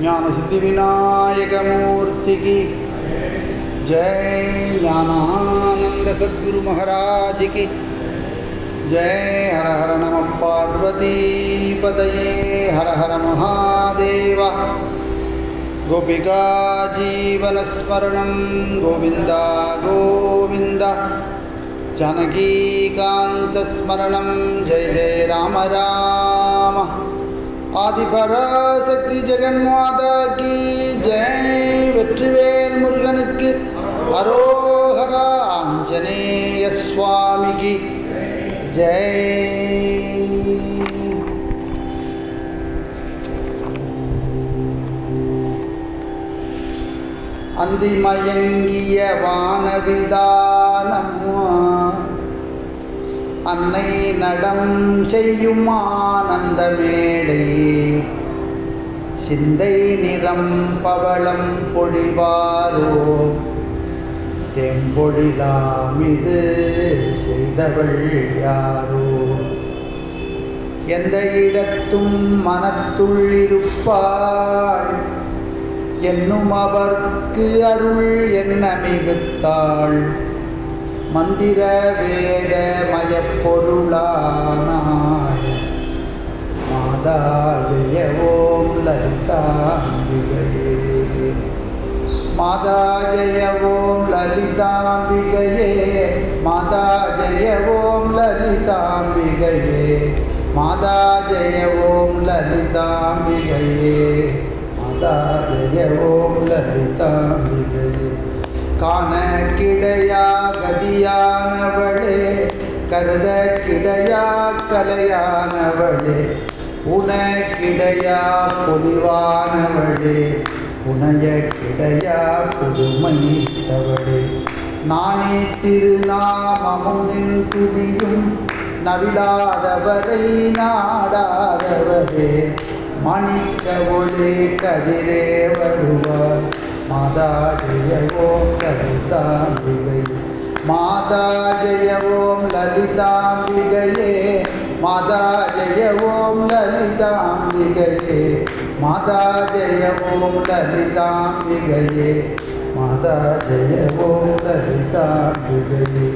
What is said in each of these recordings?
ஞான சித்தி விநாயகமூர்த்தி की जय ज्ञानानंद सद्गुरु महाराज की जय हर हर नम पार्वती पतये हर हर महादेव गोपिका जीवनस्मरणं गोविन्द गोविन्द जानकीकान्तस्मरणं जय जय राम राम ஆதிபராசக்தி ஜெகன்மாதா கி ஜெய் வெற்றிவேல் முருகனுக்கு அரோகரா ஆஞ்சநேய சுவாமிக்கு ஜெய் அந்திமயங்கிய வானவிதானம்மா அன்னை நடம் செய்யும் ஆனந்த மேடை சிந்தை நிறம் பவளம் பொழிவாரோ தெம்பொழிலாம் இது செய்தவள் யாரோ எந்த இடத்தும் மனத்துள் இருப்பாள் என்னும் அவர்க்கு அருள் என்ன மிகுத்தாள் மந்திர வேத மயப்பொருளானாள் மாதா ஜெய ஓம் லலிதாம்பிகையே மாதா ஜெய ஓம் லலிதாம்பிகையே மாதா ஜெய ஓம் லலிதாம்பிகையே மாதா ஜெய ஓம் லலிதாம்பிகையே மாதா ஜெய ஓம் லலிதாம்பிகையே காண கிடையா கதியானவளே கருத கிடையா கலையானவளே உனக்கிடையா பொலிவானவளே உனைய கிடையா புதுமைத்தவளே நானே திருநாமமும் நின் துதியும் நவிலாதவரை நாடாதவரே மணிக்க ஒளி கதிரே வருவார் மாதா ஜெய ஓம் லலிதாம்பிகை மாதா ஜெய ஓம் லலிதாம்பிகையே மாதா ஜெய ஓம் லலிதாம்பிகையே மாதா ஜெய ஓம் லலிதாம்பிகையே மாதா ஜெய ஓம் லலிதாம்பிகையே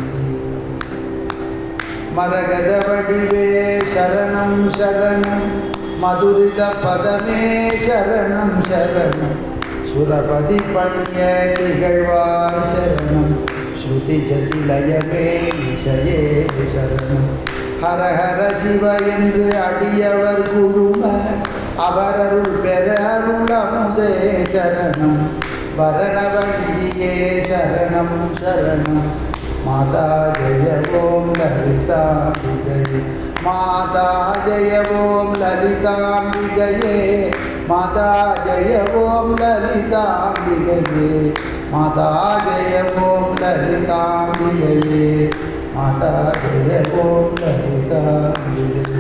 மரகத வடிவே சரணம் சரணம் மதுரித பதமே சரணம் சரணம் சுரபதி பணிய திகழ்வாய் சரணம் ஸ்ருதி ஜதிலயமே விஷயே சரணம் ஹர ஹர சிவ என்று அடியவர் குழும அவரருள் பெற அருள் அமுதே சரணம் வரணவழியே சரணம் சரணம் மாதா ஜெய ஓம் லலிதாம்பிகை மாதா ஜெய ஓம் லலிதாம்பிகையே மாதா ஜெய ஓம் லலிதாம்பிகையே மாதா ஜெய ஓம் லலிதாம்பிகையே மாதா ஜெய ஓம் லலிதாம்பிகையே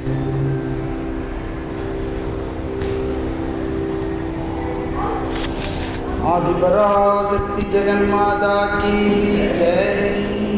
आदिपराशक्ति जगन्माता की जय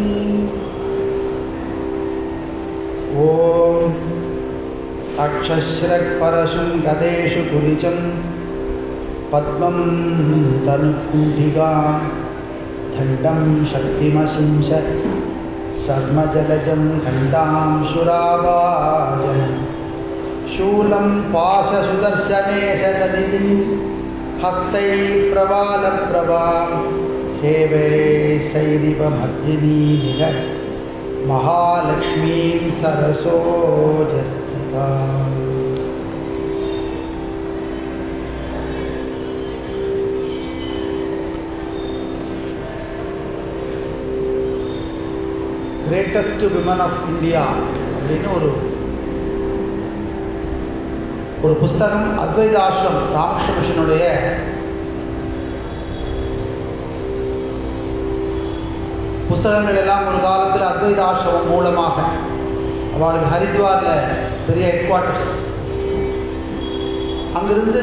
ॐ अक्षश्रक्परशुं गदेषु कुलिचं पद्मं तनुकुण्ठिका दण्डं शक्तिमशिंश सर्मजलजं घण्टां शुरावाजनं शूलं पाशसुदर्शने सददिदिं हस्तै प्रवालप्रभां सेवे सैरिव मर्दिनीमिह महालक्ष्मीं सरसोजस्थिता கிரேட்டஸ்ட் விமன் ஆஃப் இந்தியா அப்படின்னு ஒரு ஒரு புஸ்தகம் அத்வைத ஆசிரம் ராமகிருஷ்ண மிஷனுடைய புஸ்தகங்கள் எல்லாம் ஒரு காலத்தில் அத்வைத ஆசிரமம் மூலமாக அவளுக்கு ஹரித்வாரில் பெரிய ஹெட் குவார்ட்டர்ஸ் அங்கிருந்து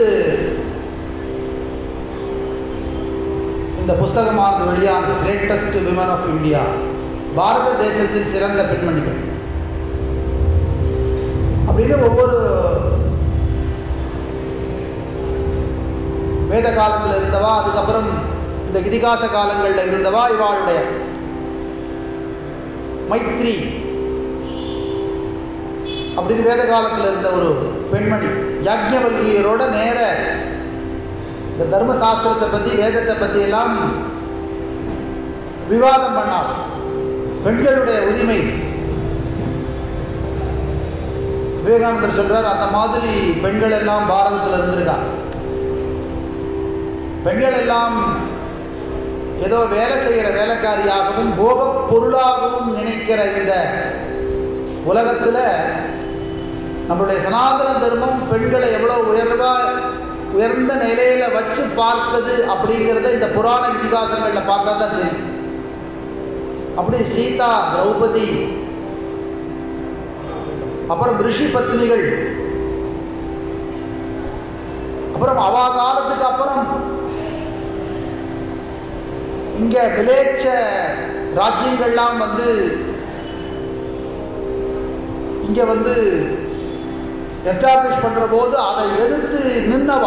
இந்த புஸ்தகமானது வெளியான கிரேட்டஸ்ட் விமன் ஆஃப் இந்தியா பாரத தேசத்தின் சிறந்த பெண்மணிகள் அப்படின்னு ஒவ்வொரு வேத காலத்தில் இருந்தவா அதுக்கப்புறம் இந்த இதிகாச காலங்களில் இருந்தவா இவாளுடைய மைத்ரி அப்படின்னு வேத காலத்தில் இருந்த ஒரு பெண்மணி யாக்ஞவல்கியரோட நேர இந்த தர்மசாஸ்திரத்தை பற்றி வேதத்தை பற்றி எல்லாம் விவாதம் பண்ணாள் பெண்களுடைய உரிமை விவேகானந்தர் சொல்றார் அந்த மாதிரி பெண்கள் எல்லாம் பாரதத்தில் இருந்திருக்கா பெண்கள் எல்லாம் ஏதோ வேலை செய்கிற வேலைக்காரியாகவும் போகப் பொருளாகவும் நினைக்கிற இந்த உலகத்தில் நம்மளுடைய சனாதன தர்மம் பெண்களை எவ்வளோ உயர்வா உயர்ந்த நிலையில வச்சு பார்த்தது அப்படிங்கிறத இந்த புராண இதிகாசங்களில் பார்த்தா தான் தெரியும் அப்படி சீதா திரௌபதி அப்புறம் ரிஷி பத்னிகள் அப்புறம் அவா காலத்துக்கு அப்புறம் இங்க விளைச்ச ராஜ்யங்கள்லாம் வந்து இங்க வந்து எஸ்டாப்ளிஷ் பண்ற போது அதை எதிர்த்து நின்னவா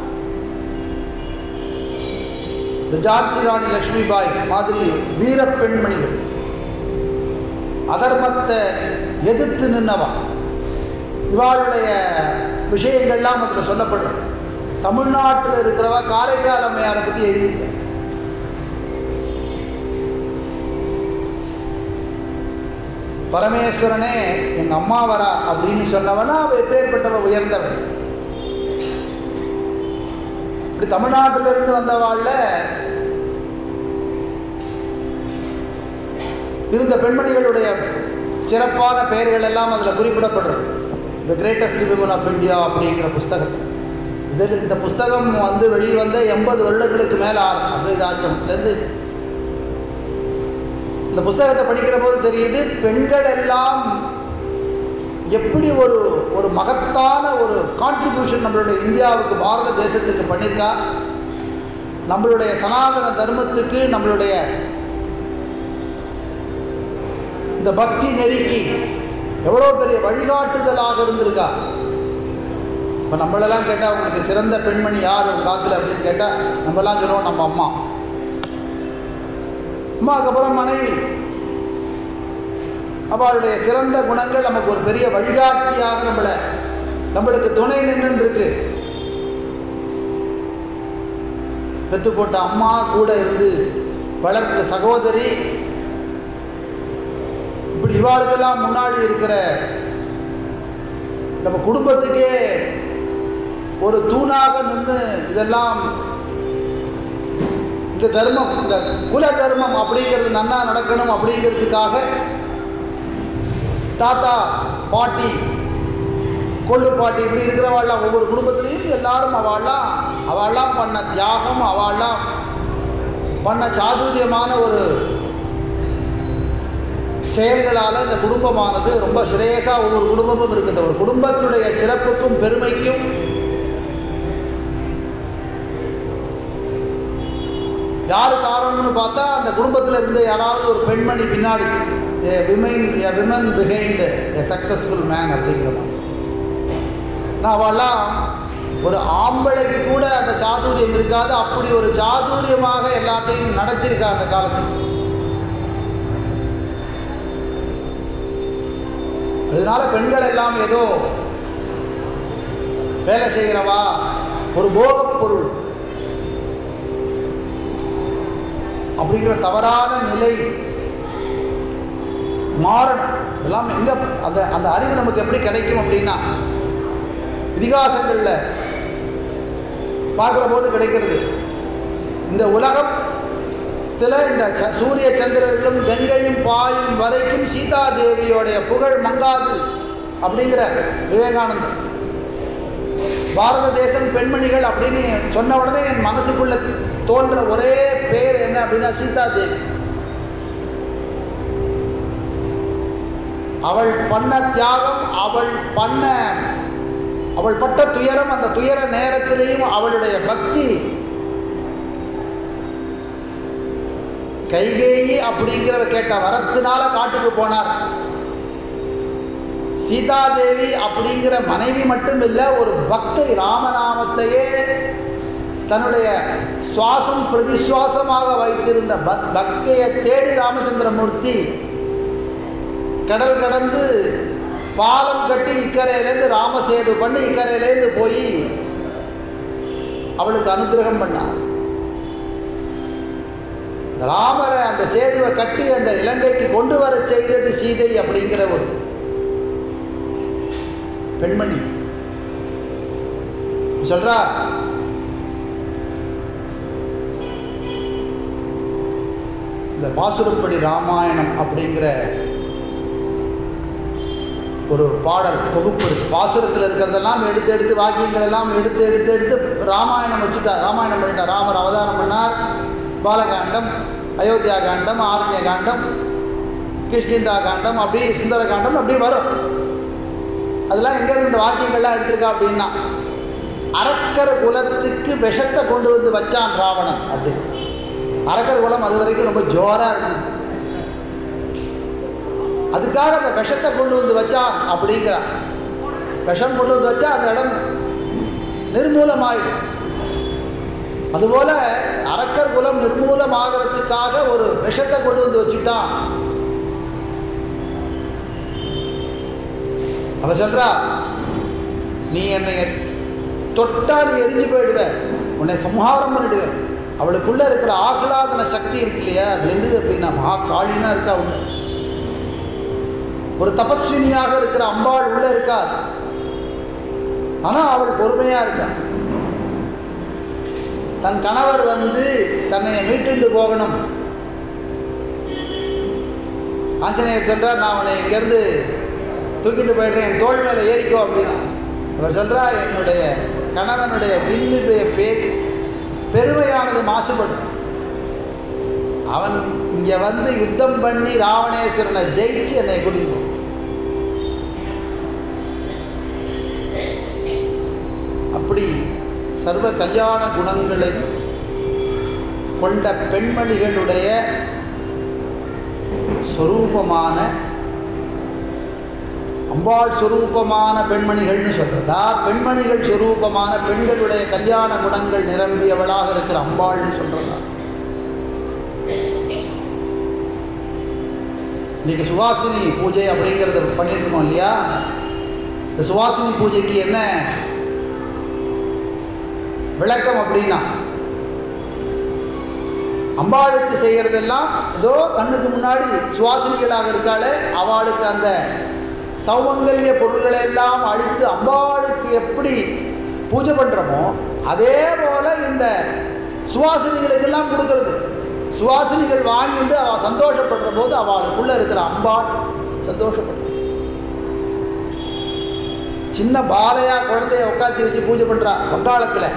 இந்த ஜான்சி ராணி லக்ஷ்மிபாய் மாதிரி வீர பெண்மணிகள் அதர்மத்தை எதிர்த்து நின்னவா இவாளுடைய விஷயங்கள்லாம் அதில் சொல்லப்படுறது தமிழ்நாட்டில் இருக்கிறவ காரைக்கால் அம்மையாரை பற்றி எழுதியிருக்க பரமேஸ்வரனே எங்க அம்மா வரா அப்படின்னு சொன்னவனா அவ எப்பேற்பட்டவ உயர்ந்தவன் இப்படி தமிழ்நாட்டில இருந்து வந்தவாழ்ல இருந்த பெண்மணிகளுடைய சிறப்பான பெயர்கள் எல்லாம் அதில் குறிப்பிடப்படுறது the greatest women of India அப்படிங்கிற புஸ்தகம் இதில் இந்த புஸ்தகம் வந்து வெளிவந்த எண்பது வருடங்களுக்கு மேலே ஆறுது அத்வைதாசிரமத்திலேருந்து இந்த புஸ்தகத்தை படிக்கிற போது தெரியுது பெண்கள் எல்லாம் எப்படி ஒரு ஒரு மகத்தான ஒரு கான்ட்ரிபியூஷன் நம்மளுடைய இந்தியாவுக்கு பாரத தேசத்துக்கு பண்ணியிருக்கா நம்மளுடைய சனாதன தர்மத்துக்கு நம்மளுடைய இந்த பக்தி நெருக்கி எவ்வளோ பெரிய வழிகாட்டுதலாக இருந்திருக்கா இப்போ நம்மளெல்லாம் கேட்டால் உங்களுக்கு சிறந்த பெண்மணி யார் உங்கள் காத்துல அப்படின்னு கேட்டால் நம்மலாம் சொல்லுவோம் நம்ம அம்மா அம்மாவுக்கு அப்புறம் மனைவி அவளுடைய சிறந்த குணங்கள் நமக்கு ஒரு பெரிய வழிகாட்டியாக நம்மளை நம்மளுக்கு துணை நின்று இருக்கு பெத்து போட்ட அம்மா கூட இருந்து வளர்த்த சகோதரி இப்படி இவாளுக்கெல்லாம் முன்னாடி இருக்கிற நம்ம குடும்பத்துக்கே ஒரு தூணாக நின்று இதெல்லாம் இந்த தர்மம் இந்த குல தர்மம் அப்படிங்கிறது நன்னா நடக்கணும் அப்படிங்கிறதுக்காக தாத்தா பாட்டி கொள்ளு பாட்டி இப்படி இருக்கிறவாள்லாம் ஒவ்வொரு குடும்பத்துலேயும் எல்லாரும் அவள்லாம் அவள்லாம் பண்ண தியாகம் அவள்லாம் பண்ண சாதுரியமான ஒரு செயல்களால் இந்த குடும்பமானது ரொம்ப சிரேஷாக ஒவ்வொரு குடும்பமும் இருக்குது ஒரு குடும்பத்துடைய சிறப்புக்கும் பெருமைக்கும் யார் காரணம்னு பார்த்தா அந்த குடும்பத்தில் இருந்த யாராவது ஒரு பெண்மணி பின்னாடி women women behind a successful man அப்படிங்கிற மாதிரி நான் அவெல்லாம் ஒரு ஆம்பளைக்கு கூட அந்த சாதுரியம் இருக்காது அப்படி ஒரு சாதுரியமாக எல்லாத்தையும் நடத்தியிருக்கா அந்த காலத்தில் அதனால பெண்கள் எல்லாம் ஏதோ வேலை செய்கிறவா ஒரு போகப் பொருள் அப்படிங்கிற தவறான நிலை மாறணும் இதெல்லாம் எங்க அந்த அந்த அறிவு நமக்கு எப்படி கிடைக்கும் அப்படின்னா இதிகாசங்களில் பார்க்குற போது கிடைக்கிறது இந்த உலகத்தில் இந்த ச- சூரிய சந்திரர்களும் கங்கையும் பாயும் வரைக்கும் சீதா தேவியோடைய புகழ் மங்காது அப்படிங்கிற விவேகானந்தர் பாரத தேசம் பெண்மணிகள் அப்படின்னு சொன்ன உடனே என் மனசுக்குள்ள தோன்ற ஒரே பேர் என்ன அப்படின்னா சீதா தேவி அவள் பண்ண தியாகம் அவள் பண்ண அவள் பட்ட துயரம் அந்த துயர நேரத்திலேயும் அவளுடைய பக்தி கைகேயி அப்படிங்கிறவ கேட்ட வரத்தினால காட்டுக்கு போனார் சீதாதேவி அப்படிங்கிற மனைவி மட்டும் இல்லை ஒரு பக்தை ராமநாமத்தையே தன்னுடைய சுவாசம் பிரதிசுவாசமாக வைத்திருந்த பக் பக்தியை தேடி ராமச்சந்திரமூர்த்தி கடல் கடந்து பாலம் கட்டி இக்கரையிலேருந்து ராமசேது பண்ணி இக்கரையிலேருந்து போய் அவளுக்கு அனுகிரகம் பண்ணார் ராமரை அந்த சேதுவை கட்டி அந்த இலங்கைக்கு கொண்டு வர செய்தது சீதை அப்படிங்கிற ஒரு பெண்மணி சொல்றா இந்த பாசுரப்படி ராமாயணம் அப்படிங்கிற ஒரு பாடல் தொகுப்பு இருக்கு பாசுரத்தில் இருக்கிறதெல்லாம் எடுத்து எடுத்து வாக்கியங்கள் எல்லாம் எடுத்து எடுத்து எடுத்து ராமாயணம் வச்சுட்டார் ராமாயணம் பண்ணிட்டார் ராமர் அவதாரம் பண்ணார் பாலகாண்டம் அயோத்தியா காண்டம் ஆரண்ய காண்டம் கிஷ்கிந்தா காண்டம் அப்படி சுந்தர காண்டம் அப்படி வரும் அதெல்லாம் எங்கேருந்து இந்த வாக்கியங்கள்லாம் எடுத்திருக்கா அப்படின்னா அரக்கர் குலத்துக்கு விஷத்தை கொண்டு வந்து வச்சான் ராவணன் அப்படி அரக்கர் குலம் அது வரைக்கும் ரொம்ப ஜோராக இருந்தது அதுக்காக அந்த விஷத்தை கொண்டு வந்து வச்சான் அப்படிங்கிறான் விஷம் கொண்டு வந்து வச்சா அந்த இடம் நிர்மூலமாயிடும் அதுபோல அரக்கர் குலம் நிர்மூலமாகிறதுக்காக ஒரு விஷத்தை கொண்டு வந்து வச்சுட்டான் அவ சொல்றா நீ என்னை தொட்டா நீ எரிஞ்சு போயிடுவ உன்னை சம்ஹாரம் பண்ணிடுவேன் அவளுக்குள்ள இருக்கிற ஆகலாதன சக்தி இருக்கு இல்லையா அது என்னது அப்படின்னா மகா காளினா இருக்கா உள்ள ஒரு தபஸ்வினியாக இருக்கிற அம்பாள் உள்ள இருக்கார் ஆனா அவள் பொறுமையா இருக்கா தன் கணவர் வந்து தன்னை மீட்டுண்டு போகணும் ஆஞ்சநேயர் சொல்றார் நான் உன்னை இங்கேருந்து தூக்கிட்டு போயிடுறேன் என் தோள் மேலே ஏறிக்கோ அப்படின்னா அவர் சொல்றா என்னுடைய கணவனுடைய வில்லுடைய பேசி பெருமையானது மாசுபடும் அவன் இங்கே வந்து யுத்தம் பண்ணி ராவணேஸ்வரனை ஜெயிச்சு என்னை கூட்டிட்டு போ. அப்படி சர்வ கல்யாண குணங்களை கொண்ட பெண்மணிகளுடைய சொரூபமான அம்பாள் சொரூபமான பெண்மணிகள்னு சொல்றதா பெண்மணிகள் சொரூபமான பெண்களுடைய கல்யாண குணங்கள் நிரம்பியவளாக இருக்கிற அம்பாள்னு சொல்றதா இன்னைக்கு சுவாசினி பூஜை அப்படிங்கிறத பண்ணிட்டு இருக்கோம் இல்லையா இந்த சுவாசினி பூஜைக்கு என்ன விளக்கம் அப்படின்னா அம்பாளுக்கு செய்கிறதெல்லாம் ஏதோ கண்ணுக்கு முன்னாடி சுவாசினிகளாக இருக்காளே அவளுக்கு அந்த சௌமங்கல்ய பொருள்களை எல்லாம் அழித்து அம்பாளுக்கு எப்படி பூஜை பண்ணுறோமோ அதே போல் இந்த சுவாசினிகளுக்கெல்லாம் கொடுக்கறது சுவாசினிகள் வாங்கிட்டு அவள் சந்தோஷப்படுற போது அவளுக்குள்ளே இருக்கிற அம்பாள் சந்தோஷப்படுற சின்ன பாலையா குழந்தைய உட்காந்து வச்சு பூஜை பண்ணுறா வங்காளத்தில்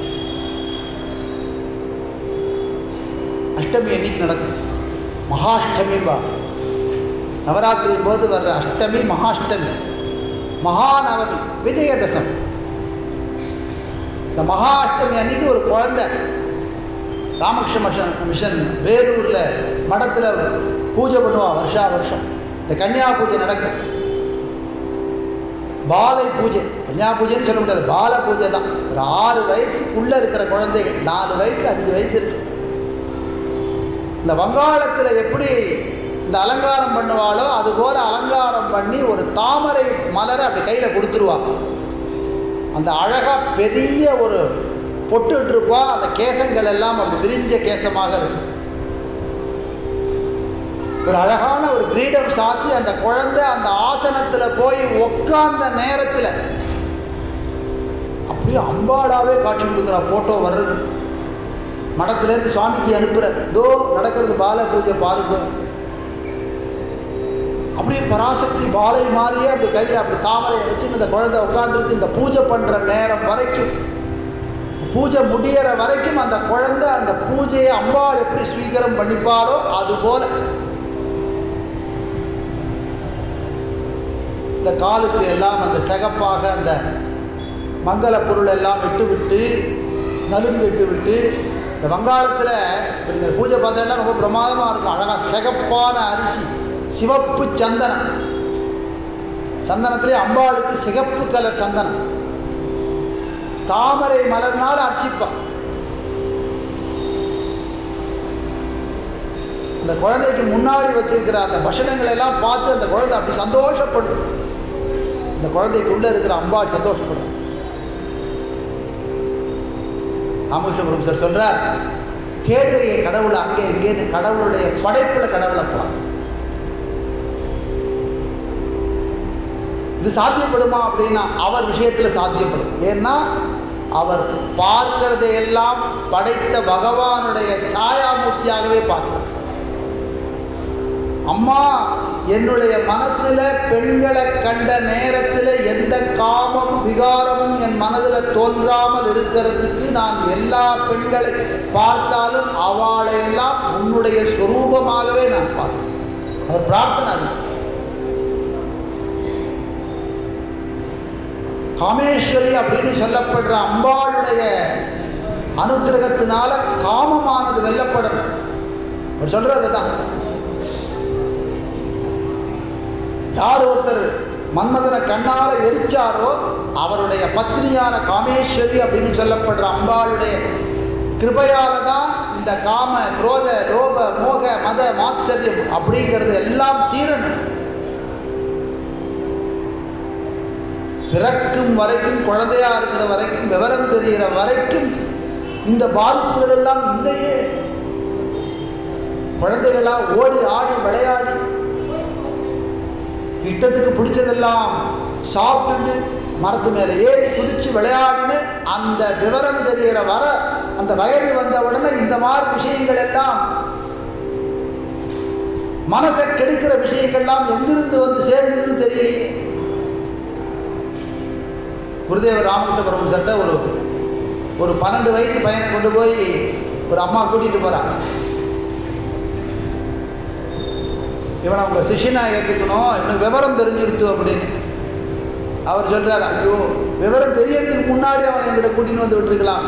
அஷ்டமி அன்னைக்கு நடக்கும் மகாஷ்டமி பா நவராத்திரி போது வர்ற அஷ்டமி மகாஷ்டமி மகாநவமி விஜயதசமி இந்த மகாஷ்டமி அன்னைக்கு ஒரு குழந்தை ராமகிருஷ்ண மிஷன் மிஷன் வேலூரில் மடத்தில் பூஜை பண்ணுவா வருஷா வருஷம் இந்த கன்னியா பூஜை நடக்கும் பாலை பூஜை கன்னியா பூஜைன்னு சொல்ல முடியாது பால பூஜை தான் ஒரு ஆறு வயசுக்குள்ளே இருக்கிற குழந்தைகள் நாலு வயசு அஞ்சு வயசு இருக்கு இந்த வங்காளத்தில் எப்படி இந்த அலங்காரம் பண்ணுவாளோ அதுபோல் அலங்காரம் பண்ணி ஒரு தாமரை மலரை அப்படி கையில் கொடுத்துருவா அந்த அழகாக பெரிய ஒரு பொட்டுட்ருப்பா அந்த கேசங்கள் எல்லாம் அப்படி விரிஞ்ச கேசமாக இருக்கும் ஒரு அழகான ஒரு கிரீடம் சாத்தி அந்த குழந்தை அந்த ஆசனத்தில் போய் உட்கார்ந்த நேரத்தில் அப்படியே அம்பாடாவே காட்சி கொடுக்குற ஃபோட்டோ வர்றது மடத்துலேருந்து சுவாமிக்கு அனுப்புறது தோ நடக்கிறது பால பூஜை பாருங்க அப்படியே பராசக்தி பாலை மாதிரியே அப்படி கையில் அப்படி தாமரையை வச்சு இந்த குழந்தை உட்காந்துருக்கு இந்த பூஜை பண்ணுற நேரம் வரைக்கும் பூஜை முடியிற வரைக்கும் அந்த குழந்தை அந்த பூஜையை அம்பாள் எப்படி ஸ்வீகரம் பண்ணிப்பாரோ அது போல இந்த காலுக்கு எல்லாம் அந்த சிகப்பாக அந்த மங்கள பொருள் எல்லாம் விட்டு விட்டு நலுங்கு விட்டு விட்டு இந்த வங்காளத்தில் இப்போ நீங்கள் பூஜை பார்த்தீங்கன்னா ரொம்ப பிரமாதமாக இருக்கும் அழகாக சிகப்பான அரிசி சிவப்பு சந்தனம் சந்தனத்திலே அம்பாளுக்கு சிகப்பு கலர் சந்தனம் தாமரை மலர்னால் அர்ச்சிப்பா அந்த குழந்தைக்கு முன்னாடி வச்சிருக்கிற அந்த பஷணங்களை எல்லாம் பார்த்து அந்த குழந்தை அப்படி சந்தோஷப்படும் இந்த குழந்தைக்குள்ளே இருக்கிற அம்பாள் சந்தோஷப்படும் ராமகிருஷ்ணபுரம் சார் சொல்கிறார் தேடுறைய கடவுளை அங்கே இங்கேன்னு கடவுளுடைய படைப்பில் கடவுளை பார் இது சாத்தியப்படுமா அப்படின்னா அவர் விஷயத்தில் சாத்தியப்படும் ஏன்னா அவர் பார்க்கிறதையெல்லாம் படைத்த பகவானுடைய சாயாமூர்த்தியாகவே பார்க்கிறார் அம்மா என்னுடைய மனசுல பெண்களை கண்ட நேரத்தில் எந்த காமம் விகாரமும் என் மனதில் தோன்றாமல் இருக்கிறதுக்கு நான் எல்லா பெண்களை பார்த்தாலும் அவளையெல்லாம் உன்னுடைய சொரூபமாகவே நான் பார்க்கிறேன் அவர் பிரார்த்தனை அது காமேஸ்வரி அப்படின்னு சொல்லப்படுற அம்பாளுடைய அனுக்கிரகத்தினால காமமானது வெல்லப்படணும் அவர் சொல்றது தான் யார் ஒருத்தர் மன்மதனை கண்ணால எரிச்சாரோ அவருடைய பத்னியான காமேஸ்வரி அப்படின்னு சொல்லப்படுற அம்பாளுடைய கிருபையால தான் இந்த காம குரோத லோப மோக மத மாத்சரியம் அப்படிங்கிறது எல்லாம் தீரணும் பிறக்கும் வரைக்கும் குழந்தையா இருக்கிற வரைக்கும் விவரம் தெரிகிற வரைக்கும் இந்த பாதிப்புகள் எல்லாம் இல்லையே குழந்தைகளா ஓடி ஆடி விளையாடி இஷ்டத்துக்கு பிடிச்சதெல்லாம் சாப்பிட்டு மரத்து மேலே ஏறி குதிச்சு விளையாடின்னு அந்த விவரம் தெரிகிற வர அந்த வயது வந்த உடனே இந்த மாதிரி விஷயங்கள் எல்லாம் மனசை கெடுக்கிற விஷயங்கள்லாம் எங்கிருந்து வந்து சேர்ந்ததுன்னு தெரியலையே குருதேவர் ராமகிருஷ்ண பரமசர்கிட்ட ஒரு ஒரு பன்னெண்டு வயசு பையனை கொண்டு போய் ஒரு அம்மா கூட்டிகிட்டு போகிறாங்க இவனை அவங்க சிஷ்யனா ஏற்றுக்கணும் இவனுக்கு விவரம் தெரிஞ்சிருச்சு அப்படின்னு அவர் சொல்கிறார் ஐயோ விவரம் தெரியறதுக்கு முன்னாடி அவனை எங்கிட்ட கூட்டின்னு வந்து விட்டுருக்கலாம்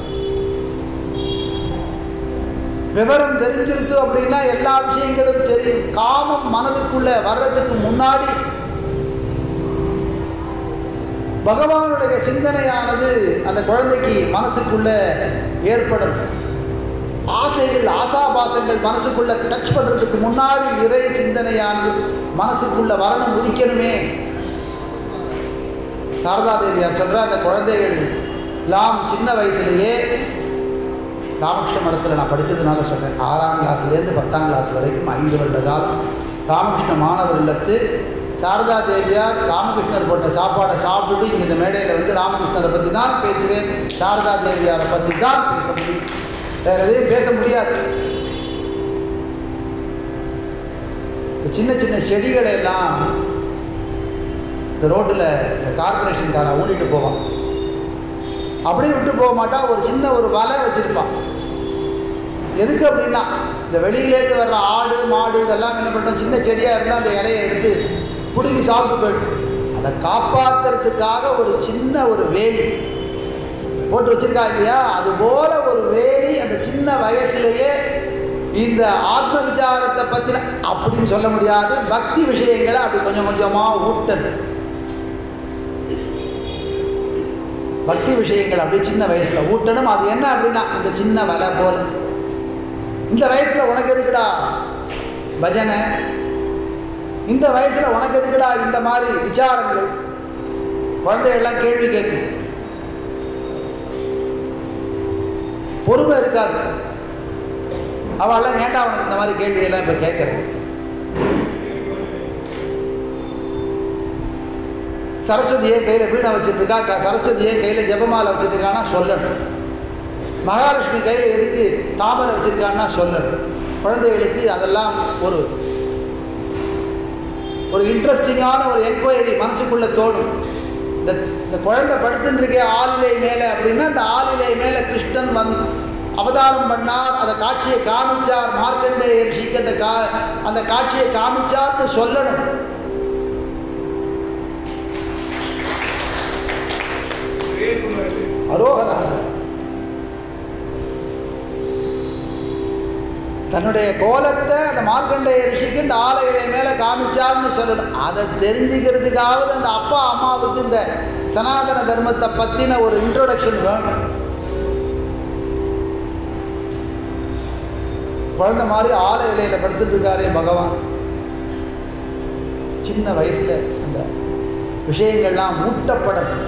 விவரம் தெரிஞ்சிருத்து அப்படின்னா எல்லா விஷயங்களும் தெரியும் காமம் மனதுக்குள்ள வர்றதுக்கு முன்னாடி பகவானுடைய சிந்தனையானது அந்த குழந்தைக்கு மனசுக்குள்ள ஏற்படும் ஆசைகள் ஆசாபாசங்கள் மனசுக்குள்ள டச் பண்ணுறதுக்கு முன்னாடி இறை சிந்தனையானது மனசுக்குள்ள வரணும் உதிக்கணுமே சாரதா தேவியார் சொல்கிற அந்த குழந்தைகள் எல்லாம் சின்ன வயசுலேயே ராமகிருஷ்ண மடத்தில் நான் படித்ததுனால சொல்கிறேன் ஆறாம் கிளாஸ்லேருந்து பத்தாம் கிளாஸ் வரைக்கும் ஐந்து வருட காலம் ராமகிருஷ்ண மாணவர் இல்லத்து சாரதா தேவியார் ராமகிருஷ்ணர் போட்ட சாப்பாடை சாப்பிட்டுட்டு இங்கே இந்த மேடையில் வந்து ராமகிருஷ்ணரை பற்றி தான் பேசுவேன் சாரதா தேவியாரை பற்றி தான் பேச முடியும் வேறு எதையும் பேச முடியாது இந்த சின்ன சின்ன செடிகளை எல்லாம் இந்த ரோட்டில் இந்த கார்பரேஷன்காரன் ஊட்டிட்டு போவான் அப்படியே விட்டு போக மாட்டான் ஒரு சின்ன ஒரு வலை வச்சுருப்பான் எதுக்கு அப்படின்னா இந்த வெளியிலேருந்து வர்ற ஆடு மாடு இதெல்லாம் என்ன பண்ணுறோம் சின்ன செடியாக இருந்தால் அந்த இலையை எடுத்து பிடுங்கி சாப்பிட்டு போயிடும் அதை காப்பாற்றுறதுக்காக ஒரு சின்ன ஒரு வேலி போட்டு வச்சிருக்கா இல்லையா அதுபோல ஒரு வேலி அந்த சின்ன வயசுலேயே இந்த ஆத்ம விசாரத்தை பற்றின அப்படின்னு சொல்ல முடியாது பக்தி விஷயங்களை அப்படி கொஞ்சம் கொஞ்சமாக ஊட்டணும் பக்தி விஷயங்கள் அப்படி சின்ன வயசில் ஊட்டணும் அது என்ன அப்படின்னா இந்த சின்ன வலை போல இந்த வயசில் உனக்கு எதுக்குடா பஜனை இந்த வயசில் உனக்கு எதுக்குடா இந்த மாதிரி விசாரங்கள் குழந்தைகள்லாம் கேள்வி கேட்கும் பொறுமை இருக்காது அவெல்லாம் ஏன்டா அவனுக்கு இந்த மாதிரி கேள்வியெல்லாம் இப்போ கேட்குறேன் சரஸ்வதியே கையில் வீணை வச்சுட்டு இருக்கா க சரஸ்வதியே கையில் ஜெபமாலை வச்சுட்டு இருக்கான்னா சொல்லணும் மகாலட்சுமி கையில் எதுக்கு தாமரை வச்சுருக்கான்னா சொல்லணும் குழந்தைகளுக்கு அதெல்லாம் ஒரு ஒரு இன்ட்ரெஸ்டிங்கான ஒரு என்கொயரி மனசுக்குள்ளே தோணும் இந்த இந்த குழந்தை படுத்துன்னு இருக்கே ஆளிலை மேலே அப்படின்னா அந்த ஆளிலை மேலே கிருஷ்ணன் வந் அவதாரம் பண்ணார் அந்த காட்சியை காமிச்சார் மார்க்கண்டேய ரிஷிக்கு அந்த கா அந்த காட்சியை காமிச்சார்னு சொல்லணும் அரோகரா தன்னுடைய கோலத்தை அந்த மார்க்கண்டேய ரிஷிக்கு இந்த ஆலைகளை மேலே காமிச்சார்னு சொல்லணும் அதை தெரிஞ்சுக்கிறதுக்காவது அந்த அப்பா அம்மாவுக்கு இந்த சனாதன தர்மத்தை பற்றின ஒரு இன்ட்ரோடக்ஷன் வேணும் குழந்தை மாதிரி ஆல இலையில் படுத்துட்டு இருக்காரே பகவான் சின்ன வயசுல அந்த விஷயங்கள்லாம் ஊட்டப்படணும்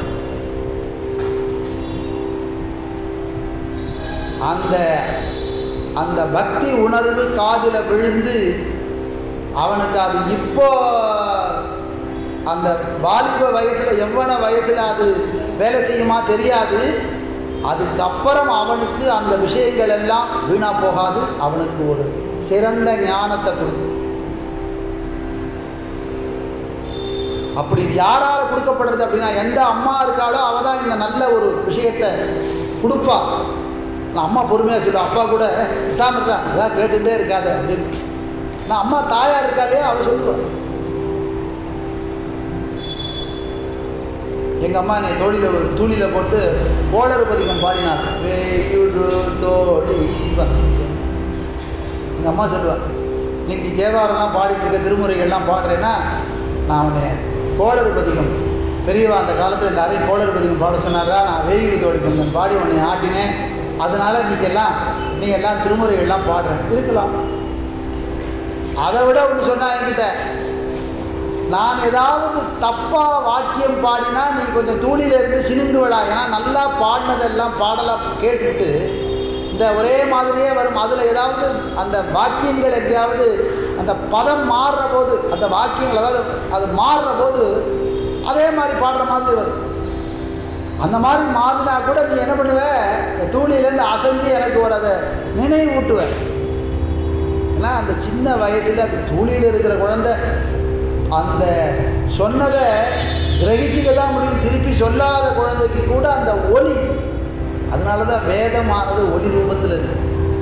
அந்த அந்த பக்தி உணர்வு காதில் விழுந்து அவனுக்கு அது இப்போ அந்த வாலிப வயசில் எவ்வளோ வயசில் அது வேலை செய்யுமா தெரியாது அதுக்கப்புறம் அவனுக்கு அந்த விஷயங்கள் எல்லாம் வீணாக போகாது அவனுக்கு ஒரு சிறந்த ஞானத்தை கொடுக்கும் அப்படி இது யாரால் கொடுக்கப்படுறது அப்படின்னா எந்த அம்மா இருக்காளோ அவள் தான் இந்த நல்ல ஒரு விஷயத்தை கொடுப்பா நான் அம்மா பொறுமையாக சொல்லுவேன் அப்பா கூட விசாம இருக்கான் அதான் கேட்டுகிட்டே இருக்காத அப்படின்னு நான் அம்மா தாயார் இருக்காளே அவள் சொல்லுவாள் எங்கள் அம்மா என்னை தோழியில் தூணியில் போட்டு கோளறு பதிகம் பாடினார் வேயுடு தோழி எங்கள் அம்மா சொல்லுவாள் இன்னைக்கு நீ தேவாரம்லாம் பாடிட்டு இருக்க திருமுறைகள்லாம் பாடுறேன்னா நான் உன்னை கோளறு பதிகம் பெரியவா அந்த காலத்தில் எல்லாரையும் கோளறு பதிகம் பாட சொன்னாரா நான் வேயுடு தோழி பந்தன் பாடி உன்னை ஆட்டினேன் அதனால் நீங்க எல்லாம் நீ எல்லாம் திருமுறைகள்லாம் பாடுறேன் இருக்கலாம் அதை விட ஒன்று சொன்னா என்கிட்ட நான் ஏதாவது தப்பாக வாக்கியம் பாடினா நீ கொஞ்சம் தூளில இருந்து சினிந்து விடா ஏன்னா நல்லா பாடினதெல்லாம் பாடலாம் கேட்டுட்டு இந்த ஒரே மாதிரியே வரும் அதில் ஏதாவது அந்த வாக்கியங்கள் எங்கேயாவது அந்த பதம் மாறுற போது அந்த வாக்கியங்கள் அதாவது அது மாறுற போது அதே மாதிரி பாடுற மாதிரி வரும் அந்த மாதிரி மாதினா கூட நீ என்ன பண்ணுவ இந்த தூளிலேருந்து அசைஞ்சு எனக்கு ஒரு அதை நினைவூட்டுவேன் ஏன்னா அந்த சின்ன வயசில் அந்த தூளியில் இருக்கிற குழந்தை அந்த சொன்னதை கிரகிச்சிக்க தான் முடியும் திருப்பி சொல்லாத குழந்தைக்கு கூட அந்த ஒலி அதனால தான் வேதமானது ஒலி ரூபத்தில் இருக்கு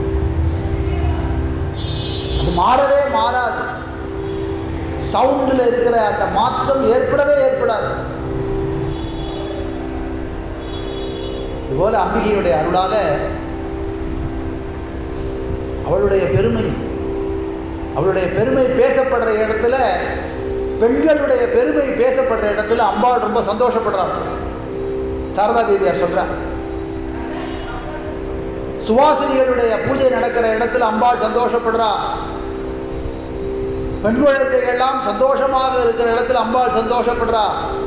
அது மாறவே மாறாது சவுண்டில் இருக்கிற அந்த மாற்றம் ஏற்படவே ஏற்படாது இதுபோல அம்பிகையுடைய அருளால அவளுடைய பெருமை அவளுடைய பெருமை பேசப்படுற இடத்துல பெண்களுடைய பெருமை பேசப்படுற இடத்துல அம்பாள் ரொம்ப சந்தோஷப்படுறாங்க சாரதா தேவியார் சொல்றார் சுவாசினிகளுடைய பூஜை நடக்கிற இடத்துல அம்பாள் சந்தோஷப்படுறா பெண் குழந்தைகள்லாம் சந்தோஷமாக இருக்கிற இடத்துல அம்பாள் சந்தோஷப்படுறா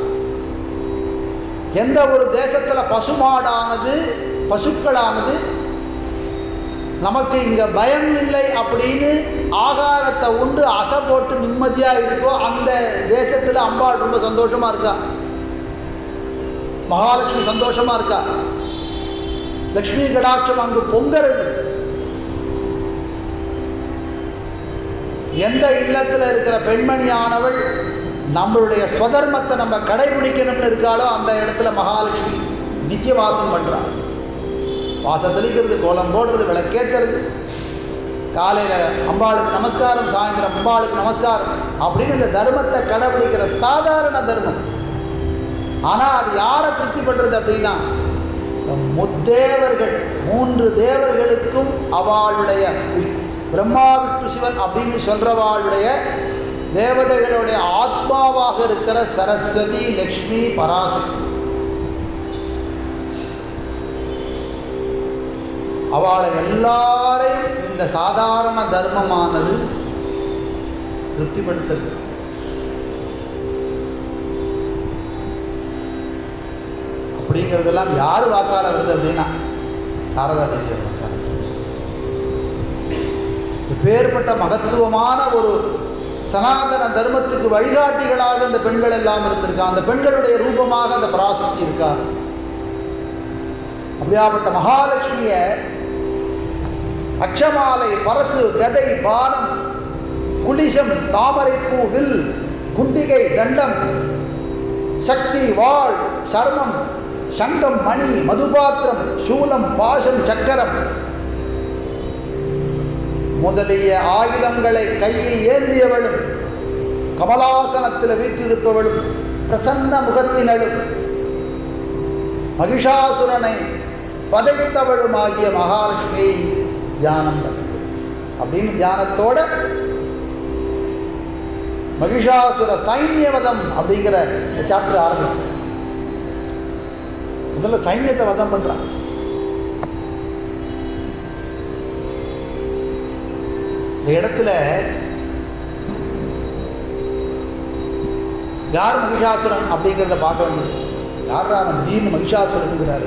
எந்த ஒரு தேசத்துல பசுமாடானது பசுக்களானது நமக்கு இங்க பயம் இல்லை அப்படின்னு ஆகாரத்தை உண்டு அசை போட்டு நிம்மதியா இருக்கோ அந்த தேசத்துல அம்பாள் ரொம்ப சந்தோஷமா இருக்கா மகாலட்சுமி சந்தோஷமா இருக்கா லக்ஷ்மி கடாட்சம் அங்கு பொங்கறது எந்த இல்லத்தில் இருக்கிற பெண்மணியானவள் நம்மளுடைய ஸ்வதர்மத்தை நம்ம கடைபிடிக்கணும்னு இருக்காளோ அந்த இடத்துல மகாலட்சுமி நித்தியவாசம் பண்றா வாசல் தெளிக்கிறது கோலம் போடுறது விளக்கேற்றுறது காலையில் அம்பாளுக்கு நமஸ்காரம் சாயந்தரம் அம்பாளுக்கு நமஸ்காரம் அப்படின்னு இந்த தர்மத்தை கடைபிடிக்கிற சாதாரண தர்மம் ஆனால் அது யாரை திருப்தி பண்ணுறது அப்படின்னா இந்த முத்தேவர்கள் மூன்று தேவர்களுக்கும் அவளுடைய வி- பிரம்மா விஷ்ணு சிவன் அப்படின்னு சொல்றவாளுடைய தேவதைகளுடைய ஆத்மாவாக இருக்கிற சரஸ்வதி லக்ஷ்மி பராசக்தி அவளை எல்லாரையும் இந்த சாதாரண தர்மமானது திருப்திப்படுத்துது அப்படிங்கிறதெல்லாம் யார் வாக்கால வருது அப்படின்னா சாரதா தேவியர் வாக்கால இப்பேற்பட்ட மகத்துவமான ஒரு சனாதன தர்மத்துக்கு வழிகாட்டிகளாக இந்த பெண்கள் எல்லாம் இருந்திருக்கா அந்த பெண்களுடைய ரூபமாக அந்த பராசக்தி இருக்கா அப்படியாப்பட்ட மகாலட்சுமிய அக்ஷமாலை பரசு கதை பானம் குலிசம் தாமரைப்பூ வில் குண்டிகை தண்டம் சக்தி வாழ் சர்மம் சங்கம் மணி மதுபாத்திரம் சூலம் பாசம் சக்கரம் முதலிய ஆயுதங்களை கையில் ஏந்தியவளும் கமலாசனத்தில் வீற்றிருப்பவளும் பிரசன்ன முகத்தினளும் மகிஷாசுரனை பதைத்தவளுமாகிய மகாலட்சுமி தியானம் பண்ணு. அப்படின்னு தியானத்தோட மகிஷாசுர சைன்யவதம் அப்படிங்கிற சாப்டர் ஆரம்பிக்கும் முதல்ல சைன்யத்தை வதம் பண்றான் இந்த இடத்துல யார் மகிஷாசுரன் அப்படிங்கிறத பார்க்க வேண்டியது யாரா நம்ம திடீர்னு மகிஷாசுரனுங்கிறாரு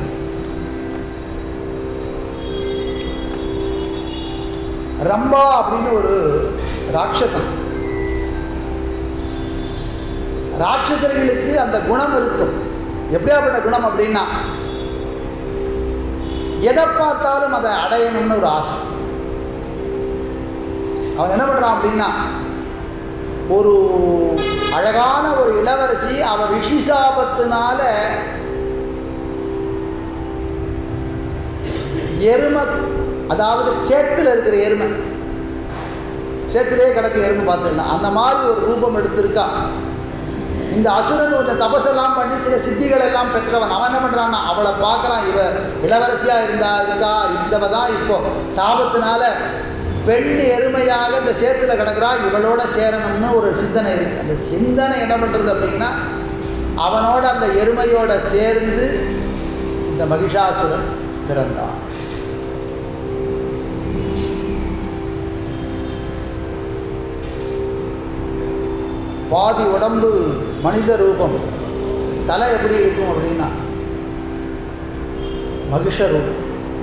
ரம்பா அப்படின்னு ஒரு ராட்சசன் ராட்சசர்களுக்கு அந்த குணம் இருக்கும் எப்படியாப்பட்ட குணம் அப்படின்னா எதை பார்த்தாலும் அதை அடையணும்னு ஒரு ஆசை அவன் என்ன பண்ணுறான் அப்படின்னா ஒரு அழகான ஒரு இளவரசி அவன் ரிஷிசாபத்தினால எருமை அதாவது சேத்துல இருக்கிற எருமை சேத்திலே கிடக்கு எருமை பார்த்துக்கலாம் அந்த மாதிரி ஒரு ரூபம் எடுத்திருக்கா இந்த அசுரன் கொஞ்சம் தபசெல்லாம் பண்ணி சில சித்திகள் எல்லாம் பெற்றவன் அவன் என்ன பண்ணுறான்னா அவளை பார்க்குறான் இவ இளவரசியாக இருந்தா இருக்கா இந்தவ தான் இப்போ சாபத்தினால பெண் எருமையாக இந்த சேத்துல கிடக்குறா இவளோட சேரணும்னு ஒரு சிந்தனை இருக்கு அந்த சிந்தனை என்ன பண்ணுறது அப்படின்னா அவனோட அந்த எருமையோட சேர்ந்து இந்த மகிஷாசுரன் பிறந்தான் பாதி உடம்பு மனித ரூபம் தலை எப்படி இருக்கும் அப்படின்னா மகிஷ ரூபம்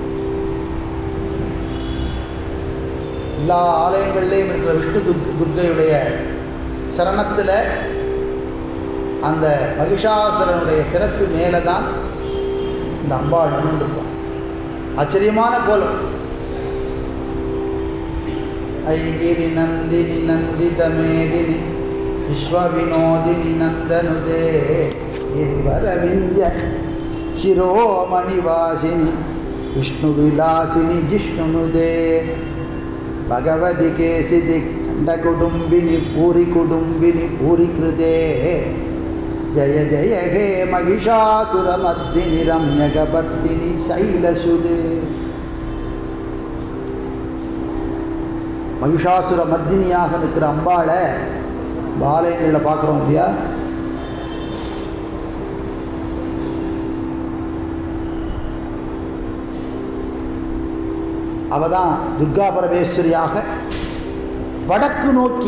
எல்லா ஆலயங்கள்லேயும் இருக்கிற விஷ்ணு துர்க் துர்க்கையுடைய சரணத்தில் அந்த மகிஷாசுரனுடைய சிரசு மேலே தான் இந்த அம்பாள் நின்றுருக்கும் ஆச்சரியமான கோலம் ஐகிரி நந்தினி நந்திதமேதினி விஸ்வவினோதினி நந்தனுதே வரவிந்திய ಶಿರೋಮಣಿವಾಸಿನಿ ವಿಷ್ಣು ವಿಲಾಸಿನಿ ಜಿಷ್ಣುನುದೇ ಭಗವತಿ ಕೇಸಿದಿ ಖಂಡ ಕುಟುಂಬಿನಿ ಪೂರಿ ಕುಟುಂಬಿನಿ ಪೂರಿ ಕೃತೆ ಜಯ ಜಯ ಹೇ ಮಹಿಷಾಸುರ ಮರ್ದಿನಿ ರಮ್ಯಗಬರ್ದಿನಿ ಶೈಲಸುದೇ மகிஷாசுர மர்தினியாக நிற்கிற அம்பாளை பாலயங்களில் பார்க்குறோம் இல்லையா அவ தான் துர்கா பரமேஸ்வரியாக வடக்கு நோக்கி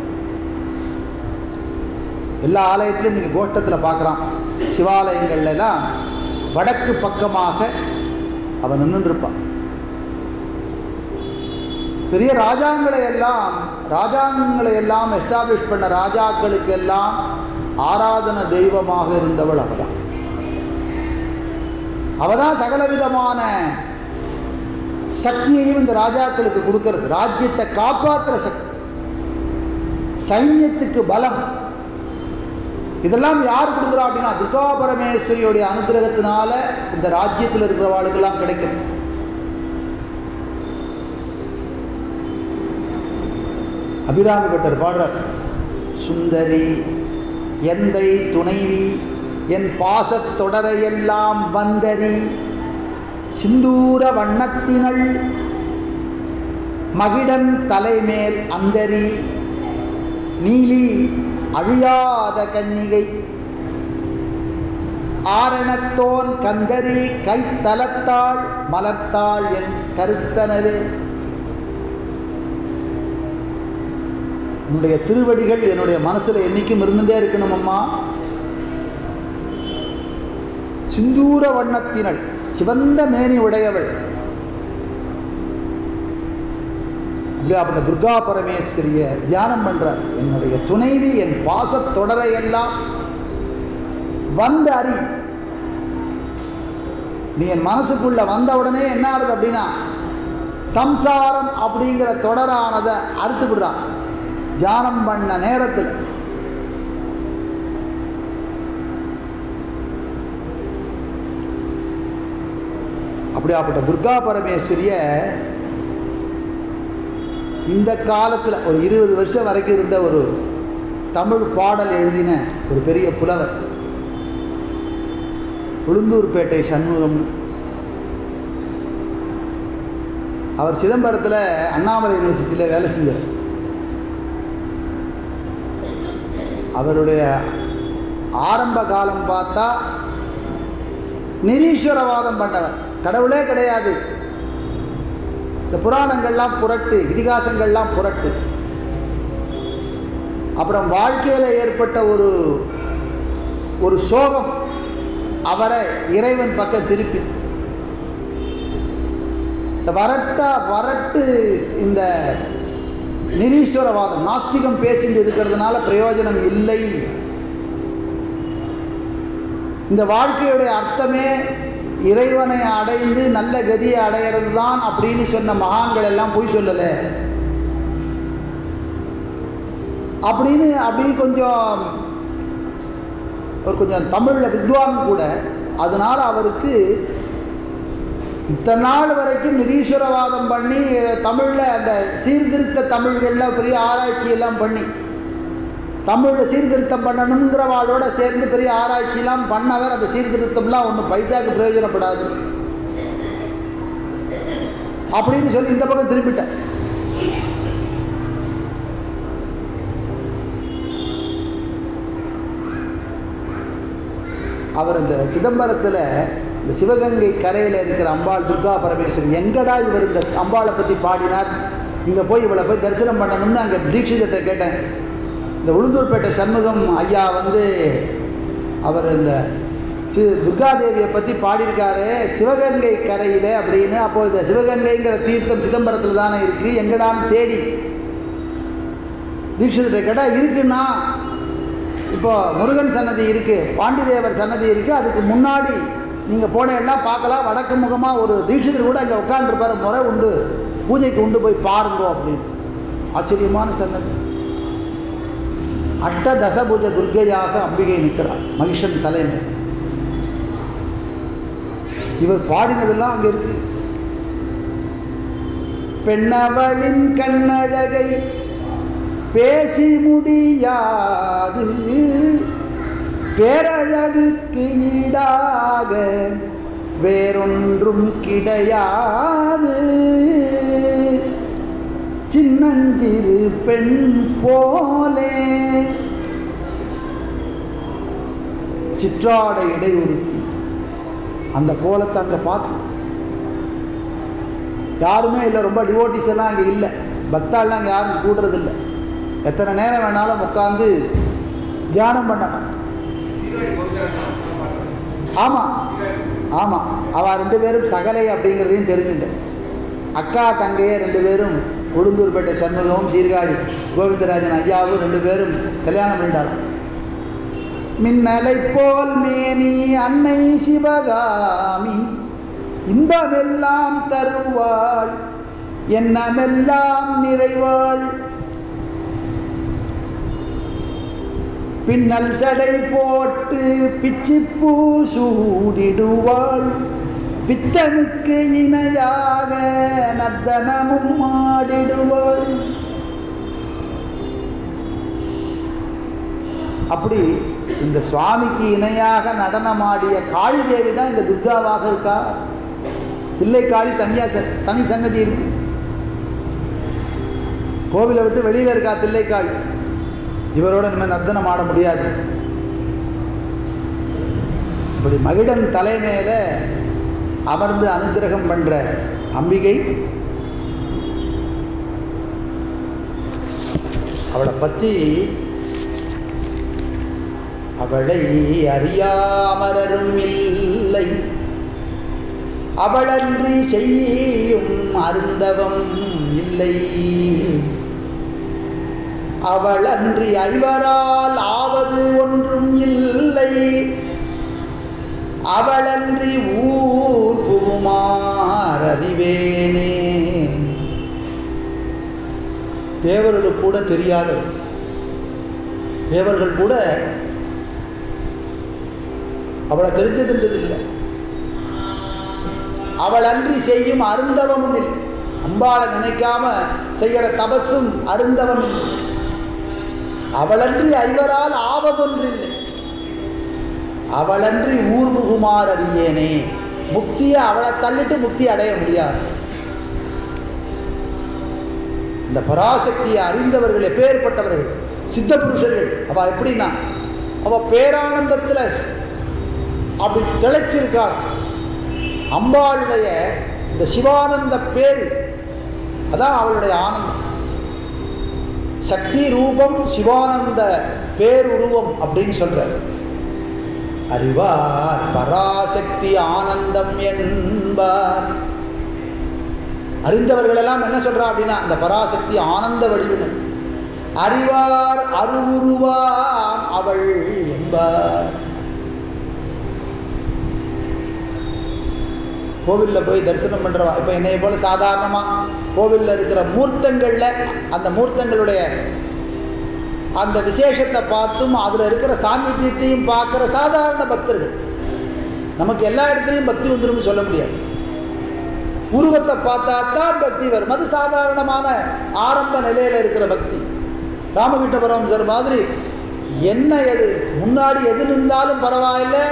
எல்லா ஆலயத்திலும் நீங்கள் கோஷ்டத்தில் பார்க்குறான் சிவாலயங்கள்லாம் வடக்கு பக்கமாக அவன் நின்றுருப்பான் பெரிய ராஜாங்களை எல்லாம் ராஜாங்களை எல்லாம் எஸ்டாப்ளிஷ் பண்ண ராஜாக்களுக்கு எல்லாம் ஆராதன தெய்வமாக இருந்தவள் அவதான் அவதான் சகலவிதமான சக்தியையும் இந்த ராஜாக்களுக்கு கொடுக்கறது ராஜ்யத்தை காப்பாற்றுற சக்தி சைன்யத்துக்கு பலம் இதெல்லாம் யார் கொடுக்குறா அப்படின்னா துர்கா பரமேஸ்வரியுடைய அனுகிரகத்தினால இந்த ராஜ்யத்தில் இருக்கிறவாளுக்கெல்லாம் கிடைக்கும் அபிராமி பட்டர் பாடுறார் சுந்தரி எந்தை துணைவி என் பாசத் தொடரையெல்லாம் வந்தரி சிந்தூர வண்ணத்தினள் மகிடன் தலைமேல் அந்தரி நீலி அழியாத கன்னிகை ஆரணத்தோன் கந்தரி கைத்தலத்தாள் மலர்த்தாள் என் கருத்தனவே உன்னுடைய திருவடிகள் என்னுடைய மனசில் என்றைக்கும் இருந்துட்டே இருக்கணும் அம்மா சிந்தூர வண்ணத்தினள் சிவந்த மேனி உடையவள் அப்படியாப்பட்ட துர்கா பரமேஸ்வரிய தியானம் பண்றார் என்னுடைய துணைவி என் பாசத் தொடரையெல்லாம் வந்த அறி நீ என் மனசுக்குள்ள வந்த உடனே என்ன ஆகுது அப்படின்னா சம்சாரம் அப்படிங்கிற தொடரானதை அறுத்து விடுறான் தியானம் பண்ண நேரத்தில் அப்படியாப்பட்ட துர்கா பரமேஸ்வரிய இந்த காலத்தில் ஒரு இருபது வருஷம் வரைக்கும் இருந்த ஒரு தமிழ் பாடல் எழுதின ஒரு பெரிய புலவர் உளுந்தூர்பேட்டை சண்முகம்னு அவர் சிதம்பரத்தில் அண்ணாமலை யூனிவர்சிட்டியில் வேலை செஞ்சார் அவருடைய ஆரம்ப காலம் பார்த்தா நிரீஸ்வரவாதம் பண்ணவர் கடவுளே கிடையாது இந்த புராணங்கள்லாம் புரட்டு இதிகாசங்கள்லாம் புரட்டு அப்புறம் வாழ்க்கையில் ஏற்பட்ட ஒரு ஒரு சோகம் அவரை இறைவன் பக்கம் திருப்பி இந்த வரட்டா வரட்டு இந்த நிரீஸ்வரவாதம் நாஸ்திகம் பேசிட்டு இருக்கிறதுனால பிரயோஜனம் இல்லை இந்த வாழ்க்கையுடைய அர்த்தமே இறைவனை அடைந்து நல்ல கதியை அடையிறது தான் அப்படின்னு சொன்ன மகான்கள் எல்லாம் பொய் சொல்லலை அப்படின்னு அப்படி கொஞ்சம் ஒரு கொஞ்சம் தமிழில் வித்வான் கூட அதனால் அவருக்கு இத்தனை நாள் வரைக்கும் நிரீஸ்வரவாதம் பண்ணி தமிழில் அந்த சீர்திருத்த தமிழ்களில் பெரிய ஆராய்ச்சி எல்லாம் பண்ணி தமிழில் சீர்திருத்தம் பண்ணணுங்கிறவாளோட சேர்ந்து பெரிய ஆராய்ச்சிலாம் பண்ணவர் அந்த சீர்திருத்தம்லாம் ஒன்றும் பைசாக்கு பிரயோஜனப்படாது அப்படின்னு சொல்லி இந்த பக்கம் திரும்பிட்டேன் அவர் இந்த சிதம்பரத்தில் இந்த சிவகங்கை கரையில் இருக்கிற அம்பாள் துர்கா பரமேஸ்வரன் எங்கடா இவர் இந்த அம்பாளை பற்றி பாடினார் இங்கே போய் இவளை போய் தரிசனம் பண்ணணும்னு அங்கே தீட்சிதத்தை கேட்டேன் இந்த உளுந்தூர்பேட்டை சண்முகம் ஐயா வந்து அவர் இந்த சி துர்காதேவியை பற்றி பாடியிருக்காரு சிவகங்கை கரையில் அப்படின்னு அப்போது இந்த சிவகங்கைங்கிற தீர்த்தம் சிதம்பரத்தில் தானே இருக்குது எங்கடான்னு தேடி தீட்சிதத்தை கேட்டால் இருக்குன்னா இப்போ முருகன் சன்னதி இருக்குது பாண்டிதேவர் சன்னதி இருக்குது அதுக்கு முன்னாடி நீங்கள் போனீங்கன்னா பார்க்கலாம் வடக்கு முகமாக ஒரு தீட்சிதர் கூட அங்கே உட்காந்துருப்பார் முறை உண்டு பூஜைக்கு உண்டு போய் பாருங்கோ அப்படின்னு ஆச்சரியமான சன்னதி அஷ்டதசபுஜ துர்க்கையாக அம்பிகை நிற்கிறார் மகிஷன் தலைமை இவர் பாடினதெல்லாம் அங்கே இருக்கு பெண்ணவளின் கண்ணழகை பேசி முடியாது பேரழகுக்கு ஈடாக வேறொன்றும் கிடையாது சின்னஞ்சிறு பெண் போலே சிற்றாடை இடையுறுத்தி அந்த கோலத்தை அங்கே பார்த்து யாருமே இல்லை ரொம்ப டிவோட்டிஸ் எல்லாம் அங்கே இல்லை பக்தாள்லாம் அங்கே யாரும் கூடுறதில்லை எத்தனை நேரம் வேணாலும் உட்காந்து தியானம் பண்ணலாம் ஆமாம் ஆமாம் அவள் ரெண்டு பேரும் சகலை அப்படிங்கிறதையும் தெரிஞ்சுட்டேன் அக்கா தங்கையே ரெண்டு பேரும் உளுந்தூர்பேட்டை சண்முகமும் சீர்காழி கோவிந்தராஜன் ஐயாவும் ரெண்டு பேரும் கல்யாணம் பண்ணிட்டாலும் மின்னலை போல் மேனி அன்னை சிவகாமி இன்பமெல்லாம் தருவாள் எண்ணமெல்லாம் நிறைவாள் பின்னல் சடை போட்டு பிச்சிப்பூ சூடிடுவாள் பித்தனுக்கு இணையாக நர்த்தனமும் ஆடிடுவாள் அப்படி இந்த சுவாமிக்கு இணையாக நடனமாடிய காளி தேவி தான் இங்கே துர்காவாக இருக்கா தில்லை காளி தனியாக தனி சன்னதி இருக்கு கோவிலை விட்டு வெளியில் இருக்கா தில்லை காளி இவரோட நம்ம நர்த்தனம் ஆட முடியாது இப்படி மகிடன் தலைமையில அமர்ந்து அனுகிரகம் பண்ற அம்பிகை அவளை பற்றி அவளை அறியாமரரும் இல்லை அவளன்றி செய்யும் அருந்தவம் இல்லை அவள் அன்றி ஐவரால் ஆவது ஒன்றும் இல்லை அவளன்றி ஊர் புகுமார் அறிவேனே தேவர்களுக்கு கூட தெரியாதவள் தேவர்கள் கூட அவளை தெரிஞ்சதுன்றதில்லை அவள் அன்றி செய்யும் அருந்தவமும் இல்லை அம்பாளை நினைக்காம செய்கிற தபஸும் அருந்தவம் இல்லை அவளன்றி ஐவரால் ஆவதொன்றில்லை அவளன்றி ஊர் புகுமார் அறியேனே முக்தியை அவளை தள்ளிட்டு முக்தி அடைய முடியாது இந்த பராசக்தியை அறிந்தவர்கள் எப்பேற்பட்டவர்கள் சித்த புருஷர்கள் அவள் எப்படின்னா அவள் பேரானந்தத்தில் அப்படி திளைச்சிருக்காள் அம்பாளுடைய இந்த சிவானந்த பேர் அதான் அவளுடைய ஆனந்தம் சக்தி ரூபம் சிவானந்த பேருருவம் அப்படின்னு சொல்றார் அறிவார் பராசக்தி ஆனந்தம் என்பார் அறிந்தவர்களெல்லாம் என்ன சொல்றா அப்படின்னா அந்த பராசக்தி ஆனந்த வடிவினர் அறிவார் அருவுருவாம் அவள் என்பார் கோவிலில் போய் தரிசனம் பண்ணுறவா இப்போ என்னைய போல சாதாரணமாக கோவிலில் இருக்கிற மூர்த்தங்களில் அந்த மூர்த்தங்களுடைய அந்த விசேஷத்தை பார்த்தும் அதில் இருக்கிற சாநித்தியத்தையும் பார்க்குற சாதாரண பக்தர்கள் நமக்கு எல்லா இடத்துலையும் பக்தி வந்துரும்னு சொல்ல முடியாது உருவத்தை பார்த்தா தான் பக்தி வரும் அது சாதாரணமான ஆரம்ப நிலையில் இருக்கிற பக்தி ராமகிருஷ்ண பரமசர் மாதிரி என்ன எது முன்னாடி எது நின்றாலும் பரவாயில்லை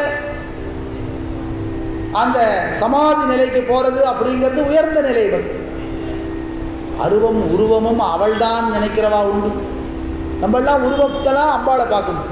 அந்த சமாதி நிலைக்கு போகிறது அப்படிங்கிறது உயர்ந்த நிலை பக்தி அருவம் உருவமும் அவள்தான் நினைக்கிறவா உண்டு நம்மெல்லாம் உருவத்தெல்லாம் அம்பாளை பார்க்கணும்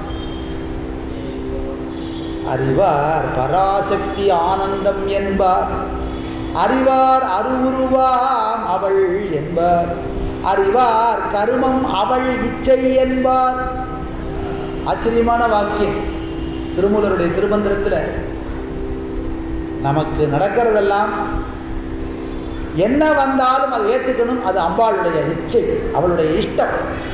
அறிவார் பராசக்தி ஆனந்தம் என்பார் அறிவார் அருவுருவாம் அவள் என்பார் அறிவார் கருமம் அவள் இச்சை என்பார் ஆச்சரியமான வாக்கியம் திருமூலருடைய திருமந்திரத்தில் நமக்கு நடக்கிறதெல்லாம் என்ன வந்தாலும் அதை ஏற்றுக்கணும் அது அம்பாளுடைய இச்சை அவளுடைய இஷ்டம்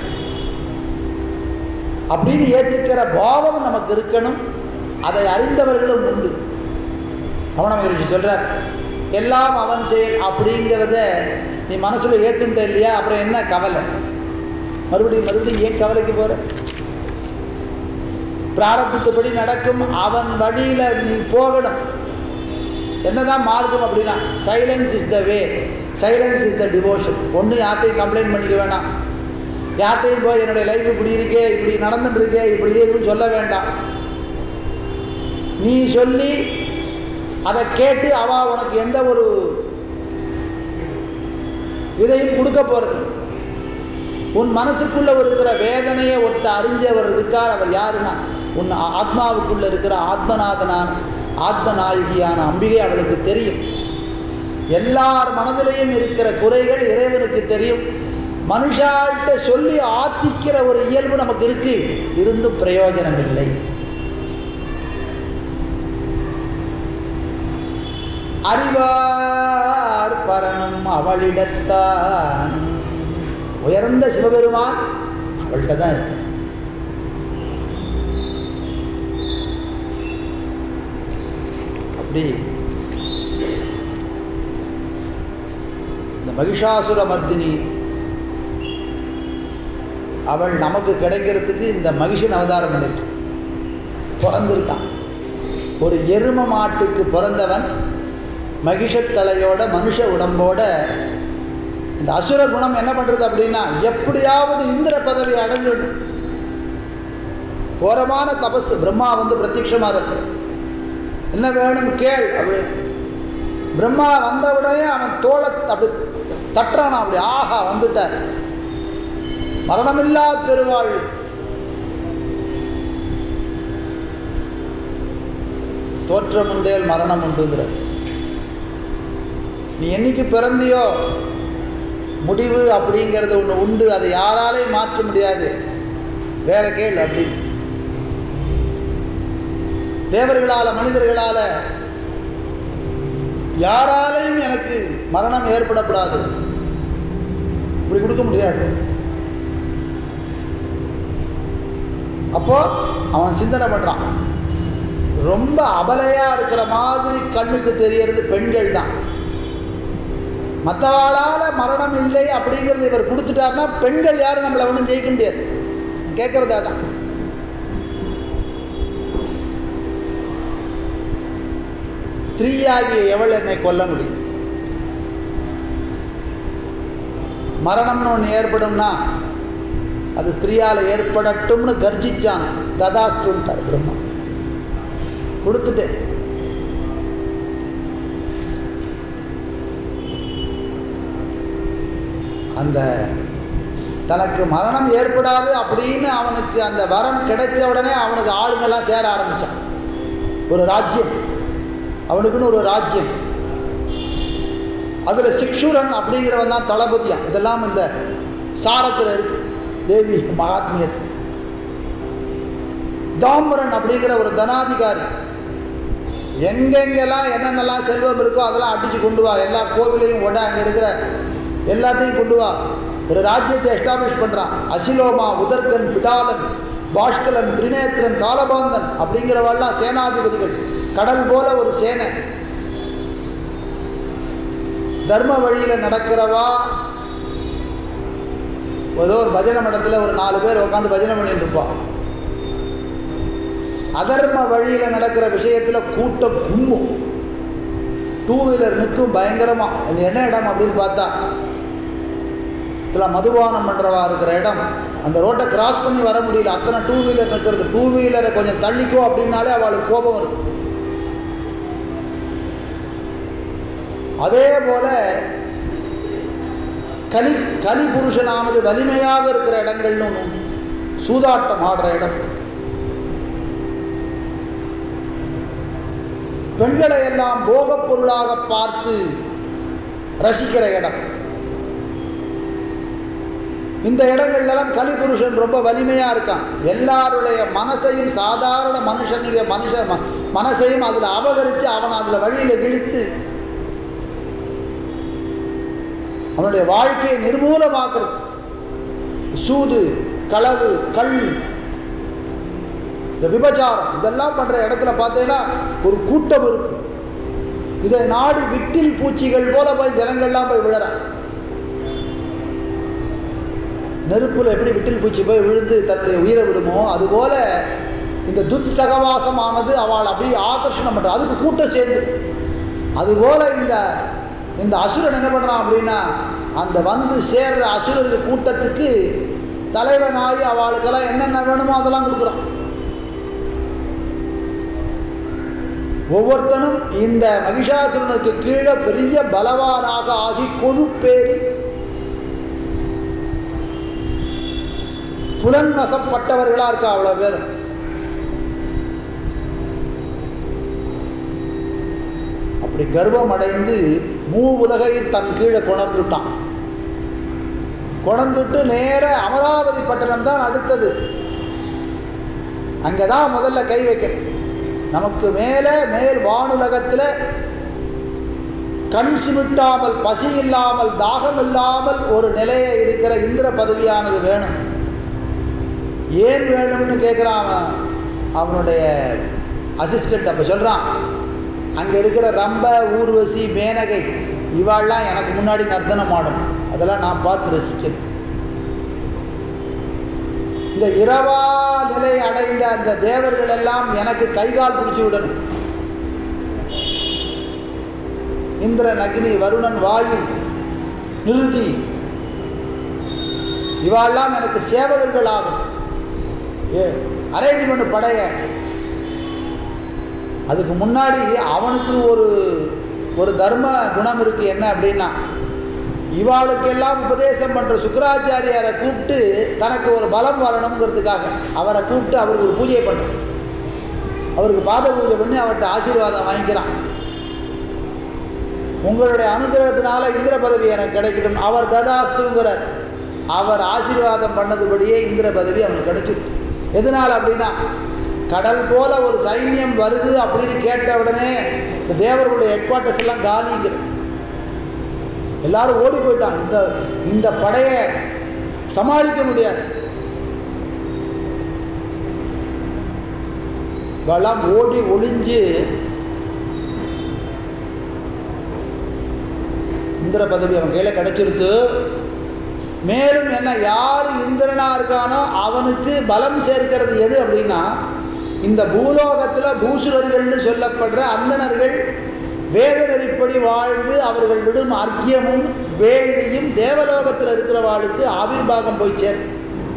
அப்படின்னு ஏற்றுக்கிற பாவம் நமக்கு இருக்கணும் அதை அறிந்தவர்களும் உண்டு அவன் மகிழ்ச்சி சொல்கிறார் எல்லாம் அவன் செயல் அப்படிங்கிறத நீ மனசில் ஏற்றுட்ட இல்லையா அப்புறம் என்ன கவலை மறுபடியும் மறுபடியும் ஏன் கவலைக்கு போகிற பிராரத்தத்துப்படி நடக்கும் அவன் வழியில் நீ போகணும் என்னதான் மார்க்கம் அப்படின்னா silence is the way silence is the devotion ஒன்று யார்ட்டையும் கம்ப்ளைண்ட் பண்ணிக்க வேணாம் யார்ட்டையும் போய் என்னுடைய லைஃப் இப்படி இருக்கே இப்படி நடந்துட்டு இருக்கே இப்படி எதுவும் சொல்ல வேண்டாம் நீ சொல்லி அதை கேட்டு அவ உனக்கு எந்த ஒரு இதையும் கொடுக்க போகிறது உன் மனசுக்குள்ளே இருக்கிற வேதனையை ஒருத்தர் அறிஞ்சவர் இருக்கார் அவர் யாருன்னா உன் ஆத்மாவுக்குள்ளே இருக்கிற ஆத்மநாதனான ஆத்மநாயகியான அம்பிகை அவளுக்கு தெரியும் எல்லார் மனதிலையும் இருக்கிற குறைகள் இறைவனுக்கு தெரியும் மனுஷால்கிட்ட சொல்லி ஆத்திக்கிற ஒரு இயல்பு நமக்கு இருக்கு இருந்தும் பிரயோஜனம் இல்லை அறிவார் பரணும் அவளிடத்தான் உயர்ந்த சிவபெருமான் அவள்கிட்ட தான் இருக்கு அப்படி இந்த மகிஷாசுர மர்தினி அவள் நமக்கு கிடைக்கிறதுக்கு இந்த மகிஷன் அவதாரம் பண்ணிருக்கான் பிறந்திருக்கான் ஒரு எரும மாட்டுக்கு பிறந்தவன் மகிஷத்தலையோட மனுஷ உடம்போட இந்த அசுர குணம் என்ன பண்ணுறது அப்படின்னா எப்படியாவது இந்திர பதவி அடைஞ்சிடும் கோரமான தபஸ் பிரம்மா வந்து பிரத்யட்சமாக இருக்கு என்ன வேணும் கேள் அப்படி பிரம்மா வந்த உடனே அவன் தோளை அப்படி தட்டுறானா அப்படி ஆஹா வந்துட்டார் மரணமில்லா பெருவாழ்வு தோற்றம் உண்டேல் மரணம் உண்டுங்கிற நீ என்னைக்கு பிறந்தியோ முடிவு அப்படிங்கிறது ஒன்று உண்டு அதை யாராலையும் மாற்ற முடியாது வேற கேள் அப்படி தேவர்களால் மனிதர்களால் யாராலையும் எனக்கு மரணம் ஏற்படக்கூடாது இப்படி கொடுக்க முடியாது அப்போ அவன் சிந்தனை பண்ணுறான் ரொம்ப அபலையாக இருக்கிற மாதிரி கண்ணுக்கு தெரியறது பெண்கள் தான் மற்றவாளால் மரணம் இல்லை அப்படிங்கிறது இவர் கொடுத்துட்டாருன்னா பெண்கள் யாரும் நம்மளை ஒன்றும் ஜெயிக்க முடியாது கேட்குறதா தான் ஸ்திரீயாகிய எவள் என்னை கொல்ல முடியும் மரணம்னு ஒன்று ஏற்படும்னா அது ஸ்திரீயால் ஏற்படட்டும்னு கர்ஜிச்சான் கதாஸ்துன்ட்டார் பிரம்மா கொடுத்துட்டேன் அந்த தனக்கு மரணம் ஏற்படாது அப்படின்னு அவனுக்கு அந்த வரம் கிடைச்ச உடனே அவனுக்கு ஆளுங்கெல்லாம் சேர ஆரம்பித்தான் ஒரு ராஜ்யம் அவனுக்குன்னு ஒரு ராஜ்யம் அதில் சிக்ஷுரன் அப்படிங்கிறவன் தான் தளபதியா இதெல்லாம் இந்த சாரத்தில் இருக்கு தேவி மகாத்மியத்தில் தாமரன் அப்படிங்கிற ஒரு தனாதிகாரி எங்கெங்கெல்லாம் என்னென்னலாம் செல்வம் இருக்கோ அதெல்லாம் அடித்து கொண்டு வா எல்லா கோவிலையும் உட அங்கே இருக்கிற எல்லாத்தையும் கொண்டு வா ஒரு ராஜ்யத்தை எஸ்டாப்ளிஷ் பண்ணுறான் அசிலோமா உதர்கன் பிடாலன் பாஷ்கலன் திரிநேத்திரன் காலபாந்தன் அப்படிங்கிறவெல்லாம் சேனாதிபதிகள் கடல் போல ஒரு சேனை தர்ம வழியில் நடக்கிறவா ஏதோ ஒரு பஜனை மடத்தில் ஒரு நாலு பேர் உட்காந்து பஜனை பண்ணிட்டு இருப்பா அதர்ம வழியில் நடக்கிற விஷயத்தில் கூட்டம் கும்பும் டூ வீலர் நிற்கும் பயங்கரமாக அது என்ன இடம் அப்படின்னு பார்த்தா இதில் மதுபானம் பண்ணுறவா இருக்கிற இடம் அந்த ரோட்டை கிராஸ் பண்ணி வர முடியல அத்தனை டூ வீலர் நிற்கிறது டூ வீலரை கொஞ்சம் தள்ளிக்கோ அப்படின்னாலே அவளுக்கு கோபம் வருது அதே போல கலி கலி புருஷனானது வலிமையாக இருக்கிற இடங்கள்னு ஒன்று உண்டு. சூதாட்டம் ஆடுற இடம் பெண்களை எல்லாம் போகப் பொருளாக பார்த்து ரசிக்கிற இடம் இந்த இடங்கள்லாம் கலிபுருஷன் ரொம்ப வலிமையாக இருக்கான் எல்லாருடைய மனசையும் சாதாரண மனுஷனுடைய மனுஷ ம- மனசையும் அதில் அபகரித்து அவனை அதில் வழியில் இழுத்து அவனுடைய வாழ்க்கையை நிர்மூலமாக்குறது சூது களவு கல் இந்த விபச்சாரம் இதெல்லாம் பண்ணுற இடத்துல பார்த்தீங்கன்னா ஒரு கூட்டம் இருக்கு இதை நாடி விட்டில் பூச்சிகள் போல போய் ஜனங்கள்லாம் போய் விழறான் நெருப்பில் எப்படி விட்டில் பூச்சி போய் விழுந்து தன்னுடைய உயிரை விடுமோ அதுபோல இந்த துத் சகவாசமானது அவள் அப்படியே ஆகர்ஷணம் பண்ணுறா அதுக்கு கூட்டம் சேர்ந்து அதுபோல இந்த இந்த அசுரன் என்ன பண்ணுறான் அப்படின்னா அந்த வந்து சேர்ற அசுரர்கள் கூட்டத்துக்கு தலைவனாகி அவளுக்கெல்லாம் என்னென்ன வேணுமோ அதெல்லாம் கொடுக்குறான் ஒவ்வொருத்தனும் இந்த மகிஷாசுரனுக்கு கீழே பெரிய பலவானாக ஆகி கொழுப்பேறி புலன் வசப்பட்டவர்களா இருக்கா அவ்வளோ பேர் அப்படி கர்வம் அடைந்து மூ உலகையும் தன் கீழே கொணர்ந்துட்டான் கொணர்ந்துட்டு நேர அமராவதி பட்டணம் தான் அடுத்தது அங்கே தான் முதல்ல கை வைக்கணும் நமக்கு மேலே மேல் வானுலகத்தில் கண் சிமிட்டாமல் பசி இல்லாமல் தாகம் இல்லாமல் ஒரு நிலையை இருக்கிற இந்திர பதவியானது வேணும் ஏன் வேணும்னு கேட்குறான் அவன் அவனுடைய அசிஸ்டண்ட் அப்போ சொல்கிறான் அங்கே இருக்கிற ரம்ப ஊர்வசி மேனகை இவாள்லாம் எனக்கு முன்னாடி நர்த்தனம் ஆடணும் அதெல்லாம் நான் பார்த்து ரசிக்கணும் இந்த இரவா நிலை அடைந்த அந்த தேவர்கள் எல்லாம் எனக்கு கைகால் பிடிச்சி விடணும் இந்திரன் அக்னி வருணன் வாயு நிருதி இவாள்லாம் எனக்கு சேவகர்கள் ஆகும் அரேஞ்ச் பண்ணு படைய அதுக்கு முன்னாடி அவனுக்கு ஒரு ஒரு தர்ம குணம் இருக்குது என்ன அப்படின்னா இவாளுக்கெல்லாம் உபதேசம் பண்ணுற சுக்கராச்சாரியாரை கூப்பிட்டு தனக்கு ஒரு பலம் வரணுங்கிறதுக்காக அவரை கூப்பிட்டு அவருக்கு ஒரு பூஜை பண்ணும் அவருக்கு பாத பூஜை பண்ணி அவர்கிட்ட ஆசீர்வாதம் வாங்கிக்கிறான் உங்களுடைய அனுகிரகத்தினால இந்திர பதவி எனக்கு கிடைக்கட்டும் அவர் ததாஸ்துங்கிறார் அவர் ஆசீர்வாதம் பண்ணதுபடியே இந்திர பதவி அவனுக்கு கிடைச்சிருச்சு எதனால் அப்படின்னா கடல் போல ஒரு சைன்யம் வருது அப்படின்னு கேட்ட உடனே இந்த தேவர்களுடைய ஹெட் குவார்ட்டர்ஸ் எல்லாம் காலிங்கிறது எல்லாரும் ஓடி போயிட்டான் இந்த இந்த படையை சமாளிக்க முடியாது இவெல்லாம் ஓடி ஒளிஞ்சு இந்திர பதவி அவன் கையில் கிடைச்சிருத்து மேலும் என்ன யார் இந்திரனா இருக்கானோ அவனுக்கு பலம் சேர்க்கிறது எது அப்படின்னா இந்த பூலோகத்தில் பூசுரர்கள்னு சொல்லப்படுற அந்தணர்கள் வேத நெறிப்படி வாழ்ந்து அவர்கள் விடும் அர்க்கியமும் வேள்வியும் தேவலோகத்தில் இருக்கிறவாளுக்கு ஆவிர்வாகம் போய் சேரும்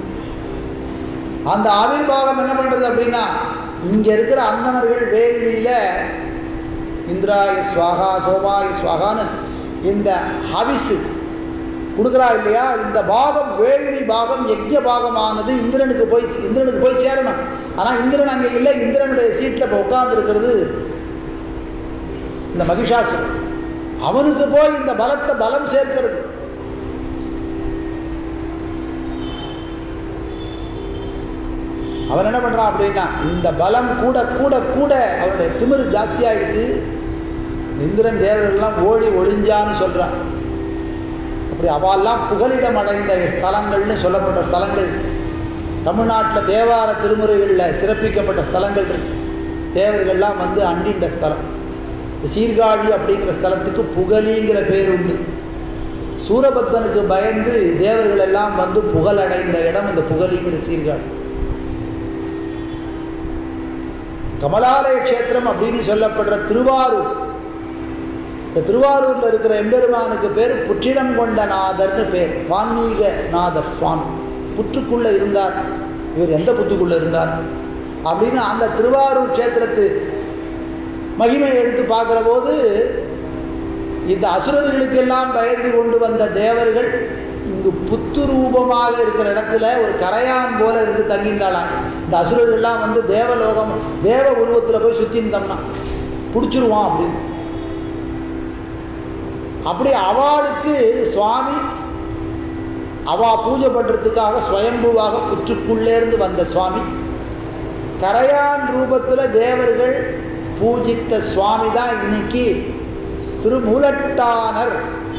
அந்த ஆவிர்வாகம் என்ன பண்ணுறது அப்படின்னா இங்கே இருக்கிற அந்தணர்கள் வேள்வியில் இந்திராய ஸ்வாகா சோமாய ஸ்வாகான்னு இந்த ஹவிஸு கொடுக்குறா இல்லையா இந்த பாகம் வேள்வி பாகம் யஜ்ய பாகமானது இந்திரனுக்கு போய் இந்திரனுக்கு போய் சேரணும் ஆனால் இந்திரன் அங்கே இல்லை இந்திரனுடைய சீட்டில் இப்போ உட்காந்துருக்கிறது இந்த மகிஷாசுரன் அவனுக்கு போய் இந்த பலத்தை பலம் சேர்க்கிறது அவன் என்ன பண்ணுறான் அப்படின்னா இந்த பலம் கூட கூட கூட அவனுடைய திமிரு ஜாஸ்தியாகிடுது இந்திரன் தேவர்கள்லாம் ஓடி ஒளிஞ்சான்னு சொல்கிறான் அப்படி அவெல்லாம் புகலிடம் அடைந்த ஸ்தலங்கள்னு சொல்லப்பட்ட ஸ்தலங்கள் தமிழ்நாட்டில் தேவார திருமுறைகளில் சிறப்பிக்கப்பட்ட ஸ்தலங்கள் இருக்கு தேவர்கள்லாம் வந்து அண்டின்ற ஸ்தலம் சீர்காழி அப்படிங்கிற ஸ்தலத்துக்கு புகலிங்கிற பேர் உண்டு சூரபத்மனுக்கு பயந்து தேவர்கள் எல்லாம் வந்து புகழடைந்த இடம் இந்த புகலிங்கிற சீர்காழி கமலாலய க்ஷேத்திரம் அப்படின்னு சொல்லப்படுற திருவாரூர் இந்த திருவாரூரில் இருக்கிற எம்பெருமானுக்கு பேர் புற்றிடம் கொண்ட நாதர்னு பேர் வான்மீக நாதர் சுவாமி புற்றுக்குள்ளே இருந்தார் இவர் எந்த புத்துக்குள்ளே இருந்தார் அப்படின்னு அந்த திருவாரூர் க்ஷேத்திரத்து மகிமையை எடுத்து பார்க்குற போது இந்த அசுரர்களுக்கெல்லாம் பயந்து கொண்டு வந்த தேவர்கள் இங்கு புத்து ரூபமாக இருக்கிற இடத்துல ஒரு கரையான் போல இருந்து தங்கியிருந்தாளாம் இந்த அசுரர்கள்லாம் வந்து தேவலோகம் தேவ உருவத்தில் போய் சுற்றிருந்தோம்னா பிடிச்சிருவான் அப்படின்னு அப்படி அவளுக்கு சுவாமி அவா பூஜை பண்ணுறதுக்காக சுயம்புவாக புற்றுக்குள்ளேருந்து வந்த சுவாமி கரையான் ரூபத்தில் தேவர்கள் பூஜித்த சுவாமி தான் இன்னைக்கு திருமூலட்டானர்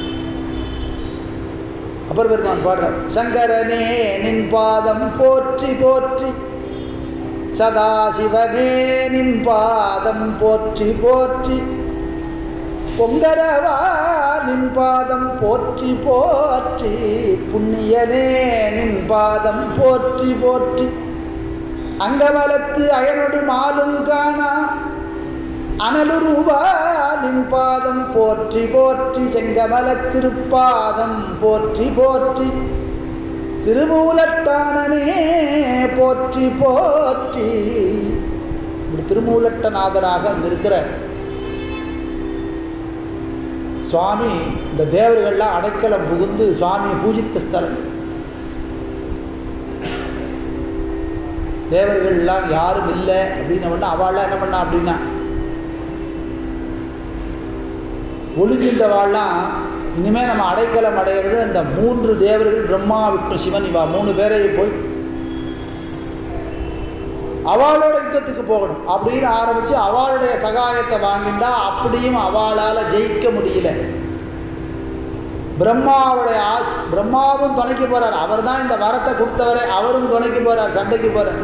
அப்புறம் பெருமான் பாடுறார் சங்கரனே நின் பாதம் போற்றி போற்றி சதாசிவனே நின் பாதம் போற்றி போற்றி பொங்கரவா நின் பாதம் போற்றி போற்றி புண்ணியனே நின் பாதம் போற்றி போற்றி அங்கமலத்து அயனொடு மாலும் காணா அனலுருவா நின் பாதம் போற்றி போற்றி செங்கமல திருப்பாதம் போற்றி போற்றி திருமூலட்டானனே போற்றி போற்றி இப்படி திருமூலட்டநாதராக அங்கே இருக்கிற சுவாமி இந்த தேவர்கள்லாம் அடைக்கலம் புகுந்து சுவாமியை பூஜித்த ஸ்தலம் தேவர்கள்லாம் யாரும் இல்லை அப்படின்னு ஒன்று அவள்லாம் என்ன பண்ணா அப்படின்னா ஒளிஞ்சின்றவாள்லாம் இனிமேல் நம்ம அடைக்கலம் அடையிறது அந்த மூன்று தேவர்கள் பிரம்மா விஷ்ணு சிவன் இவா மூணு பேரையும் போய் அவளோட யுத்தத்துக்கு போகணும் அப்படின்னு ஆரம்பித்து அவளுடைய சகாயத்தை வாங்கிண்டா அப்படியும் அவளால் ஜெயிக்க முடியல பிரம்மாவுடைய ஆஸ் பிரம்மாவும் துணைக்கு போகிறார் அவர் தான் இந்த வரத்தை கொடுத்தவரை அவரும் துணைக்கு போகிறார் சண்டைக்கு போகிறார்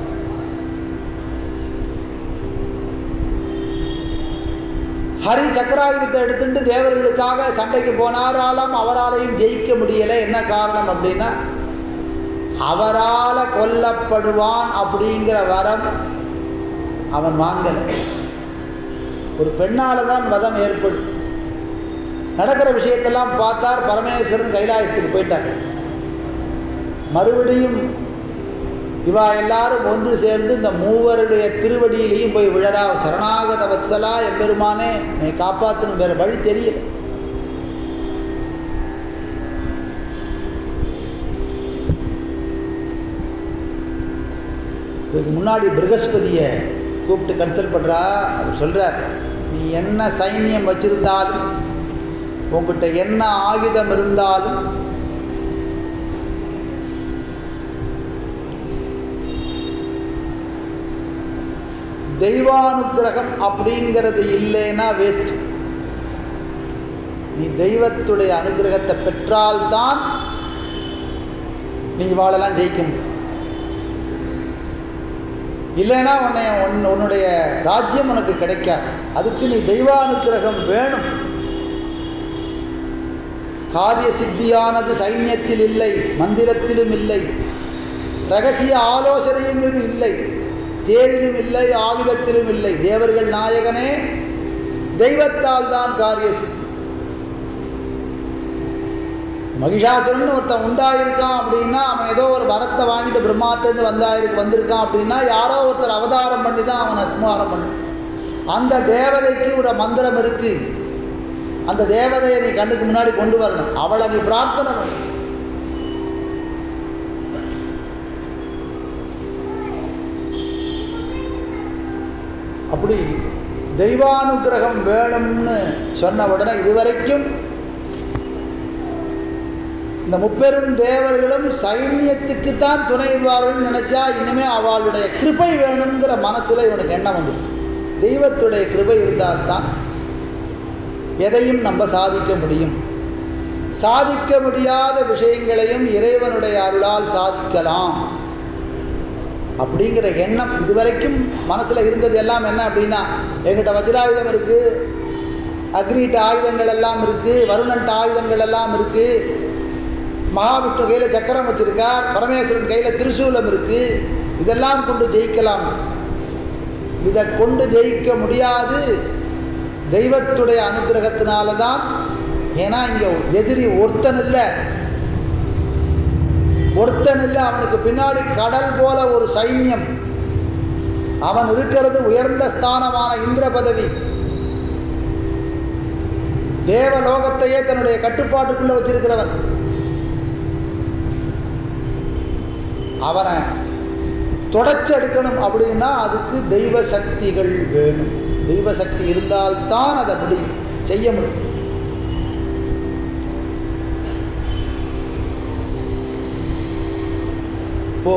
ஹரி சக்கராயுதத்தை எடுத்துட்டு தேவர்களுக்காக சண்டைக்கு போனாராலும் அவராலையும் ஜெயிக்க முடியலை என்ன காரணம் அப்படின்னா அவரால் கொல்லப்படுவான் அப்படிங்கிற வரம் அவன் வாங்கலை ஒரு பெண்ணால் தான் வதம் ஏற்படும் நடக்கிற விஷயத்தெல்லாம் பார்த்தார் பரமேஸ்வரன் கைலாயத்துக்கு போயிட்டார் மறுபடியும் இவா எல்லாரும் ஒன்று சேர்ந்து இந்த மூவருடைய திருவடியிலையும் போய் விழறா சரணாகத வத்சலா எம்பெருமானே நீ காப்பாற்றணும் வேற வழி தெரியல இதுக்கு முன்னாடி ப்ரகஸ்பதியை கூப்பிட்டு கன்சல்ட் பண்ணுறா அவர் சொல்கிறார் நீ என்ன சைன்யம் வச்சிருந்தாலும் உங்ககிட்ட என்ன ஆயுதம் இருந்தாலும் தெய்வானுக்கிரகம் அப்படிங்கிறது இல்லைன்னா வேஸ்ட் நீ தெய்வத்துடைய அனுகிரகத்தை பெற்றால்தான் நீ வாழலாம் ஜெயிக்க முடியும் இல்லைன்னா உன்னை உன் உன்னுடைய ராஜ்யம் உனக்கு கிடைக்காது அதுக்கு நீ தெய்வானுக்கிரகம் வேணும் காரிய சித்தியானது சைன்யத்தில் இல்லை மந்திரத்திலும் இல்லை ரகசிய ஆலோசனையிலும் இல்லை தேரிலும் இல்லை ஆயுதத்திலும் இல்லை தேவர்கள் நாயகனே தெய்வத்தால் தான் காரிய சித்தி மகிஷாசுரன் ஒருத்தன் உண்டாயிருக்கான் அப்படின்னா அவன் ஏதோ ஒரு வரத்தை வாங்கிட்டு பிரம்மாத்திலேருந்து வந்தாயிருக்கு வந்திருக்கான் அப்படின்னா யாரோ ஒருத்தர் அவதாரம் பண்ணி தான் அவனை சம்ஹாரம் பண்ணு அந்த தேவதைக்கு ஒரு மந்திரம் இருக்கு அந்த தேவதையை நீ கண்ணுக்கு முன்னாடி கொண்டு வரணும் அவளை நீ பிரார்த்தனை பண்ணு அப்படி தெய்வானுகிரகம் வேணும்னு சொன்ன உடனே இதுவரைக்கும் இந்த முப்பெரும் தேவர்களும் சைன்யத்துக்கு தான் துணைவார்கள் நினைச்சா இனிமே அவளுடைய கிருபை வேணுங்கிற மனசுல இவனுக்கு எண்ணம் வந்துடும் தெய்வத்துடைய கிருபை இருந்தால்தான் எதையும் நம்ம சாதிக்க முடியும் சாதிக்க முடியாத விஷயங்களையும் இறைவனுடைய அருளால் சாதிக்கலாம் அப்படிங்கிற எண்ணம் இதுவரைக்கும் மனசில் இருந்தது எல்லாம் என்ன அப்படின்னா எங்கிட்ட வஜ்ராயுதம் இருக்குது அக்னிட்ட ஆயுதங்கள் எல்லாம் இருக்குது வருணன்ட்ட ஆயுதங்கள் எல்லாம் இருக்குது மகாவிஷ்ணு கையில் சக்கரம் வச்சிருக்கார் பரமேஸ்வரன் கையில் திரிசூலம் இருக்குது இதெல்லாம் கொண்டு ஜெயிக்கலாம் இதை கொண்டு ஜெயிக்க முடியாது தெய்வத்துடைய அனுகிரகத்தினால தான் ஏன்னா இங்கே எதிரி ஒருத்தன் இல்லை ஒருத்தன் இல்லை அவனுக்கு பின்னாடி கடல் போல ஒரு சைன்யம் அவன் இருக்கிறது உயர்ந்த ஸ்தானமான இந்திர பதவி தேவலோகத்தையே தன்னுடைய கட்டுப்பாட்டுக்குள்ள வச்சிருக்கிறவன் அவனை தொடச்சி எடுக்கணும் அப்படின்னா அதுக்கு தெய்வ சக்திகள் வேணும் தெய்வ சக்தி இருந்தால்தான் அதை முடியும் செய்ய முடியும் இப்போ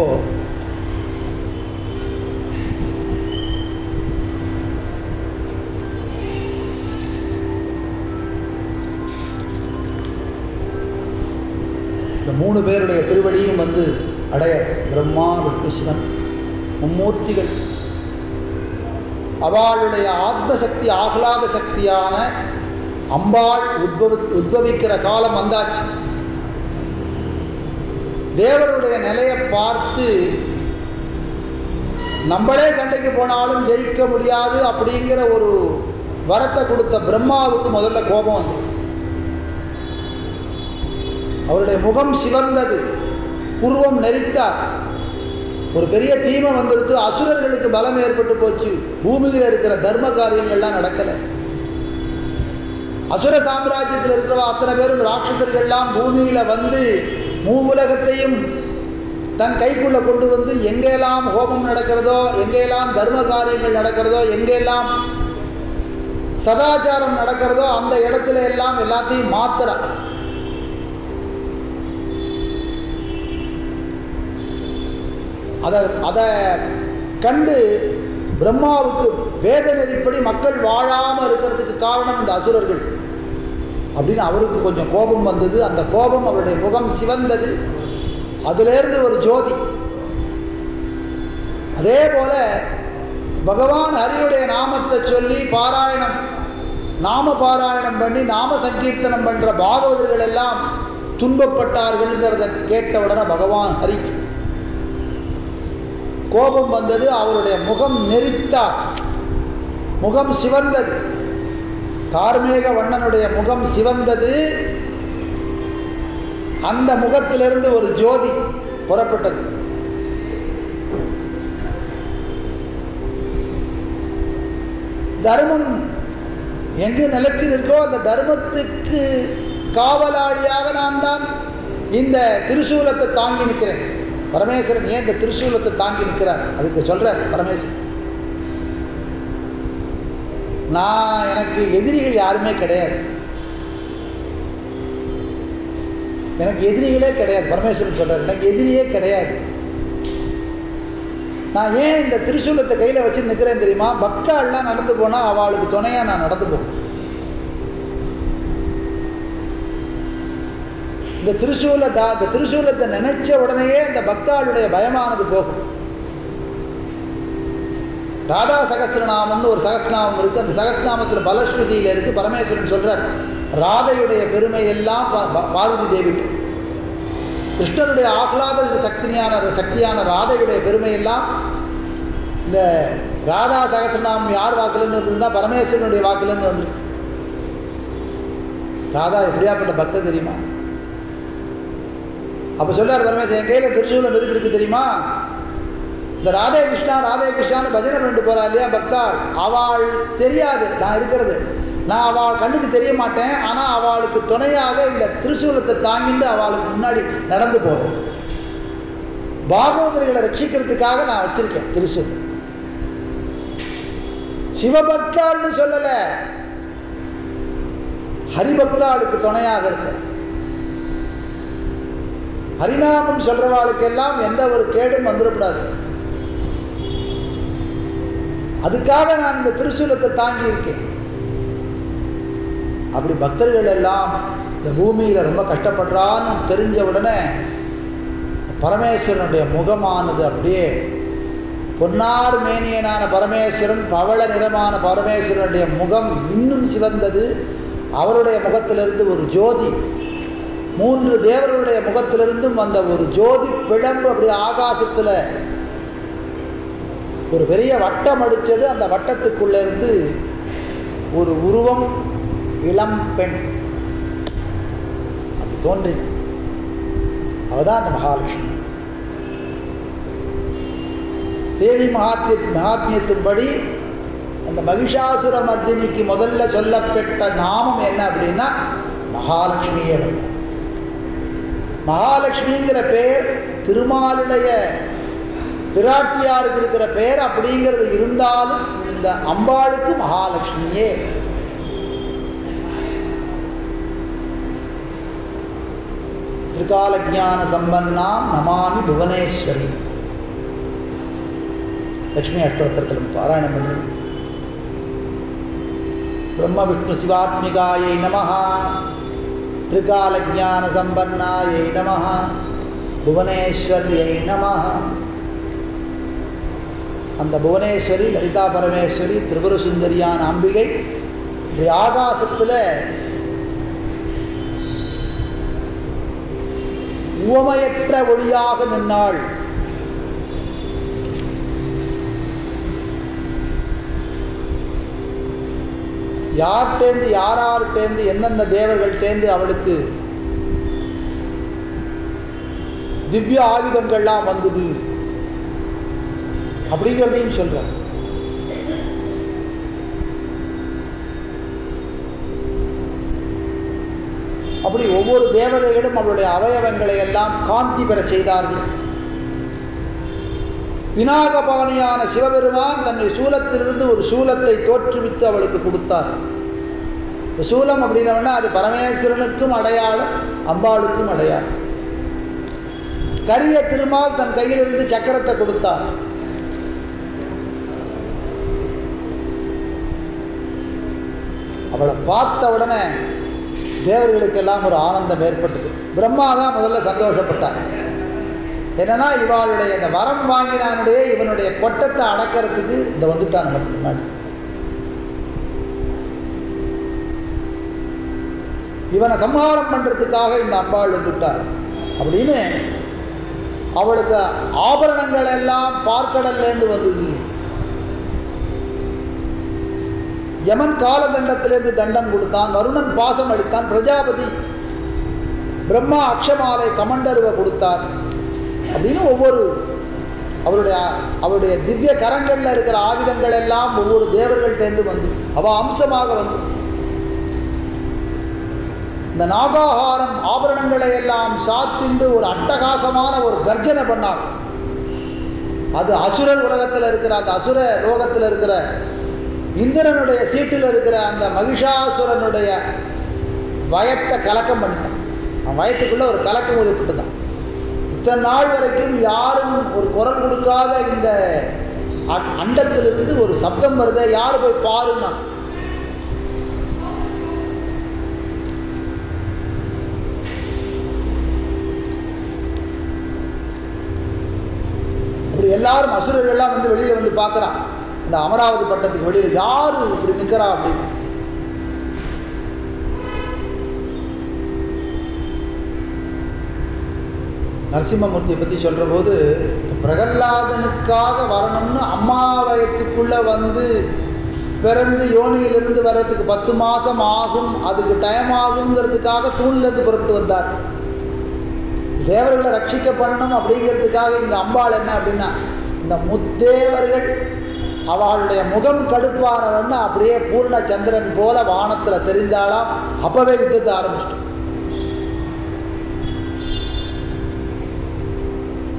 இந்த மூணு பேருடைய திருவடியும் வந்து அடைய பிரம்மா விஷ்ணு சிவன் மும்மூர்த்திகள் அவளுடைய ஆத்மசக்தி ஆஹ்லாத சக்தியான அம்பாள் உத்பவி உத்பவிக்கிற காலம் வந்தாச்சு தேவருடைய நிலையை பார்த்து நம்மளே சண்டைக்கு போனாலும் ஜெயிக்க முடியாது அப்படிங்கிற ஒரு வரத்தை கொடுத்த பிரம்மாவுக்கு முதல்ல கோபம் வந்தது அவருடைய முகம் சிவந்தது புருவம் நெறித்தார் ஒரு பெரிய தீமை வந்துடுத்து அசுரர்களுக்கு பலம் ஏற்பட்டு போச்சு பூமியில் இருக்கிற தர்ம காரியங்கள்லாம் நடக்கலை அசுர சாம்ராஜ்யத்தில் இருக்கிறவ அத்தனை பேரும் ராட்சசர்கள்லாம் பூமியில் வந்து மூவுலகத்தையும் தன் கைக்குள்ளே கொண்டு வந்து எங்கெல்லாம் ஹோமம் நடக்கிறதோ எங்கெல்லாம் தர்ம காரியங்கள் நடக்கிறதோ எங்கெல்லாம் சதாச்சாரம் நடக்கிறதோ அந்த இடத்துல எல்லாம் எல்லாத்தையும் மாத்துறான் அதை அதை கண்டு பிரம்மாவுக்கு வேத நெறிப்படி மக்கள் வாழாமல் இருக்கிறதுக்கு காரணம் இந்த அசுரர்கள் அப்படின்னு அவருக்கு கொஞ்சம் கோபம் வந்தது அந்த கோபம் அவருடைய முகம் சிவந்தது அதிலேருந்து ஒரு ஜோதி அதே போல பகவான் ஹரியுடைய நாமத்தை சொல்லி பாராயணம் நாம பாராயணம் பண்ணி நாம சங்கீர்த்தனம் பண்ணுற பாகவதர்கள் எல்லாம் துன்பப்பட்டார்கள்ங்கிறத கேட்ட உடனே பகவான் ஹரிக்கு கோபம் வந்தது அவருடைய முகம் நெறித்தார் முகம் சிவந்தது கார்மேக வண்ணனுடைய முகம் சிவந்தது அந்த முகத்திலிருந்து ஒரு ஜோதி புறப்பட்டது தர்மம் எங்கு நிலைச்சு நிற்கோ அந்த தர்மத்துக்கு காவலாளியாக நான் தான் இந்த திரிசூலத்தை தாங்கி நிற்கிறேன் பரமேஸ்வரன் ஏன் இந்த திரிசூலத்தை தாங்கி நிற்கிறார் அதுக்கு சொல்கிறார் பரமேஸ்வரன் நான் எனக்கு எதிரிகள் யாருமே கிடையாது எனக்கு எதிரிகளே கிடையாது பரமேஸ்வரன் சொல்கிறார் எனக்கு எதிரியே கிடையாது நான் ஏன் இந்த திரிசூலத்தை கையில் வச்சு நிற்கிறேன் தெரியுமா பக்தாள்லாம் நடந்து போனால் அவளுக்கு துணையாக நான் நடந்து போவேன் இந்த திரிசூல தா இந்த திரிசூலத்தை நினைச்ச உடனேயே அந்த பக்தாளுடைய பயமானது போகும் ராதா சகசிரநாமம்னு ஒரு சகசிரநாமம் இருக்குது அந்த சகசிரநாமத்தில் பலஸ்ருதியில் இருக்குது பரமேஸ்வரன் சொல்கிறார் ராதையுடைய பெருமை எல்லாம் பார்வதி தேவி கிருஷ்ணனுடைய ஆஹ்லாத சக்தியான சக்தியான ராதையுடைய பெருமையெல்லாம் இந்த ராதா சகசிரநாமம் யார் வாக்குலேருந்து வந்ததுன்னா பரமேஸ்வரனுடைய வாக்குலேருந்து வந்து ராதா எப்படியாப்பட்ட பக்தர் தெரியுமா அப்போ சொல்லார் பரமேஸ்வரன் என் கையில் திருச்சூலம் எதுக்கு இருக்குது தெரியுமா இந்த ராதே கிருஷ்ணா ராதே கிருஷ்ணான்னு பஜனை பண்ணிட்டு போகிறா இல்லையா பக்தாள் அவள் தெரியாது நான் இருக்கிறது நான் அவள் கண்ணுக்கு தெரிய மாட்டேன் ஆனால் அவளுக்கு துணையாக இந்த திருச்சூலத்தை தாங்கிட்டு அவளுக்கு முன்னாடி நடந்து போகிறேன் பாகவதர்களை ரட்சிக்கிறதுக்காக நான் வச்சுருக்கேன் திருச்சூல் சிவபக்தாள்னு சொல்லல ஹரிபக்தாளுக்கு துணையாக இருக்க ஹரிநாமம் சொல்றவாளுக்கெல்லாம் எந்த ஒரு கேடும் வந்துடக்கூடாது அதுக்காக நான் இந்த திருசூலத்தை தாங்கி இருக்கேன் அப்படி பக்தர்கள் எல்லாம் இந்த பூமியில் ரொம்ப கஷ்டப்படுறான்னு தெரிஞ்ச உடனே பரமேஸ்வரனுடைய முகமானது அப்படியே பொன்னார் மேனியனான பரமேஸ்வரன் பவள நிறமான பரமேஸ்வரனுடைய முகம் இன்னும் சிவந்தது அவருடைய முகத்திலிருந்து ஒரு ஜோதி மூன்று தேவர்களுடைய முகத்திலிருந்தும் வந்த ஒரு ஜோதி பிழம்பு அப்படி ஆகாசத்தில் ஒரு பெரிய வட்டம் அடித்தது அந்த வட்டத்துக்குள்ள இருந்து ஒரு உருவம் இளம் பெண் அப்படி தோன்றின அவதான் அந்த மகாலட்சுமி தேவி மகாத்திய மகாத்மியத்தின்படி அந்த மகிஷாசுர மர்தினிக்கு முதல்ல சொல்லப்பட்ட நாமம் என்ன அப்படின்னா மகாலட்சுமியே வந்தார் மகாலட்சுமிங்கிற பெயர் திருமாலுடைய பிராட்டியாருக்கு இருக்கிற பெயர் அப்படிங்கிறது இருந்தாலும் இந்த அம்பாளுக்கு மகாலட்சுமியே திரிகால ஜான சம்பன்னாம் நமாமி புவனேஸ்வரி லக்ஷ்மி அஷ்டோத்திரத்தில் பாராயணம் பண்ணு பிரம்ம விஷ்ணு சிவாத்மிகாயை நம திரிகால ஜான சம்பன்னாயை நம புவனேஸ்வரியை நம அந்த புவனேஸ்வரி லலிதா பரமேஸ்வரி திரிபுர சுந்தரியான அம்பிகை இப்படி ஆகாசத்தில் உவமையற்ற ஒளியாக நின்னாள் யார்கிட்டேந்து யாரார்கிட்டேந்து எந்தெந்த தேவர்கள்டேந்து அவளுக்கு திவ்ய ஆயுதங்கள்லாம் வந்தது அப்படிங்கிறதையும் சொல்கிறார் அப்படி ஒவ்வொரு தேவதைகளும் அவருடைய அவயவங்களை எல்லாம் காந்தி பெற செய்தார்கள் விநாகபாணியான சிவபெருமான் தன்னை சூலத்திலிருந்து ஒரு சூலத்தை தோற்றுவித்து அவளுக்கு கொடுத்தார் இந்த சூலம் அப்படின்னவனா அது பரமேஸ்வரனுக்கும் அடையாளம் அம்பாளுக்கும் அடையாளம் கரிய திருமால் தன் கையிலிருந்து சக்கரத்தை கொடுத்தார் அவளை பார்த்த உடனே தேவர்களுக்கெல்லாம் ஒரு ஆனந்தம் ஏற்பட்டது பிரம்மா தான் முதல்ல சந்தோஷப்பட்டார் என்னன்னா இவாளுடைய இந்த வரம் வாங்கினானுடைய இவனுடைய கொட்டத்தை அடக்கிறதுக்கு இந்த வந்துட்டான் நமக்கு முன்னாடி இவனை சம்ஹாரம் பண்ணுறதுக்காக இந்த அம்பாள் வந்துட்டார் அப்படின்னு அவளுக்கு ஆபரணங்கள் எல்லாம் பார்க்கடல்லேருந்து வந்தது யமன் காலதண்டத்திலேருந்து தண்டம் கொடுத்தான் வருணன் பாசம் அடித்தான் பிரஜாபதி பிரம்மா அக்ஷமாலை கமண்டருவை கொடுத்தார் அப்படின்னு ஒவ்வொரு அவருடைய அவருடைய திவ்ய கரங்களில் இருக்கிற ஆயுதங்கள் எல்லாம் ஒவ்வொரு தேவர்கள்டேருந்து வந்து அவ அம்சமாக வந்து இந்த நாகாகாரம் ஆபரணங்களை எல்லாம் சாத்திண்டு ஒரு அட்டகாசமான ஒரு கர்ஜனை பண்ணாள் அது அசுரர் உலகத்தில் இருக்கிற அந்த அசுர லோகத்தில் இருக்கிற இந்திரனுடைய சீட்டில் இருக்கிற அந்த மகிஷாசுரனுடைய வயத்தை கலக்கம் பண்ணிட்டான் அவன் வயத்துக்குள்ளே ஒரு கலக்கம் உருப்பிட்டு தான் இத்தனை நாள் வரைக்கும் யாரும் ஒரு குரல் கொடுக்காத இந்த அ- அண்டத்திலிருந்து ஒரு சப்தம் வருதே யார் போய் பாருன்னா அப்படி எல்லாரும் அசுரர்கள்லாம் வந்து வெளியில் வந்து பார்க்குறான் இந்த அமராவதி பட்டத்துக்கு வெளியில் யார் இப்படி நிற்கிறா அப்படின்னு நரசிம்மமூர்த்தியை பற்றி சொல்கிற போது பிரகல்லாதனுக்காக வரணும்னு அம்மா வயத்துக்குள்ளே வந்து பிறந்து யோனியிலிருந்து வர்றதுக்கு பத்து மாதம் ஆகும் அதுக்கு டைம் ஆகுங்கிறதுக்காக தூண்லேருந்து புறப்பட்டு வந்தார் தேவர்களை ரட்சிக்க பண்ணணும் அப்படிங்கிறதுக்காக இந்த அம்பாள் என்ன அப்படின்னா இந்த முத்தேவர்கள் அவளுடைய முகம் கடுப்பானவன்னு அப்படியே பூர்ண சந்திரன் போல வானத்தில் தெரிந்தாலாம் அப்பவே யுத்தத்தை ஆரம்பிச்சிட்டோம்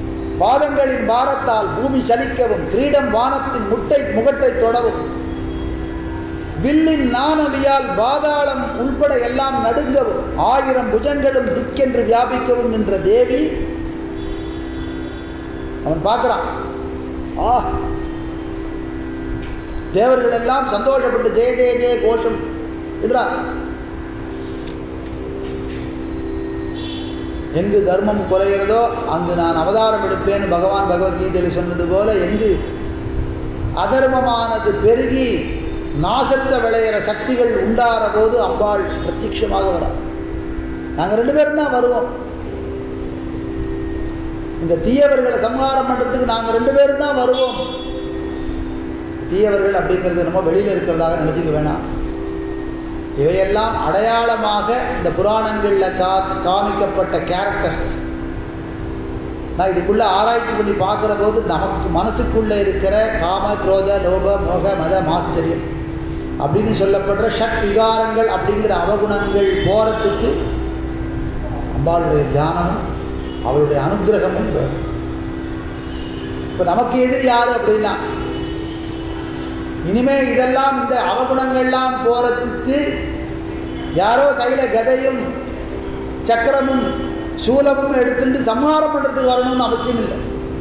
பாதங்களின் பாரத்தால் பூமி சலிக்கவும் கிரீடம் வானத்தின் முட்டை முகட்டை தொடவும் வில்லின் நானடியால் பாதாளம் உள்பட எல்லாம் நடுங்கவும் ஆயிரம் புஜங்களும் திக்கென்று வியாபிக்கவும் நின்ற தேவி அவன் பார்க்குறான் ஆ தேவர்கள் எல்லாம் சந்தோஷப்பட்டு ஜெய ஜெய ஜெய கோஷம் என்றார் எங்கு தர்மம் குறைகிறதோ அங்கு நான் அவதாரம் எடுப்பேன் பகவான் பகவத்கீதையில் சொன்னது போல எங்கு அதர்மமானது பெருகி நாசத்தை விளையிற சக்திகள் உண்டாகிற போது அம்பாள் பிரத்யட்சமாக வரார் நாங்கள் ரெண்டு பேரும் தான் வருவோம் இந்த தீயவர்களை சம்ஹாரம் பண்ணுறதுக்கு நாங்கள் ரெண்டு பேரும் தான் வருவோம் தீயவர்கள் அப்படிங்கிறது நம்ம வெளியில் இருக்கிறதாக நினச்சிக்க வேணாம் இவையெல்லாம் அடையாளமாக இந்த புராணங்களில் கா காமிக்கப்பட்ட கேரக்டர்ஸ் நான் இதுக்குள்ளே ஆராய்ச்சி பண்ணி பார்க்குற போது நமக்கு மனசுக்குள்ளே இருக்கிற காம குரோத லோப மோக மத மாச்சரியம் அப்படின்னு சொல்லப்படுற ஷட் விகாரங்கள் அப்படிங்கிற அவகுணங்கள் போகிறதுக்கு அம்பாளுடைய தியானமும் அவளுடைய அனுகிரகமும் வேணும் இப்போ நமக்கு எதிரி யார் அப்படின்னா இனிமே இதெல்லாம் இந்த அவகுணங்கள்லாம் போகிறதுக்கு யாரோ கையில் கதையும் சக்கரமும் சூலமும் எடுத்துட்டு சம்ஹாரம் பண்ணுறதுக்கு வரணும்னு அவசியம் இல்லை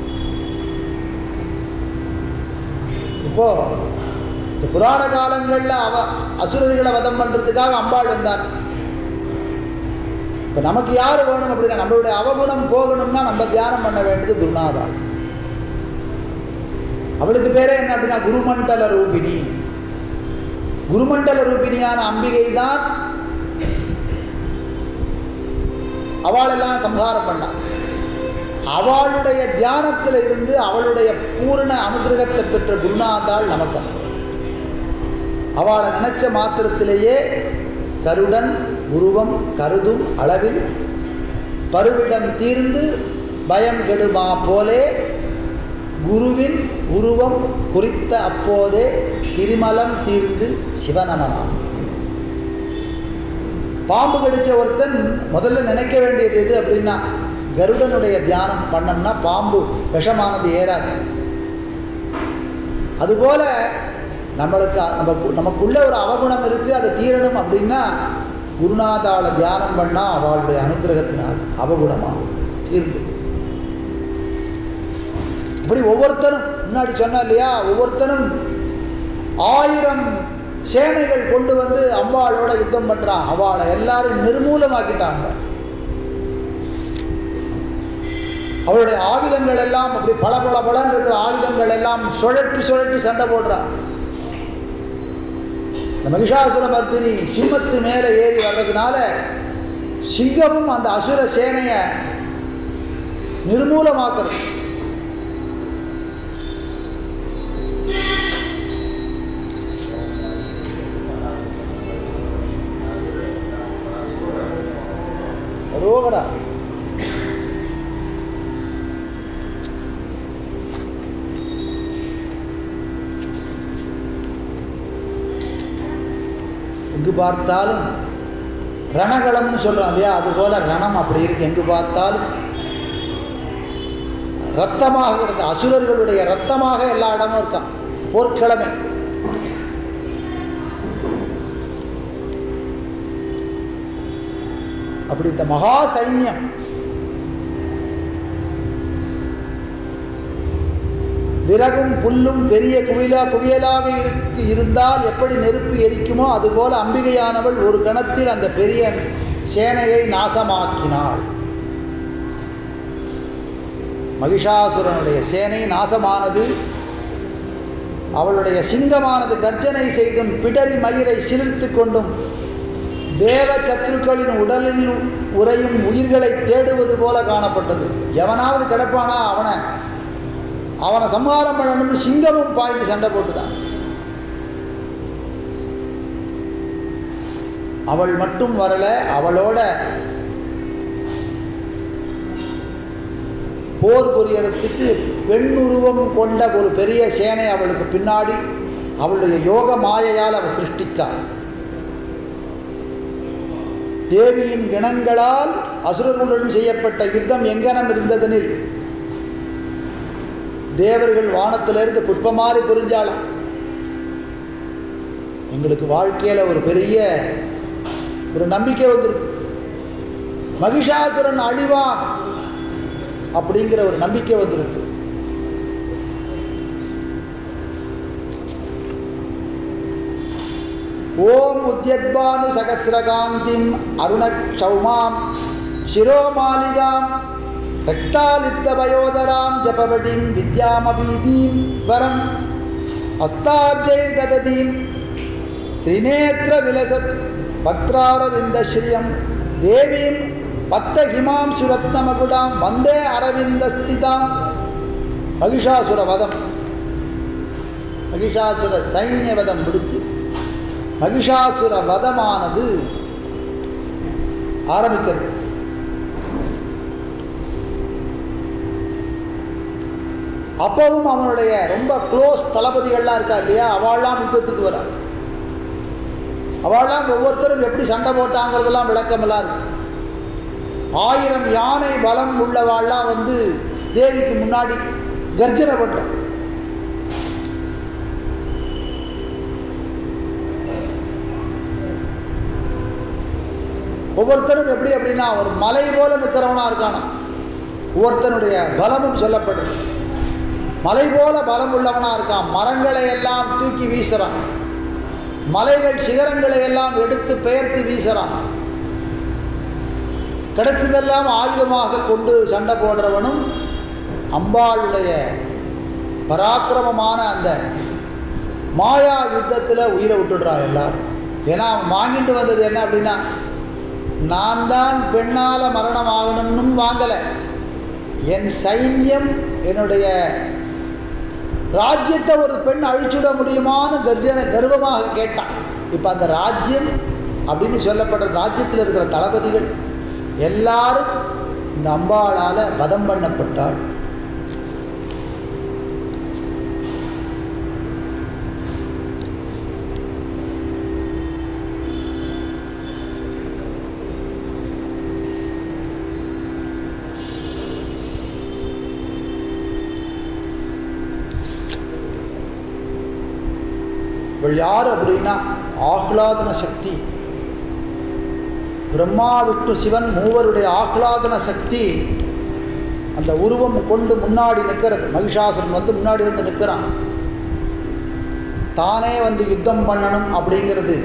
இப்போ இந்த புராண காலங்களில் அவ அசுரர்களை வதம் பண்ணுறதுக்காக அம்பாள் வந்தார் இப்போ நமக்கு யார் வேணும் அப்படின்னா நம்மளுடைய அவகுணம் போகணும்னா நம்ம தியானம் பண்ண வேண்டியது குருநாதா அவளுக்கு பேரே என்ன அப்படின்னா குருமண்டல ரூபிணி குருமண்டல ரூபிணியான அம்பிகை தான் அவளெல்லாம் சம்ஹாரம் பண்ணான் அவளுடைய தியானத்தில் இருந்து அவளுடைய பூரண அனுகிரகத்தை பெற்ற குருநாதாள் நமக்கு அவளை நினைச்ச மாத்திரத்திலேயே கருடன் உருவம் கருதும் அளவில் பருவிடம் தீர்ந்து பயம் கெடுமா போலே குருவின் உருவம் குறித்த அப்போதே திருமலம் தீர்ந்து சிவனமனான் பாம்பு கடிச்ச ஒருத்தன் முதல்ல நினைக்க வேண்டியது எது அப்படின்னா கருடனுடைய தியானம் பண்ணோம்னா பாம்பு விஷமானது ஏறாது அதுபோல நம்மளுக்கு நம்ம நமக்குள்ள ஒரு அவகுணம் இருக்குது அது தீரணும் அப்படின்னா குருநாதாள தியானம் பண்ணால் அவளுடைய அனுகிரகத்தினால் அவகுணமாகும் தீர்ந்து இப்படி ஒவ்வொருத்தரும் முன்னாடி சொன்னா இல்லையா ஒவ்வொருத்தரும் ஆயிரம் சேனைகள் கொண்டு வந்து அம்பாளோட யுத்தம் பண்ணுறான் அவளை எல்லாரும் நிர்மூலமாக்கிட்டாங்க அவளுடைய ஆயுதங்கள் எல்லாம் அப்படி பல பல பலன்னு இருக்கிற ஆயுதங்கள் எல்லாம் சுழட்டி சுழட்டி சண்டை போடுறான் இந்த மகிஷாசுர மர்த்தினி சிம்மத்து மேலே ஏறி வர்றதுனால சிங்கமும் அந்த அசுர சேனையை நிர்மூலமாக்குறது ரோகரா எங்கு பார்த்தாலும் ரணகளம்னு சொல்கிறோம் இல்லையா அதுபோல் ரணம் அப்படி இருக்கு எங்கு பார்த்தாலும் ரத்தமாக இருக்கு அசுரர்களுடைய ரத்தமாக எல்லா இடமும் இருக்கான் போர்க்கிழமை அப்படி இந்த மகா சைன்யம் விறகும் புல்லும் பெரிய குவிலா குவியலாக இருக்கு இருந்தால் எப்படி நெருப்பு எரிக்குமோ அதுபோல அம்பிகையானவள் ஒரு கணத்தில் அந்த பெரிய சேனையை நாசமாக்கினாள் மகிஷாசுரனுடைய சேனை நாசமானது அவளுடைய சிங்கமானது கர்ஜனை செய்தும் பிடரி மயிரை சிலிர்த்து கொண்டும் தேவ சத்ருக்களின் உடலில் உறையும் உயிர்களை தேடுவது போல காணப்பட்டது எவனாவது கிடப்பானா அவனை அவனை சம்ஹாரம் பண்ணணும்னு சிங்கமும் பாய்ந்து சண்டை போட்டுதான் அவள் மட்டும் வரல அவளோட போர் புரியறதுக்கு பெண் உருவம் கொண்ட ஒரு பெரிய சேனை அவளுக்கு பின்னாடி அவளுடைய யோக மாயையால் அவள் சிருஷ்டித்தாள் தேவியின் கிணங்களால் அசுரர்களுடன் செய்யப்பட்ட யுத்தம் எங்கனம் இருந்ததெனில் தேவர்கள் வானத்திலிருந்து புஷ்பமாறி புரிஞ்சாளாம் எங்களுக்கு வாழ்க்கையில் ஒரு பெரிய ஒரு நம்பிக்கை வந்துடுது மகிஷாசுரன் அழிவான் அப்படிங்கிற ஒரு நம்பிக்கை வந்துடுது ஓம் உத்யத்பானு சகசிரகாந்திம் அருணக்ஷௌமாம் சிரோமாலிகாம் ரக்தாலிப்தபயோதராம் ஜபவடிம் வித்யாமபீதீம் வரம் ஹஸ்தாப்ஜைர்தததீம் திரிநேத்திர விலசத் பக்ராரவிந்தஸ்ரீயம் தேவீம் பத்த ஹிமாம்சு ரத்னமகுடாம் வந்தே அரவிந்தஸ்திதாம் மகிஷாசுர வதம் மகிஷாசுர சைன்ய வதம் முடிச்சு மகிஷாசுர வதமானது ஆரம்பிக்கிறது அப்பவும் அவனுடைய ரொம்ப க்ளோஸ் தளபதிகள்லாம் இருக்கா இல்லையா அவள்லாம் யுத்தத்துக்கு வரா அவள்லாம் ஒவ்வொருத்தரும் எப்படி சண்டை போட்டாங்கிறதெல்லாம் விளக்கமெல்லாம் இருக்கு ஆயிரம் யானை பலம் உள்ளவாள்லாம் வந்து தேவிக்கு முன்னாடி கர்ஜனை பண்ணுறான் ஒவ்வொருத்தரும் எப்படி அப்படின்னா ஒரு மலை போல நிற்கிறவனா இருக்கானா ஒவ்வொருத்தனுடைய பலமும் சொல்லப்படுது மலை போல பலம் உள்ளவனா இருக்கான் மரங்களை எல்லாம் தூக்கி வீசுறான் மலைகள் சிகரங்களை எல்லாம் எடுத்து பெயர்த்து வீசுறான் கிடைச்சதெல்லாம் ஆயுதமாக கொண்டு சண்டை போடுறவனும் அம்பாளுடைய பராக்கிரமமான அந்த மாயா யுத்தத்தில் உயிரை விட்டுடுறான் எல்லாரும் ஏன்னா அவன் வாங்கிட்டு வந்தது என்ன அப்படின்னா நான் தான் பெண்ணால் மரணம் ஆகணும்னு வாங்கலை என் சைன்யம் என்னுடைய ராஜ்யத்தை ஒரு பெண் அழிச்சுட முடியுமான்னு கர்ஜன கர்வமாக கேட்டான் இப்போ அந்த ராஜ்யம் அப்படின்னு சொல்லப்படுற ராஜ்யத்தில் இருக்கிற தளபதிகள் எல்லாரும் இந்த அம்பாளால் வதம் பண்ணப்பட்டாள் இவள் யார் அப்படின்னா ஆஹ்லாதன சக்தி பிரம்மா விட்டு சிவன் மூவருடைய ஆஹ்லாதன சக்தி அந்த உருவம் கொண்டு முன்னாடி நிற்கிறது மகிஷாசுரன் வந்து முன்னாடி வந்து நிற்கிறான் தானே வந்து யுத்தம் பண்ணணும் அப்படிங்கிறது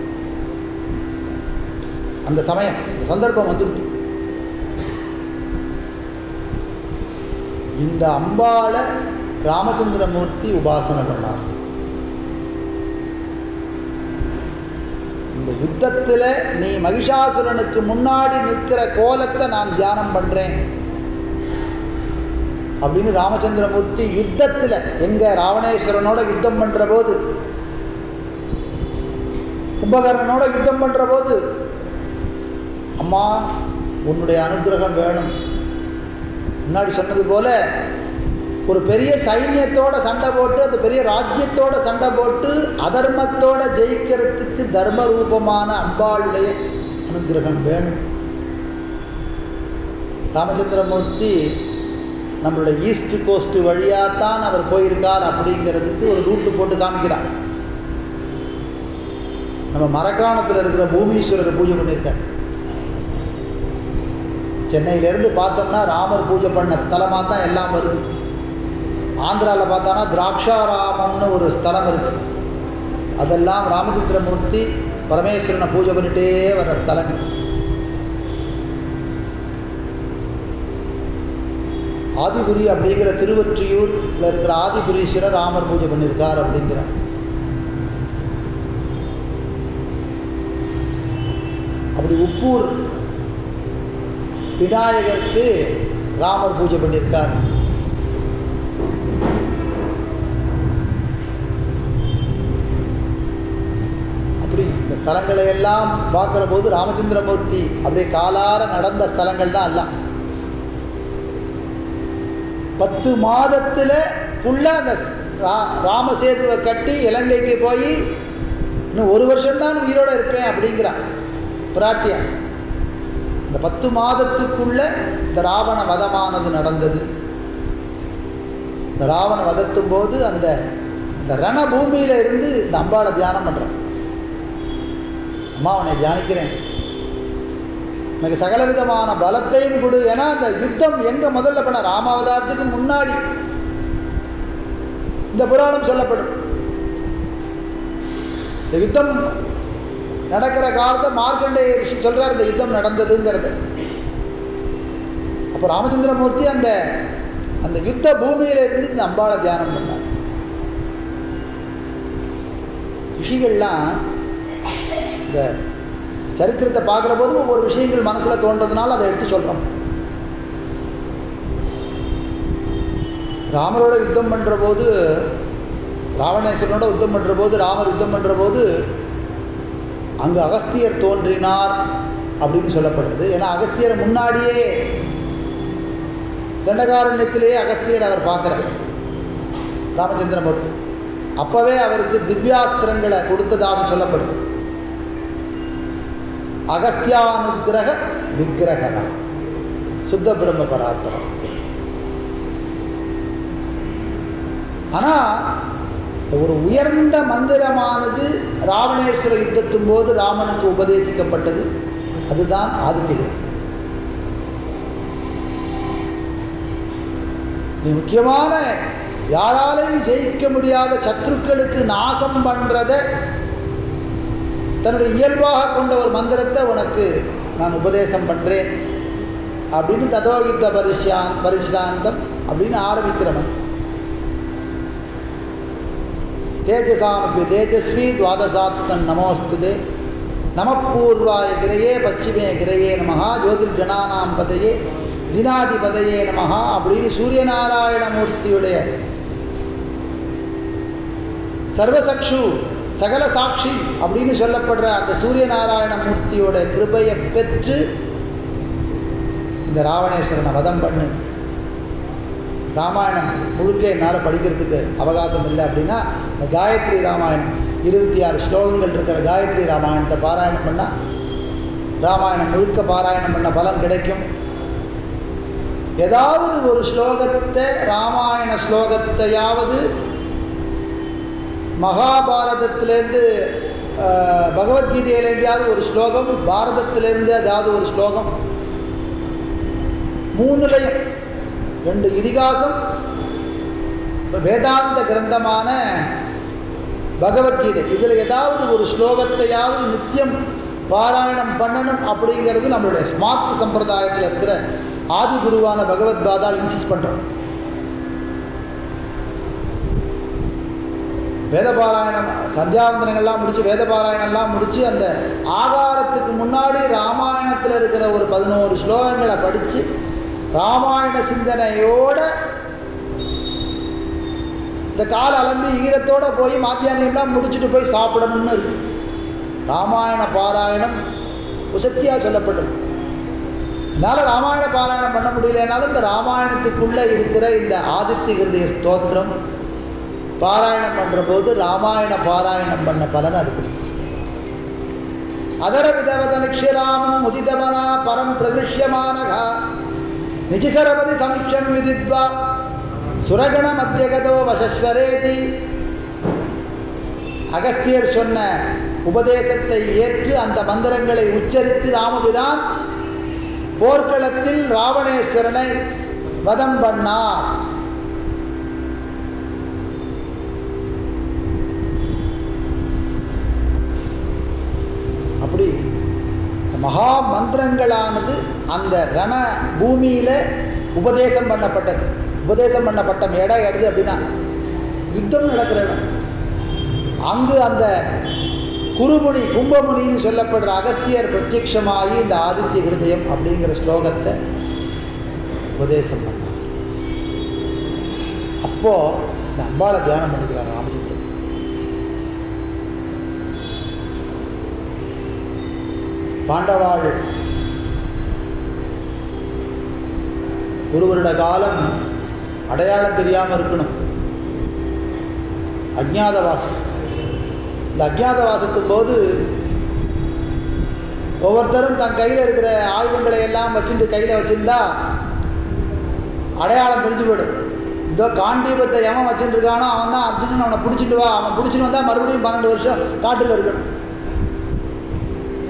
அந்த சமயம் இந்த சந்தர்ப்பம் வந்துருது இந்த அம்பாளை ராமச்சந்திரமூர்த்தி உபாசனை பண்ணார் இந்த யுத்தத்தில் நீ மகிஷாசுரனுக்கு முன்னாடி நிற்கிற கோலத்தை நான் தியானம் பண்ணுறேன் அப்படின்னு ராமச்சந்திரமூர்த்தி யுத்தத்தில் எங்க ராவணேஸ்வரனோட யுத்தம் பண்ணுற போது கும்பகர்ணனோட யுத்தம் பண்ணுற போது அம்மா உன்னுடைய அனுகிரகம் வேணும் முன்னாடி சொன்னது போல ஒரு பெரிய சைன்யத்தோட சண்டை போட்டு அந்த பெரிய ராஜ்யத்தோட சண்டை போட்டு அதர்மத்தோட ஜெயிக்கிறதுக்கு தர்ம ரூபமான அம்பாளுடைய அனுகிரகம் வேணும் ராமச்சந்திரமூர்த்தி நம்மளுடைய ஈஸ்ட் கோஸ்ட் வழியாக தான் அவர் போயிருக்கார் அப்படிங்கிறதுக்கு ஒரு ரூட்டு போட்டு காமிக்கிறார் நம்ம மரக்காணத்தில் இருக்கிற பூமீஸ்வரரை பூஜை பண்ணியிருக்கார் சென்னையிலேருந்து பார்த்தோம்னா ராமர் பூஜை பண்ண ஸ்தலமாக தான் எல்லாம் வருது ஆந்திராவில் பார்த்தானா திராட்சாராமம்னு ஒரு ஸ்தலம் இருக்குது அதெல்லாம் ராமச்சந்திரமூர்த்தி பரமேஸ்வரனை பூஜை பண்ணிட்டே வர்ற ஸ்தலங்கள் ஆதிபுரி அப்படிங்கிற திருவொற்றியூரில் இருக்கிற ஆதிபுரீஸ்வரர் ராமர் பூஜை பண்ணியிருக்கார் அப்படிங்கிறார் அப்படி உப்பூர் விநாயகருக்கு ராமர் பூஜை பண்ணியிருக்கார் அப்படி இந்த ஸ்தலங்களை எல்லாம் பார்க்குற போது ராமச்சந்திரமூர்த்தி அப்படியே காலார நடந்த ஸ்தலங்கள் தான் எல்லாம் பத்து மாதத்தில் குள்ள அந்த ரா ராமசேதுவை கட்டி இலங்கைக்கு போய் இன்னும் ஒரு வருஷம்தான் உயிரோடு இருப்பேன் அப்படிங்கிறான் பிராட்டியா அந்த பத்து மாதத்துக்குள்ள இந்த ராவண வதமானது நடந்தது இந்த ராவண வதத்தும் போது அந்த அந்த ரணபூமியில் இருந்து இந்த அம்பாளை தியானம் பண்ணுறான் அம்மா உன்னை தியானிக்கிறேன் எனக்கு சகலவிதமான பலத்தையும் கொடு ஏன்னா அந்த யுத்தம் எங்கே முதல்ல பண்ண ராமாவதாரத்துக்கு முன்னாடி இந்த புராணம் சொல்லப்படுது இந்த யுத்தம் நடக்கிற காலத்தை மார்க்கண்டேய ரிஷி சொல்கிறார் இந்த யுத்தம் நடந்ததுங்கிறது அப்போ ராமச்சந்திரமூர்த்தி அந்த அந்த யுத்த பூமியில இருந்து இந்த அம்பாளை தியானம் பண்ணார் ரிஷிகள்லாம் இந்த சரித்திரத்தை பார்க்குற போதும் ஒவ்வொரு விஷயங்கள் மனசில் தோன்றதுனால அதை எடுத்து சொல்கிறோம் ராமரோட யுத்தம் பண்ணுற போது ராவணேஸ்வரனோட யுத்தம் பண்ணுற போது ராமர் யுத்தம் பண்ணுற போது அங்கு அகஸ்தியர் தோன்றினார் அப்படின்னு சொல்லப்படுறது ஏன்னா அகஸ்தியரை முன்னாடியே தண்டகாரண்யத்திலேயே அகஸ்தியர் அவர் பார்க்குறார் ராமச்சந்திரமூர்த்தி அப்போவே அவருக்கு திவ்யாஸ்திரங்களை கொடுத்ததாக சொல்லப்படுது அகஸ்தியானுகிரக விக்கிரகரா சுத்த பிரம்ம பராத்தரம் ஆனால் ஒரு உயர்ந்த மந்திரமானது ராவணேஸ்வர யுத்தத்தின் போது ராமனுக்கு உபதேசிக்கப்பட்டது அதுதான் ஆதித்யகிரி நீ முக்கியமான யாராலையும் ஜெயிக்க முடியாத சத்ருக்களுக்கு நாசம் பண்ணுறத தன்னுடைய இயல்பாக கொண்ட ஒரு மந்திரத்தை உனக்கு நான் உபதேசம் பண்ணுறேன் அப்படின்னு ததோகித்த பரிஷான் பரிஷ்ராந்தம் அப்படின்னு ஆரம்பிக்கிறவன் தேஜசாமப்பி தேஜஸ்வி துவாதசாத்மன் நமோஸ்துதே நமப்பூர்வாய கிரையே பশ্চিமே கிரையே நமஹா ஜோதிர்கணானாம் பதையே தினாதிபதையே நமஹா அப்படின்னு சூரியநாராயணமூர்த்தியுடைய சர்வசக்ஷு சகல சாட்சி அப்படின்னு சொல்லப்படுற அந்த சூரியநாராயண மூர்த்தியோட கிருபையை பெற்று இந்த ராவணேஸ்வரனை வதம் பண்ணு ராமாயணம் முழுக்க என்னால் படிக்கிறதுக்கு அவகாசம் இல்லை அப்படின்னா இந்த காயத்ரி ராமாயணம் இருபத்தி ஆறு ஸ்லோகங்கள் இருக்கிற காயத்ரி ராமாயணத்தை பாராயணம் பண்ணால் ராமாயணம் முழுக்க பாராயணம் பண்ண பலன் கிடைக்கும் ஏதாவது ஒரு ஸ்லோகத்தை ராமாயண ஸ்லோகத்தையாவது மகாபாரதத்திலேருந்து அஹ், பகவத்கீதையிலேருந்தாவது ஒரு ஸ்லோகம் பாரதத்திலேருந்து ஏதாவது ஒரு ஸ்லோகம் மூணுலையும் ரெண்டு இதிகாசம் வேதாந்த கிரந்தமான பகவத்கீதை இதில் ஏதாவது ஒரு ஸ்லோகத்தையாவது நித்தியம் பாராயணம் பண்ணணும் அப்படிங்கிறது நம்மளுடைய ஸ்மார்ட் சம்பிரதாயத்தில் இருக்கிற ஆதி குருவான பகவத் பாதால் இன்சிஸ்ட் பண்ணுறோம் வேத பாராயணம் சந்தியாவந்தனங்கள்லாம் முடித்து வேத பாராயணம்லாம் முடித்து அந்த ஆகாரத்துக்கு முன்னாடி ராமாயணத்தில் இருக்கிற ஒரு பதினோரு ஸ்லோகங்களை படித்து ராமாயண சிந்தனையோட இந்த கால் அலம்பி ஈரத்தோட போய் மாத்தியானியம்லாம் முடிச்சுட்டு போய் சாப்பிடணும்னு இருக்கு ராமாயண பாராயணம் உசத்தியாக சொல்லப்பட்டிருக்கு என்னால் ராமாயண பாராயணம் பண்ண முடியலனாலும் இந்த ராமாயணத்துக்குள்ளே இருக்கிற இந்த ஆதித்ய ஹிருதய ஸ்தோத்திரம் பாராயணம் பண்ணுற போது ராமாயண பாராயணம் பண்ண பலன் அது கொடுத்து அதர விதவத நிக்ஷராமம் உதிதமனா பரம் பிரகிருஷ்யமானகா நிஜசரபதி சம்ஷம் விதித்வா சுரகண மத்தியகதோ வசஸ்வரேதி அகஸ்தியர் சொன்ன உபதேசத்தை ஏற்று அந்த மந்திரங்களை உச்சரித்து ராமபிரான் போர்க்களத்தில் ராவணேஸ்வரனை வதம் பண்ணார் அப்படி இந்த மகா மந்திரங்களானது அந்த ரண பூமியில் உபதேசம் பண்ணப்பட்டது உபதேசம் பண்ணப்பட்ட இடம் எது அப்படின்னா யுத்தம் நடக்கிற இடம் அங்கு அந்த குருமுனி கும்பமுனின்னு சொல்லப்படுற அகஸ்தியர் பிரத்யக்ஷமாகி இந்த ஆதித்ய ஹிருதயம் அப்படிங்கிற ஸ்லோகத்தை உபதேசம் பண்ணார் அப்போது இந்த அம்பாளை தியானம் பண்ணிக்கிறார் ராமச்சந்திரன் பாண்டவாள் ஒரு வருட காலம் அடையாளம் தெரியாமல் இருக்கணும் அஜ்ஞாதவாசம் இந்த அஜ்ஞாதவாசத்தின் போது ஒவ்வொருத்தரும் தன் கையில் இருக்கிற ஆயுதங்களை எல்லாம் வச்சுட்டு கையில் வச்சுருந்தா அடையாளம் தெரிஞ்சு போயிடும் இதோ காண்டீபத்தை எவன் வச்சுட்டு இருக்கானோ அவன் தான் அர்ஜுனன் அவனை பிடிச்சிட்டு வா அவன் பிடிச்சிட்டு வந்தால் மறுபடியும் பன்னெண்டு வருஷம் காட்டில் இருக்கணும்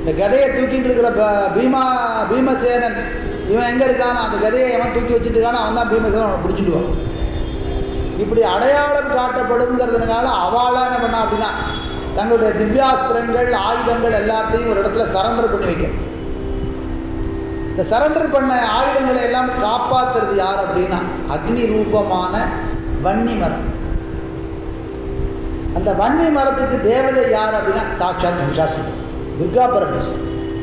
இந்த கதையை தூக்கிட்டு இருக்கிற ப- பீமா பீமசேனன் இவன் எங்கே இருக்கானோ அந்த கதையை எவன் தூக்கி வச்சுட்டு இருக்கானோ அவன் தான் பீமசேனன் அவனை பிடிச்சிடுவான் இப்படி அடையாளம் காட்டப்படுங்கிறதுனால அவளா என்ன பண்ணா அப்படின்னா தங்களுடைய திவ்யாஸ்திரங்கள் ஆயுதங்கள் எல்லாத்தையும் ஒரு இடத்துல சரண்டர் பண்ணி வைக்க இந்த சரண்டர் பண்ண ஆயுதங்களை எல்லாம் காப்பாத்துறது யார் அப்படின்னா அக்னி ரூபமான வன்னி மரம் அந்த வன்னி மரத்துக்கு தேவதை யார் அப்படின்னா சாட்சாத் மகிஷாசுரன் துர்கா பரமேஸ்வரன்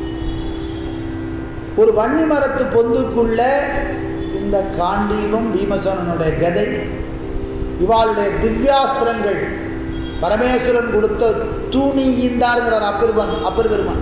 ஒரு வன்னி மரத்து பொந்துக்குள்ள இந்த காண்டீபம் பீமசேனனுடைய கதை இவாளுடைய திவ்யாஸ்திரங்கள் பரமேஸ்வரன் கொடுத்த தூணி ஈந்தாருங்கிறார் அப்பெருமன் அப்பெருபெருமான்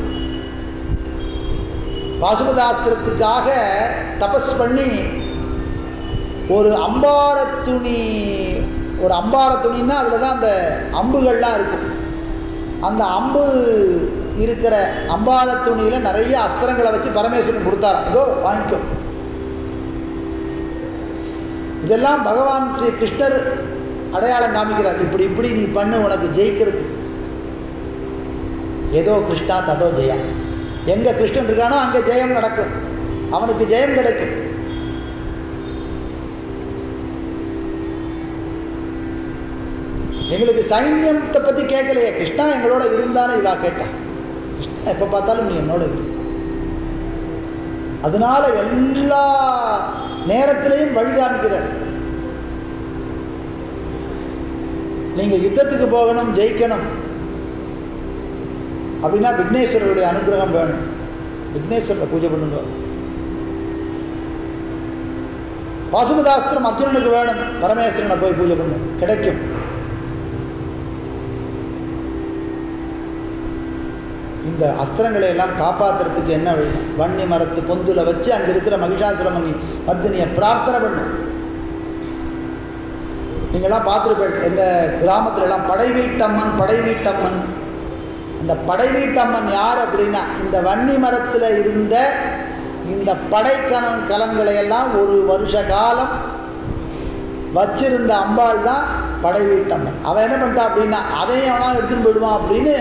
பாசுபதாஸ்திரத்துக்காக தபஸ் பண்ணி ஒரு அம்பார துணி ஒரு அம்பார துணின்னா அதில் தான் அந்த அம்புகள்லாம் இருக்கும் அந்த அம்பு இருக்கிற அம்பார துணியில் நிறைய அஸ்திரங்களை வச்சு பரமேஸ்வரன் கொடுத்தார் அதோ வாங்கிக்கோ இதெல்லாம் பகவான் ஸ்ரீ கிருஷ்ணர் அடையாளம் காமிக்கிறார் இப்படி இப்படி நீ பண்ணு உனக்கு ஜெயிக்கிறது ஏதோ கிருஷ்ணா ததோ ஜெயா எங்கே கிருஷ்ணன் இருக்கானோ அங்கே ஜெயம் நடக்கும் அவனுக்கு ஜெயம் கிடைக்கும் எங்களுக்கு சைன்யத்தை பற்றி கேட்கலையே கிருஷ்ணா எங்களோட இருந்தானே இவா கேட்டான் கிருஷ்ணா எப்போ பார்த்தாலும் நீ என்னோட இரு அதனால எல்லா நேரத்திலையும் வழி காமிக்கிறார் நீங்க யுத்தத்துக்கு போகணும் ஜெயிக்கணும் அப்படின்னா விக்னேஸ்வரருடைய அனுகிரகம் வேணும் விக்னேஸ்வரரை பூஜை பண்ணுங்க பாசுபதாஸ்திரம் அர்ஜுனனுக்கு வேணும் பரமேஸ்வரனை போய் பூஜை பண்ணு கிடைக்கும் இந்த அஸ்திரங்களை எல்லாம் காப்பாற்றுறதுக்கு என்ன வேணும் வன்னி மரத்து பொந்துல வச்சு அங்கே இருக்கிற மகிஷாசுரமணி மர்தினியை பிரார்த்தனை பண்ணும் நீங்களாம் பார்த்துருப்பேன் எங்கள் கிராமத்துல எல்லாம் படை வீட்டம்மன் படை வீட்டம்மன் இந்த படை வீட்டம்மன் யார் அப்படின்னா இந்த வன்னி மரத்தில் இருந்த இந்த படைக்கண கலங்களை எல்லாம் ஒரு வருஷ காலம் வச்சிருந்த அம்பாள் தான் படை வீட்டம்மன் அவன் என்ன பண்ணிட்டா அப்படின்னா அதையும் அவனா எடுத்துட்டு போயிடுவான் அப்படின்னு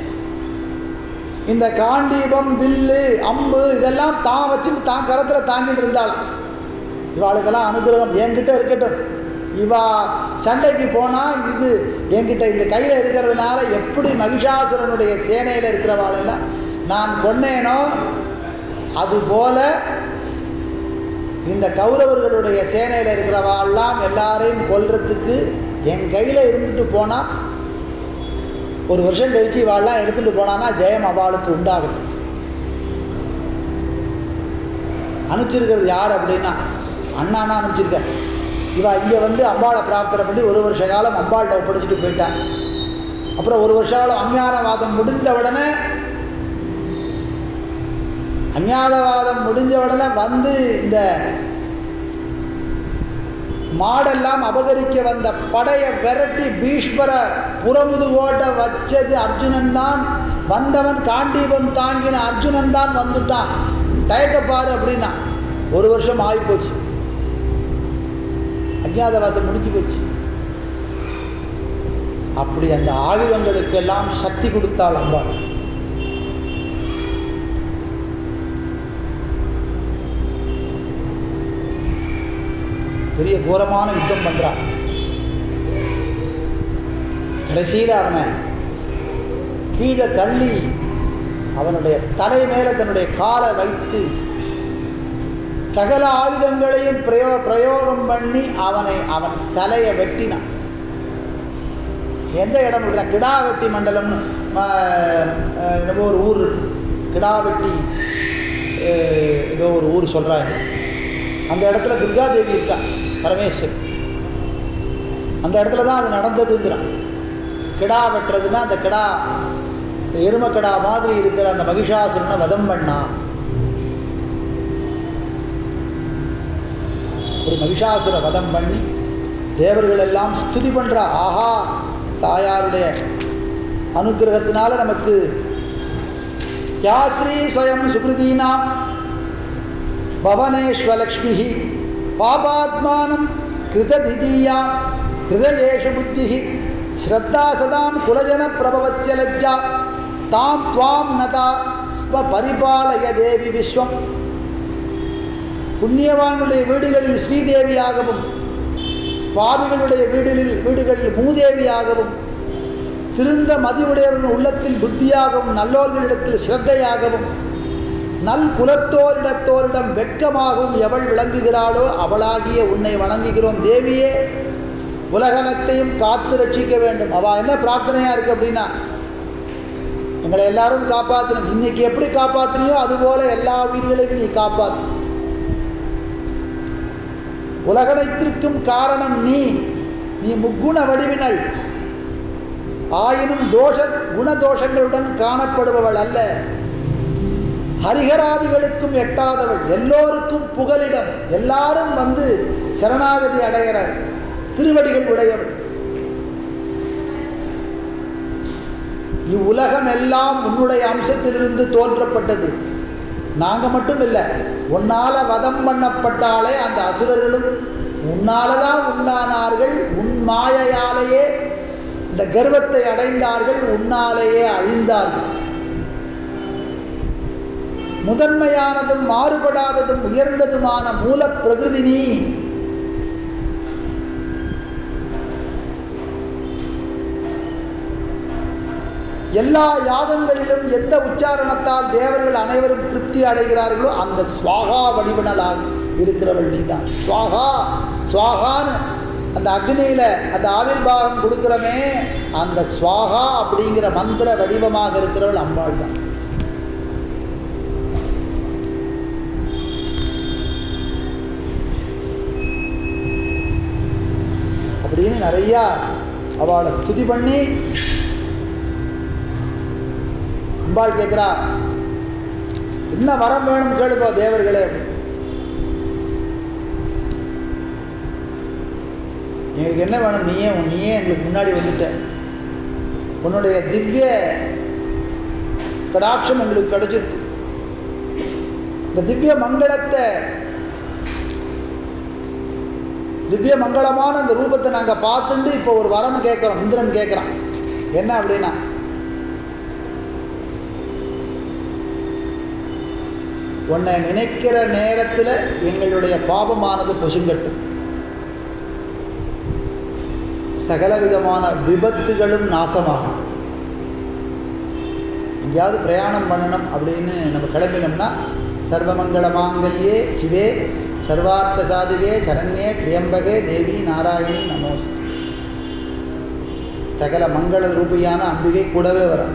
இந்த காண்டீபம் வில்லு அம்பு இதெல்லாம் தான் வச்சுட்டு தான் கரத்தில் தாங்கிட்டு இருந்தாளாம் இவாளுக்கெல்லாம் அனுகிரகம் என்கிட்ட இருக்கட்டும் இவா சண்டைக்கு போனால் இது என்கிட்ட இந்த கையில் இருக்கிறதுனால எப்படி மகிஷாசுரனுடைய சேனையில் இருக்கிறவாளெல்லாம் நான் கொன்னேனோ அதுபோல இந்த கௌரவர்களுடைய சேனையில் இருக்கிறவாள்லாம் எல்லாரையும் கொல்றதுக்கு என் கையில் இருந்துட்டு போனால் ஒரு வருஷம் கழிச்சு இவாள்லாம் எடுத்துகிட்டு போனான்னா ஜெயம் அவளுக்கு உண்டாகும் அனுப்பிச்சிருக்கிறது யார் அப்படின்னா அண்ணானா அனுப்பிச்சிருக்க இவா இங்கே வந்து அம்பாளை பிரார்த்தனை பண்ணி ஒரு வருஷ காலம் அம்பாள்கிட்ட ஒப்படைச்சிட்டு போயிட்டான் அப்புறம் ஒரு வருஷ காலம் அஞ்ஞானவாதம் முடிந்த உடனே அஞ்ஞானவாதம் முடிஞ்ச உடனே வந்து இந்த மாடெல்லாம் அபகரிக்க வந்த படையை விரட்டி பீஷ்மர புறமுதுகோட்டை வச்சது அர்ஜுனன் தான் வந்தவன் காண்டீபம் தாங்கின அர்ஜுனன் தான் வந்துட்டான் டயத்தை பாரு அப்படின்னா ஒரு வருஷம் ஆகி போச்சு அஜ்ஞாதவாசம் முடிஞ்சு போச்சு அப்படி அந்த ஆயுதங்களுக்கெல்லாம் சக்தி கொடுத்தாள் அம்பாள் பெரிய கோரமான யுத்தம் பண்றான் கடைசியில் அவனை கீழே தள்ளி அவனுடைய தலை மேலே தன்னுடைய காலை வைத்து சகல ஆயுதங்களையும் பிரயோ பிரயோகம் பண்ணி அவனை அவன் தலையை வெட்டினான் எந்த இடம் விடுற கிடாவெட்டி மண்டலம்னு ம, அஹ், என்னமோ ஒரு ஊர் இருக்கு கிடாவெட்டி அஹ், ஏதோ ஒரு ஊர் சொல்கிறாங்க அந்த இடத்துல துர்காதேவி இருக்கா பரமேஸ்வரி அந்த இடத்துல தான் அது நடந்ததுங்கிறான் கிடா வெட்டுறதுன்னா அந்த கிடா எருமக்கடா மாதிரி இருக்கிற அந்த மகிஷாசுரனை வதம் பண்ணா ஒரு மகிஷாசுர வதம் பண்ணி தேவர்கள் எல்லாம் ஸ்துதி பண்ணுறா ஆஹா தாயாருடைய அனுக்கிரகத்தினால நமக்கு யாஸ்ரீ ஸ்வயம் சுகிருதீனாம் பவனேஸ்வலக்ஷ்மி பாபாத்மானம் கிருததிதீயா ஹிருதயேஷு புத்தி ஸ்ரத்தா சதாம் குலஜன பிரபவஸ்ய லஜ்ஜா தாம் துவாம் நதா ஸ்ம பரிபாலய தேவி விஸ்வம் புண்ணியவான்களுடைய வீடுகளில் ஸ்ரீதேவியாகவும் பாவிகளுடைய வீடுகளில் வீடுகளில் மூதேவியாகவும் திருந்த மதியுடையவர்கள் உள்ளத்தில் புத்தியாகவும் நல்லோர்களிடத்தில் ஸ்ரத்தையாகவும் நல் குலத்தோரிடத்தோரிடம் வெட்கமாகவும் எவள் விளங்குகிறாளோ அவளாகிய உன்னை வணங்குகிறோம் தேவியே உலகனத்தையும் காத்து ரட்சிக்க வேண்டும் அவள் என்ன பிரார்த்தனையாக இருக்குது அப்படின்னா எங்களை எல்லாரும் காப்பாற்றணும் இன்னைக்கு எப்படி காப்பாற்றினியோ அதுபோல எல்லா உயிர்களையும் நீ காப்பாற்று உலகனைத்திற்கும் காரணம் நீ நீ முக்குண வடிவினள் ஆயினும் தோஷ குணதோஷங்களுடன் காணப்படுபவள் அல்ல ஹரிகராதிகளுக்கும் எட்டாதவள் எல்லோருக்கும் புகலிடம் எல்லாரும் வந்து சரணாகதி அடைகிற திருவடிகள் உடையவள் இவ்வுலகம் எல்லாம் உன்னுடைய அம்சத்திலிருந்து தோன்றப்பட்டது நாங்கள் மட்டும் இல்லை உன்னால் வதம் பண்ணப்பட்டாலே அந்த அசுரர்களும் உன்னால தான் உண்டானார்கள் உன் மாயையாலேயே இந்த கர்வத்தை அடைந்தார்கள் உன்னாலேயே அழிந்தார்கள் முதன்மையானதும் மாறுபடாததும் உயர்ந்ததுமான மூல பிரகிருதி நீ எல்லா யாகங்களிலும் எந்த உச்சாரணத்தால் தேவர்கள் அனைவரும் திருப்தி அடைகிறார்களோ அந்த சுவாகா வடிவனலாக இருக்கிறவள் நீதான் சுவாகா சுவாகான்னு அந்த அக்னியில் அந்த ஆவிர்வாகம் கொடுக்குறமே அந்த சுவாகா அப்படிங்கிற மந்திர வடிவமாக இருக்கிறவள் அம்பாள் தான் அப்படின்னு நிறையா அவளை ஸ்துதி பண்ணி அம்பாள் கேட்குறா என்ன வரம் வேணும் கேளுப்பா தேவர்களே அப்படி எங்களுக்கு என்ன வேணும் நீயே நீயே எங்களுக்கு முன்னாடி வந்துட்ட உன்னுடைய திவ்ய கடாட்சம் எங்களுக்கு கிடைச்சிருக்கு இந்த திவ்ய மங்களத்தை திவ்ய மங்களமான அந்த ரூபத்தை நாங்கள் பார்த்துட்டு இப்போ ஒரு வரம் கேட்குறோம் இந்திரன் கேட்குறான் என்ன அப்படின்னா உன்னை நினைக்கிற நேரத்தில் எங்களுடைய பாபமானது பொசுங்கட்டும் சகலவிதமான விபத்துகளும் நாசமாகும் எங்கேயாவது பிரயாணம் பண்ணணும் அப்படின்னு நம்ம கிளம்பினோம்னா சர்வமங்கள மாங்கல்யே சிவே சர்வார்த்த சாதிகே சரண்யே திரியம்பகே தேவி நாராயணி நமோ சகல மங்கள ரூபியான அம்பிகை கூடவே வரும்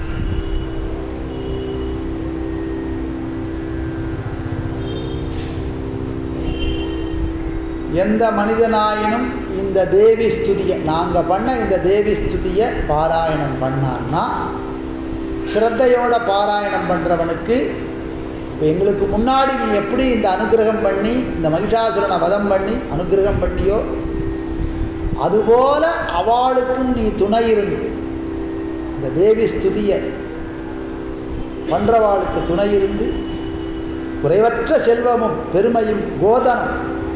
எந்த மனிதனாயினும் இந்த தேவி ஸ்துதியை நாங்கள் பண்ண இந்த தேவி ஸ்துதியை பாராயணம் பண்ணான்னா ஸ்ரத்தையோட பாராயணம் பண்ணுறவனுக்கு இப்போ எங்களுக்கு முன்னாடி நீ எப்படி இந்த அனுகிரகம் பண்ணி இந்த மகிஷாசுரனை வதம் பண்ணி அனுகிரகம் பண்ணியோ அதுபோல அவளுக்கும் நீ துணை இருந்து இந்த தேவி ஸ்துதியை பண்ணுறவாளுக்கு துணை இருந்து குறைவற்ற செல்வமும் பெருமையும் கோதனம்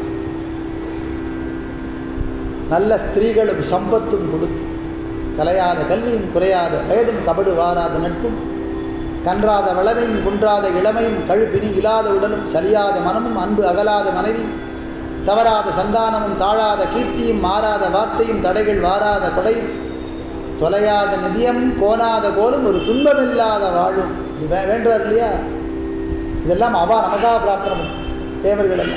நல்ல ஸ்திரீகளும் சம்பத்தும் கொடுத்து கலையாத கல்வியும் குறையாத வயதும் கபடு வாராத நட்பும் கன்றாத வளமையும் குன்றாத இளமையும் கழுப்பினி இல்லாத உடலும் சலியாத மனமும் அன்பு அகலாத மனைவி தவறாத சந்தானமும் தாழாத கீர்த்தியும் மாறாத வார்த்தையும் தடைகள் வாராத கொடையும் தொலையாத நிதியம் கோணாத கோலும் ஒரு துன்பமில்லாத வாழும் இது வே வேண்டுறார் இல்லையா இதெல்லாம் அவா நமக்காக பிரார்த்தனை பண்ணும் தேவர்கள் எல்லாம்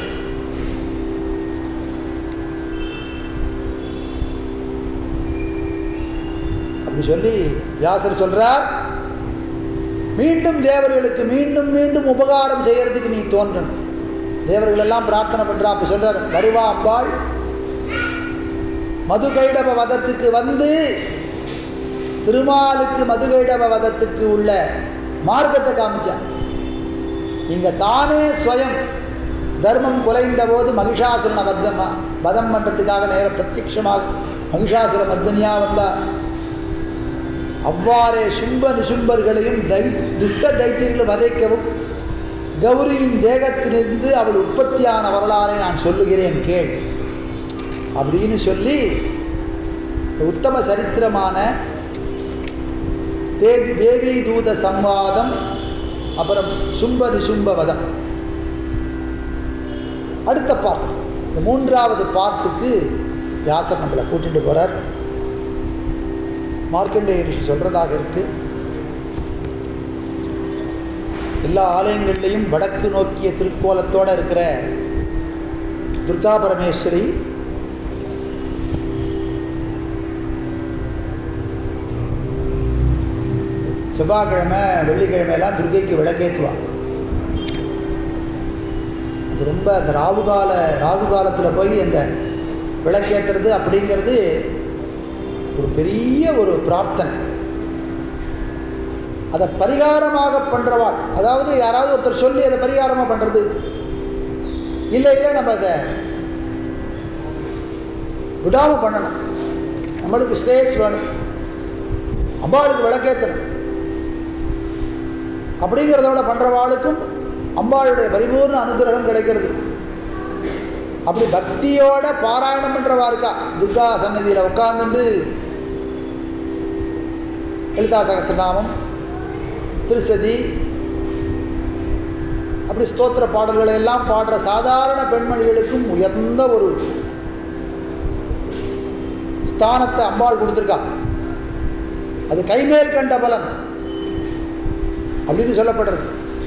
அப்படி சொல்லி வியாசர் சொல்றார் மீண்டும் தேவர்களுக்கு மீண்டும் மீண்டும் உபகாரம் செய்யறதுக்கு நீ தோன்றணும் தேவர்கள் எல்லாம் பிரார்த்தனை பண்றா அப்ப சொல்றார் வருவா அம்பாள் மதுகைடப வதத்துக்கு வந்து திருமாலுக்கு மதுகைடப வதத்துக்கு உள்ள மார்க்கத்தை காமிச்சார் இங்க தானே ஸ்வயம் தர்மம் குலைந்த போது மகிஷாசுரனை வத்தமா வதம் பண்ணுறதுக்காக நேர பிரத்யட்சமாக மகிஷாசுர மர்தனியா வந்தா அவ்வாறே சும்ப நிசும்பர்களையும் தை துஷ்ட தைத்தியர்களை வதைக்கவும் கௌரியின் தேகத்திலிருந்து அவள் உற்பத்தியான வரலாறை நான் சொல்லுகிறேன் கேள் அப்படின்னு சொல்லி உத்தம சரித்திரமான தேதி தேவி தூத சம்வாதம் அப்புறம் சும்ப நிசும்ப வதம் அடுத்த பார்ட் இந்த மூன்றாவது பார்ட்டுக்கு வியாசர் நம்மளை கூட்டிட்டு போகிறார் மார்க்கண்டேய ரிஷி சொல்கிறதாக இருக்கு எல்லா ஆலயங்கள்லேயும் வடக்கு நோக்கிய திருக்கோலத்தோடு இருக்கிற துர்கா பரமேஸ்வரி செவ்வாய்க்கிழமை வெள்ளிக்கிழமையெல்லாம் துர்கைக்கு விளக்கேற்றுவா அது ரொம்ப அந்த ராகு கால ராகு காலத்தில் போய் அந்த விளக்கேற்றுறது அப்படிங்கிறது ஒரு பெரிய ஒரு பிரார்த்தனை அதை பரிகாரமாக பண்ணுறவாள் அதாவது யாராவது ஒருத்தர் சொல்லி அதை பரிகாரமாக பண்ணுறது இல்லை இல்லை நம்ம அதை விடாமல் பண்ணணும் நம்மளுக்கு ஸ்டேஜ் வேணும் அம்பாளுக்கு விளக்கேற்றணும் அப்படிங்கிறதோட பண்ணுறவாளுக்கும் அம்பாளுடைய பரிபூர்ண அனுகிரகம் கிடைக்கிறது அப்படி பக்தியோட பாராயணம் பண்ணுறவா இருக்கா துர்கா சன்னதியில் உட்காந்துட்டு லலிதா சகசிரநாமம் திருசதி அப்படி ஸ்தோத்திர பாடல்களை எல்லாம் பாடுற சாதாரண பெண்மணிகளுக்கும் உயர்ந்த ஒரு ஸ்தானத்தை அம்பாள் கொடுத்துருக்கா அது கைமேல் கண்ட பலன் அப்படின்னு சொல்லப்படுறது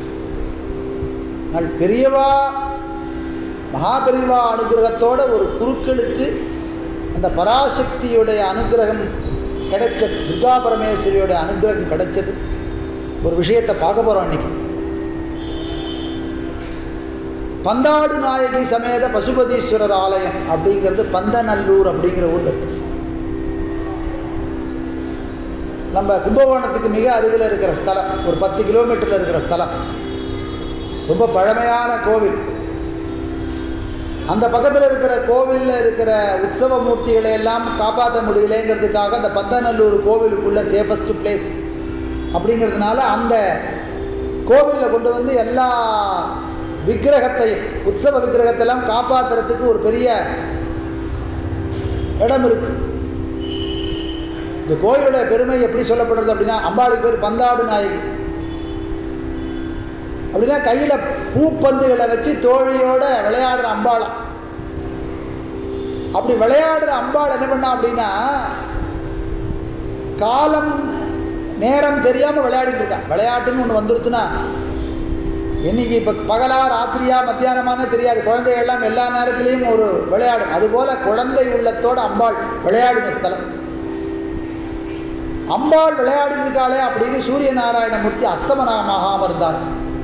நான் பெரியவா மகா பெரியவா அனுகிரகத்தோட ஒரு குருக்களுக்கு அந்த பராசக்தியுடைய அனுகிரகம் கிடைச்சது துர்கா பரமேஸ்வரியோட அனுகிரகம் கிடைச்சது ஒரு விஷயத்தை பார்க்க போகிறோம் இன்னைக்கு பந்தாடு நாயகி சமேத பசுபதீஸ்வரர் ஆலயம் அப்படிங்கிறது பந்தநல்லூர் அப்படிங்கிற ஊரில் இருக்கு நம்ம கும்பகோணத்துக்கு மிக அருகில் இருக்கிற ஸ்தலம் ஒரு பத்து கிலோமீட்டரில் இருக்கிற ஸ்தலம் ரொம்ப பழமையான கோவில் அந்த பக்கத்தில் இருக்கிற கோவிலில் இருக்கிற உற்சவ மூர்த்திகளை எல்லாம் காப்பாற்ற முடியலைங்கிறதுக்காக அந்த பந்தநல்லூர் கோவிலுக்குள்ள சேஃபஸ்ட் பிளேஸ் அப்படிங்கிறதுனால அந்த கோவிலில் கொண்டு வந்து எல்லா விக்கிரகத்தையும் உற்சவ விக்கிரகத்தெல்லாம் காப்பாற்றுறதுக்கு ஒரு பெரிய இடம் இருக்குது இந்த கோயிலுடைய பெருமை எப்படி சொல்லப்படுறது அப்படின்னா அம்பாளுக்கு பேர் பந்தாடு நாயகி அப்படின்னா கையில் பூப்பந்துகளை வச்சு தோழியோட விளையாடுற அம்பாளாம் அப்படி விளையாடுற அம்பாள் என்ன பண்ணா அப்படின்னா காலம் நேரம் தெரியாமல் விளையாடிட்டு இருக்கா விளையாட்டுன்னு ஒன்று வந்துருச்சுன்னா இன்னைக்கு இப்போ பகலா ராத்திரியா மத்தியானமானே தெரியாது குழந்தைகள்லாம் எல்லா நேரத்திலையும் ஒரு விளையாடும் அதுபோல குழந்தை உள்ளத்தோட அம்பாள் விளையாடின ஸ்தலம் அம்பாள் விளையாடி இருக்காளே அப்படின்னு சூரிய நாராயணமூர்த்தி அஸ்தமனமாக இருந்தார்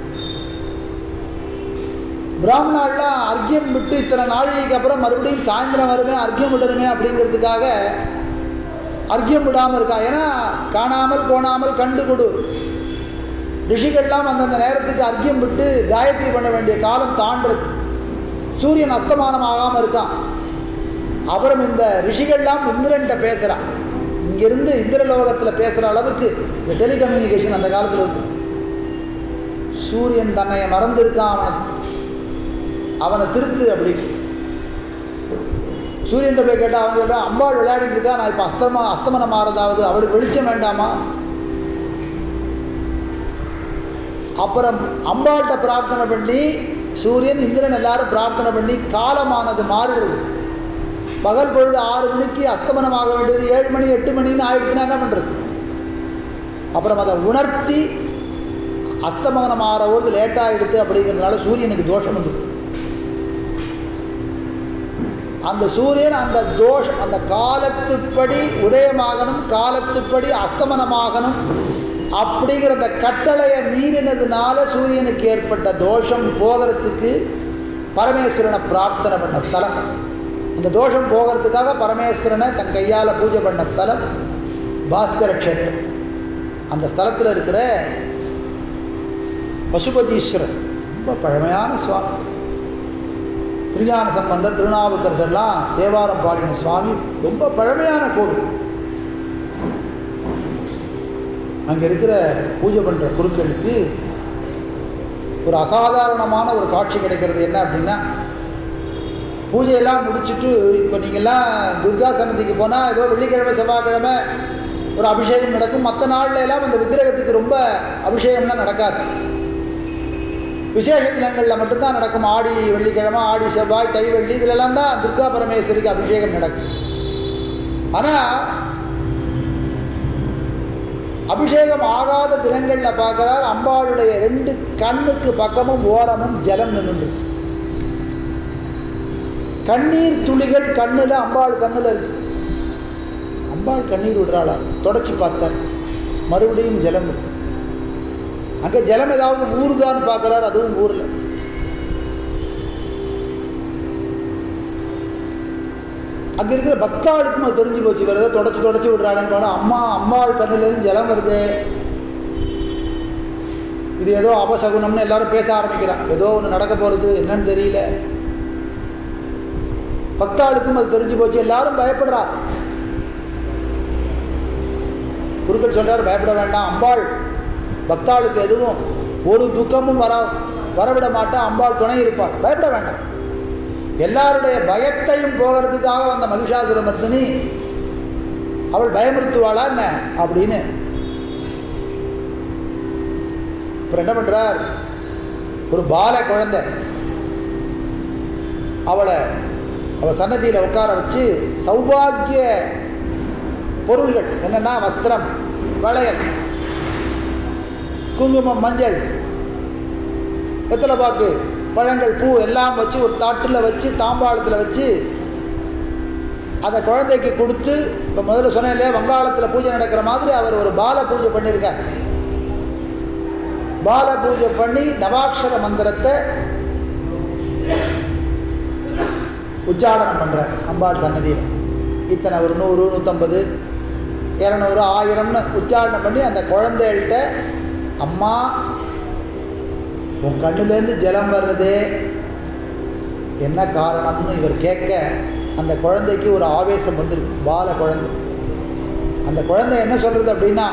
பிராமணாலாம் அர்க்கியம் விட்டு இத்தனை நாழிகைக்கு அப்புறம் மறுபடியும் சாயந்தரம் வருமே அர்க்கியம் விடணுமே அப்படிங்கிறதுக்காக அர்க்கியம் விடாமல் இருக்கா ஏன்னா காணாமல் கோணாமல் கண்டு கொடு ரிஷிகள்லாம் அந்தந்த நேரத்துக்கு அர்க்கியம் விட்டு காயத்ரி பண்ண வேண்டிய காலம் தாண்டுறது சூரியன் அஸ்தமானம் ஆகாமல் இருக்கான் அப்புறம் இந்த ரிஷிகள்லாம் இந்திரன்ட்ட பேசுகிறான் இங்கிருந்து இந்திரலோகத்தில் பேசுகிற அளவுக்கு இந்த டெலிகம்யூனிகேஷன் அந்த காலத்தில் இருக்கு சூரியன் தன்னை மறந்துருக்கான் அவனை அவனை திருத்து அப்படின்னு சூரியன்ட்ட போய் கேட்டால் அவன் சொல்கிறான் அம்பாள் விளையாடிட்டு இருக்கா நான் இப்போ அஸ்தமா அஸ்தமனம் மாறதாவது அவளுக்கு வெளிச்சம் வேண்டாமா அப்புறம் அம்பாள்கிட்ட பிரார்த்தனை பண்ணி சூரியன் இந்திரன் எல்லாரும் பிரார்த்தனை பண்ணி காலமானது மாறிடுது பகல் பொழுது ஆறு மணிக்கு அஸ்தமனம் ஆக வேண்டியது ஏழு மணி எட்டு மணின்னு ஆயிடுச்சுன்னா என்ன பண்ணுறது அப்புறம் அதை உணர்த்தி அஸ்தமனம் ஆகிற போது லேட்டாகிடுது அப்படிங்கிறதுனால சூரியனுக்கு தோஷம் வந்துது அந்த சூரியன் அந்த தோஷ அந்த காலத்துப்படி உதயமாகணும் காலத்துப்படி அஸ்தமனமாகணும் அப்படிங்கிற அந்த கட்டளையை மீறினதுனால சூரியனுக்கு ஏற்பட்ட தோஷம் போகிறதுக்கு பரமேஸ்வரனை பிரார்த்தனை பண்ண ஸ்தலம் அந்த தோஷம் போகிறதுக்காக பரமேஸ்வரனை தன் கையால் பூஜை பண்ண ஸ்தலம் பாஸ்கர க்ஷேத்திரம் அந்த ஸ்தலத்தில் இருக்கிற பசுபதீஸ்வரர் ரொம்ப பழமையான சுவாமி திருஞான சம்பந்தர் திருநாவுக்கரசர்லாம் தேவாரம் பாடின சுவாமி ரொம்ப பழமையான கோவில் அங்கே இருக்கிற பூஜை பண்ணுற குருக்களுக்கு ஒரு அசாதாரணமான ஒரு காட்சி கிடைக்கிறது என்ன அப்படின்னா பூஜையெல்லாம் முடிச்சுட்டு இப்போ நீங்கள்லாம் துர்கா சன்னதிக்கு போனால் ஏதோ வெள்ளிக்கிழமை செவ்வாய்க்கிழமை ஒரு அபிஷேகம் நடக்கும் மற்ற நாள்ல எல்லாம் அந்த விக்கிரகத்துக்கு ரொம்ப அபிஷேகம்லாம் நடக்காது விசேஷ தினங்களில் மட்டும்தான் நடக்கும் ஆடி வெள்ளிக்கிழமை ஆடி செவ்வாய் தை வெள்ளி இதிலெல்லாம் தான் துர்கா பரமேஸ்வரிக்கு அபிஷேகம் நடக்கும் ஆனால் அபிஷேகம் ஆகாத தினங்களில் பார்க்குறார் அம்பாளுடைய ரெண்டு கண்ணுக்கு பக்கமும் ஓரமும் ஜலம் நின்று கண்ணீர் துளிகள் கண்ணில் அம்பாள் கண்ணில் இருக்கு அம்பாள் கண்ணீர் விடுறாளா தொடச்சி பார்த்தார் மறுபடியும் ஜலம் இருக்கு அங்கே ஜலம் ஏதாவது ஊறுதான்னு பார்க்குறார் அதுவும் ஊரில் அங்கே இருக்கிற பக்தாளுக்கும் அது தெரிஞ்சு போச்சு இவர் ஏதோ தொடச்சி தொடச்சி விடுறாங்கன்னு போனால் அம்மா அம்மாள் கண்ணிலேருந்து ஜலம் வருது இது ஏதோ அபசகுனம்னு எல்லாரும் பேச ஆரம்பிக்கிறான் ஏதோ ஒன்று நடக்க போகிறது என்னன்னு தெரியல பக்தாளுக்கும் அது தெரிஞ்சு போச்சு எல்லாரும் பயப்படுறா குருக்கள் சொல்றார் பயப்பட வேண்டாம் அம்பாள் பக்தாளுக்கு எதுவும் ஒரு துக்கமும் வர வரவிட மாட்டா அம்பாள் துணை இருப்பாள் பயப்பட வேண்டாம் எல்லாருடைய பயத்தையும் போகிறதுக்காக வந்த மகிஷாசுரமர்த்தினி அவள் பயமுறுத்துவாளா என்ன அப்படின்னு அப்புறம் என்ன பண்றார் ஒரு பால குழந்தை அவளை அவள் சன்னதியில் உட்கார வச்சு சௌபாகிய பொருள்கள் என்னென்னா வஸ்திரம் வளையல் குங்குமம் மஞ்சள் வெத்தலை பாக்கு பழங்கள் பூ எல்லாம் வச்சு ஒரு தாட்டில் வச்சு தாம்பாளத்தில் வச்சு அதை குழந்தைக்கு கொடுத்து இப்போ முதல்ல சொன்னேன் இல்லையா வங்காளத்தில் பூஜை நடக்கிற மாதிரி அவர் ஒரு பால பூஜை பண்ணியிருக்கார் பால பூஜை பண்ணி நவாட்சர மந்திரத்தை உச்சாடனம் பண்ணுறார் அம்பாள் சன்னதியில் இத்தனை ஒரு நூறு நூற்றம்பது இரநூறு ஆயிரம்னு உச்சாரணம் பண்ணி அந்த குழந்தைகள்கிட்ட அம்மா உன் கண்ணுலேருந்து ஜலம் வர்றதே என்ன காரணம்னு இவர் கேட்க அந்த குழந்தைக்கு ஒரு ஆவேசம் வந்துருக்கு பால குழந்தை அந்த குழந்தை என்ன சொல்கிறது அப்படின்னா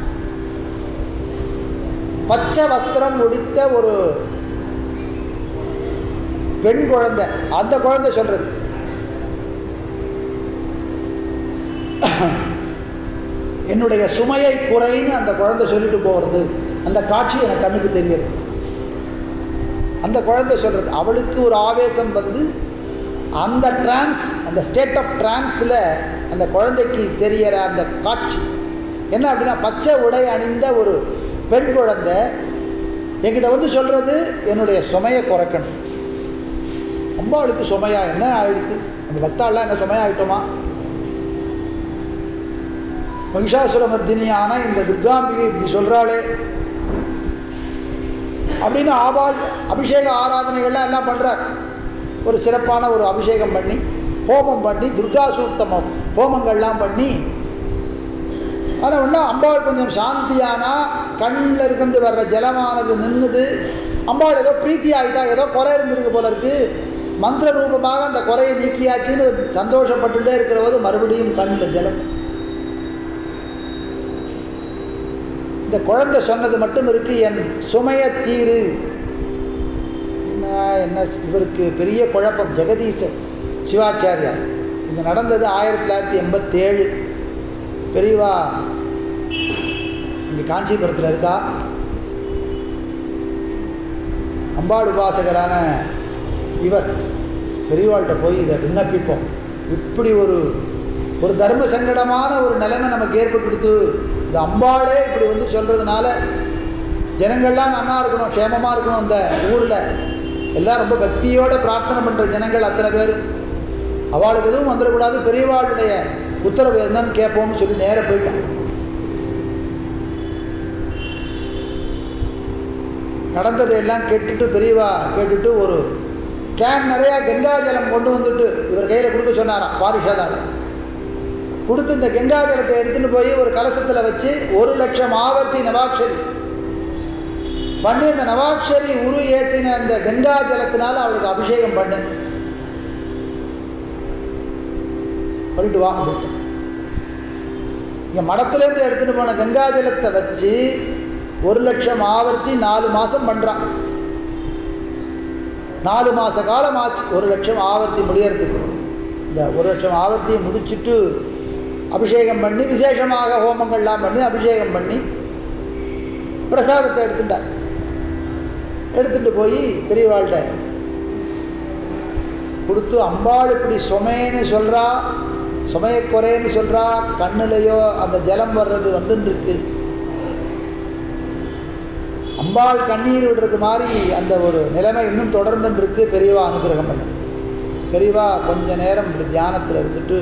பச்சை வஸ்திரம் உடித்த ஒரு பெண் குழந்தை அந்த குழந்தை சொல்றது என்னுடைய சுமையை குறைன்னு அந்த குழந்தை சொல்லிட்டு போகிறது அந்த காட்சி எனக்கு கண்ணுக்கு தெரியுது அந்த குழந்தை சொல்கிறது அவளுக்கு ஒரு ஆவேசம் வந்து அந்த டிரான்ஸ் அந்த ஸ்டேட் ஆஃப் டிரான்ஸில் அந்த குழந்தைக்கு தெரியற அந்த காட்சி என்ன அப்படின்னா பச்சை உடை அணிந்த ஒரு பெண் குழந்தை என்கிட்ட வந்து சொல்கிறது என்னுடைய சுமையை குறைக்கணும் அம்பாளுக்கு சுமையா என்ன ஆயிடுச்சு அந்த பக்தாலாம் என்ன சுமையாயிட்டோமா மகிஷாசுரமர்தினியான இந்த துர்காம்பிகை இப்படி சொல்கிறாளே அப்படின்னு ஆபால் அபிஷேக ஆராதனைகள்லாம் எல்லாம் பண்ணுறார் ஒரு சிறப்பான ஒரு அபிஷேகம் பண்ணி ஹோமம் பண்ணி துர்கா சூக்தமம் ஹோமங்கள்லாம் பண்ணி ஆனால் ஒன்றா அம்பாள் கொஞ்சம் சாந்தியானா கண்ணில் இருந்து வர்ற ஜலமானது நின்றுது அம்பாள் ஏதோ பிரீத்தி ஆகிட்டா ஏதோ குறை இருந்திருக்கு போல இருக்கு மந்திர ரூபமாக அந்த குறையை நீக்கியாச்சுன்னு சந்தோஷப்பட்டுட்டே இருக்கிறபோது மறுபடியும் கண்ணில் ஜலம் இந்த குழந்தை சொன்னது மட்டும் இருக்கு என் சுமைய தீரு என்ன என்ன இவருக்கு பெரிய குழப்பம் ஜெகதீசன் சிவாச்சாரியார் இது நடந்தது ஆயிரத்தி தொள்ளாயிரத்தி எண்பத்தேழு பெரியவா இங்கே காஞ்சிபுரத்தில் இருக்கா அம்பாள் உபாசகரான இவர் பெரியவாள்கிட்ட போய் இதை விண்ணப்பிப்போம் இப்படி ஒரு ஒரு தர்ம சங்கடமான ஒரு நிலைமை நமக்கு ஏற்பட்டுடுத்து இந்த அம்பாளே இப்படி வந்து சொல்கிறதுனால ஜனங்கள்லாம் நன்னா இருக்கணும் க்ஷேமமாக இருக்கணும் அந்த ஊரில் எல்லாம் ரொம்ப பக்தியோடு பிரார்த்தனை பண்ணுற ஜனங்கள் அத்தனை பேர் அவளுக்கு எதுவும் வந்துடக்கூடாது பெரியவாளுடைய உத்தரவு என்னன்னு கேட்போம்னு சொல்லி நேராக போயிட்டான் நடந்ததை எல்லாம் கேட்டுட்டு பெரியவா கேட்டுட்டு ஒரு கேன் நிறையா கங்கா ஜலம் கொண்டு வந்துட்டு இவர் கையில் கொடுக்க சொன்னாராம் பாரிஷாதால கொடுத்து இந்த கங்கா ஜலத்தை எடுத்துன்னு போய் ஒரு கலசத்தில் வச்சு ஒரு லட்சம் ஆவர்த்தி நவாக்ஷரி பண்ணி இந்த நவாக்ஷரி உரு ஏற்றின அந்த கங்கா ஜலத்தினால அவளுக்கு அபிஷேகம் பண்ணு பண்ணிட்டு வா அப்படின்ட்டு இங்கே மடத்துலேருந்து எடுத்துகிட்டு போன கங்கா ஜலத்தை வச்சு ஒரு லட்சம் ஆவர்த்தி நாலு மாதம் பண்ணுறான் நாலு மாத காலம் ஆச்சு ஒரு லட்சம் ஆவர்த்தி முடியறதுக்கு இந்த ஒரு லட்சம் ஆவர்த்தியை முடிச்சுட்டு அபிஷேகம் பண்ணி விசேஷமாக ஹோமங்கள்லாம் பண்ணி அபிஷேகம் பண்ணி பிரசாதத்தை எடுத்துட்டார் எடுத்துகிட்டு போய் பெரியவாள்கிட்ட கொடுத்து அம்பாள் இப்படி சுமைன்னு சொல்கிறா சுமையக்குறைன்னு சொல்கிறா கண்ணுலையோ அந்த ஜலம் வர்றது வந்துன்னு இருக்கு அம்பாள் கண்ணீர் விடுறது மாதிரி அந்த ஒரு நிலைமை இன்னும் தொடர்ந்துன்னு இருக்கு பெரியவா அனுகிரகம் பண்ண பெரியவா கொஞ்ச நேரம் இப்படி தியானத்தில் இருந்துட்டு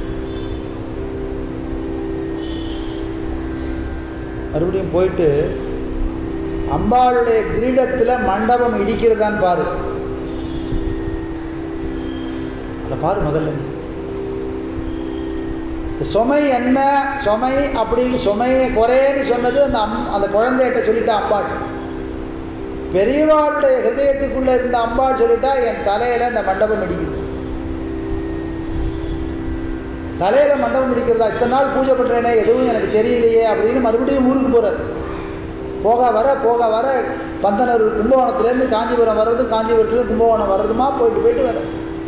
மறுபடியும் போயிட்டு அம்பாளுடைய கிரீடத்தில் மண்டபம் இடிக்கிறதான்னு பாரு அதை பாரு முதல்ல நீ. இந்த சுமை என்ன சுமை அப்படி சுமையை குறையன்னு சொன்னது அந்த அம் அந்த குழந்தைகிட்ட சொல்லிட்டா அம்பாள் பெரியவாளுடைய ஹிருதயத்துக்குள்ளே இருந்த அம்பாள் சொல்லிட்டா என் தலையில் இந்த மண்டபம் இடிக்குது தலையில் மண்டபம் இடிக்கிறதா இத்தனை நாள் பூஜை பண்ணுறேனே எதுவும் எனக்கு தெரியலையே அப்படின்னு மறுபடியும் ஊருக்கு போகிறார் போக வர போக வர பந்தனர் கும்பகோணத்துலேருந்து காஞ்சிபுரம் வர்றது காஞ்சிபுரத்துலேருந்து கும்பகோணம் வர்றதுமா போயிட்டு போயிட்டு வர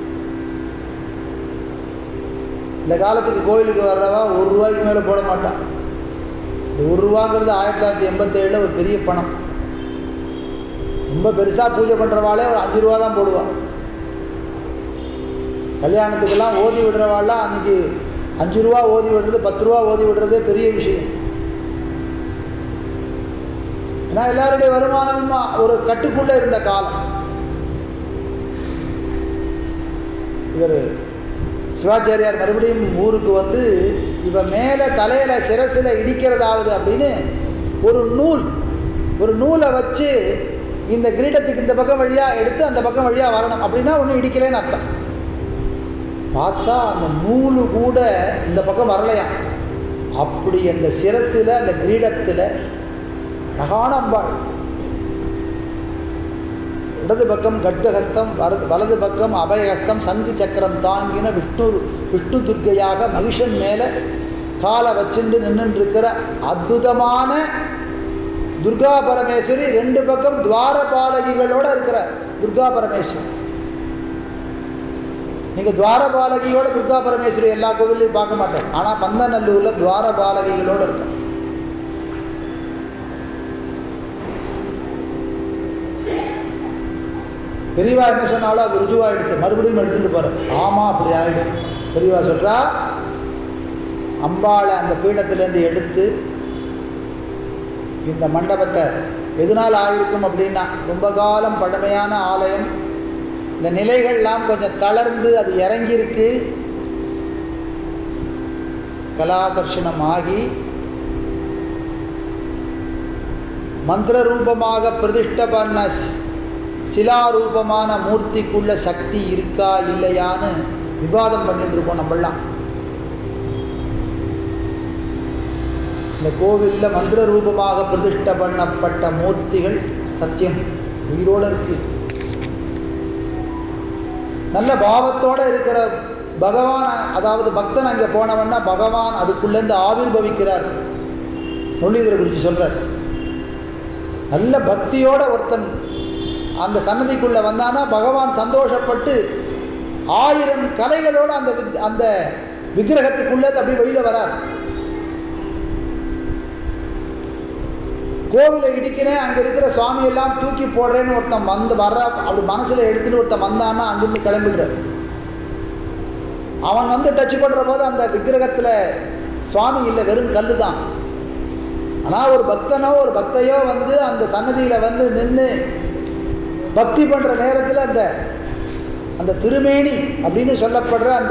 இந்த காலத்துக்கு கோயிலுக்கு வர்றவா ஒரு ரூபாய்க்கு மேலே போட மாட்டான் இந்த ஒரு ரூபாங்கிறது ஆயிரத்தி தொள்ளாயிரத்தி எண்பத்தேழில் ஒரு பெரிய பணம் ரொம்ப பெருசாக பூஜை பண்ணுறவாளே ஒரு அஞ்சு ரூபா தான் போடுவாள் கல்யாணத்துக்கெல்லாம் ஓதி விடுறவாள்லாம் அன்றைக்கி அஞ்சு ரூபா ஓதி விடுறது பத்து ரூபா ஓதி விடுறதே பெரிய விஷயம் ஏன்னா எல்லாருடைய வருமானமும் ஒரு கட்டுக்குள்ளே இருந்த காலம் இவர் சிவாச்சாரியார் மறுபடியும் ஊருக்கு வந்து இவன் மேலே தலையில் சிரசில் இடிக்கிறதாவது அப்படின்னு ஒரு நூல் ஒரு நூலை வச்சு இந்த கிரீடத்துக்கு இந்த பக்கம் வழியாக எடுத்து அந்த பக்கம் வழியாக வரணும் அப்படின்னா ஒன்றும் இடிக்கலைன்னு அர்த்தம் பார்த்தா அந்த நூலு கூட இந்த பக்கம் வரலையாம் அப்படி அந்த சிரசில் அந்த கிரீடத்தில் அழகான அம்பாள் இடது பக்கம் கட்டுஹஸ்தம் வரது வலது பக்கம் அபயஹஸ்தம் சங்கு சக்கரம் தாங்கின விஷ்ணு விஷ்ணு துர்க்கையாக மகிஷன் மேலே காலை வச்சுட்டு நின்றுட்டு இருக்கிற அற்புதமான துர்கா பரமேஸ்வரி ரெண்டு பக்கம் துவாரபாலகிகளோட இருக்கிற துர்கா பரமேஸ்வரி நீங்கள் துவாரபாலகியோட துர்கா பரமேஸ்வரி எல்லா கோவிலையும் பார்க்க மாட்டேன் ஆனால் பந்தநல்லூரில் துவாரபாலகிகளோடு இருக்கும் பெரியவா என்ன சொன்னாலும் அது ருஜுவாக எடுத்து மறுபடியும் எடுத்துட்டு போகிற ஆமாம் அப்படி ஆகிடுது பெரியவா சொல்கிறா அம்பாளை அந்த பீடத்திலேருந்து எடுத்து இந்த மண்டபத்தை எதனால் ஆயிருக்கும் அப்படின்னா ரொம்ப காலம் பழமையான ஆலயம் இந்த நிலைகள்லாம் கொஞ்சம் தளர்ந்து அது இறங்கியிருக்கு கலாகர்ஷணம் ஆகி மந்திர ரூபமாக பிரதிஷ்ட பண்ண சிலாரூபமான மூர்த்திக்குள்ள சக்தி இருக்கா இல்லையான்னு விவாதம் பண்ணிட்டு இருக்கோம் நம்மளாம் இந்த கோவிலில் மந்திர ரூபமாக பிரதிஷ்ட பண்ணப்பட்ட மூர்த்திகள் சத்தியம் உயிரோடு இருக்கு நல்ல பாவத்தோடு இருக்கிற பகவான் அதாவது பக்தன் அங்கே போனவன்னா பகவான் அதுக்குள்ளேருந்து ஆவிர்பவிக்கிறார் முரளிதரை குறித்து சொல்கிறார் நல்ல பக்தியோட ஒருத்தன் அந்த சன்னதிக்குள்ளே வந்தானா பகவான் சந்தோஷப்பட்டு ஆயிரம் கலைகளோடு அந்த வித் அந்த விக்கிரகத்துக்குள்ளே அப்படி வெளியில் வரார் கோவிலை இடிக்கிறேன் அங்கே இருக்கிற சுவாமியெல்லாம் தூக்கி போடுறேன்னு ஒருத்தன் வந்து வர்ற அப்படி மனசில் எடுத்துன்னு ஒருத்தன் வந்தான்னா அங்கேருந்து கிளம்பிடுறார் அவன் வந்து டச் பண்ணுற போது அந்த விக்கிரகத்தில் சுவாமி இல்லை வெறும் கல் தான் ஆனால் ஒரு பக்தனோ ஒரு பக்தையோ வந்து அந்த சன்னதியில் வந்து நின்று பக்தி பண்ணுற நேரத்தில் அந்த அந்த திருமேனி அப்படின்னு சொல்லப்படுற அந்த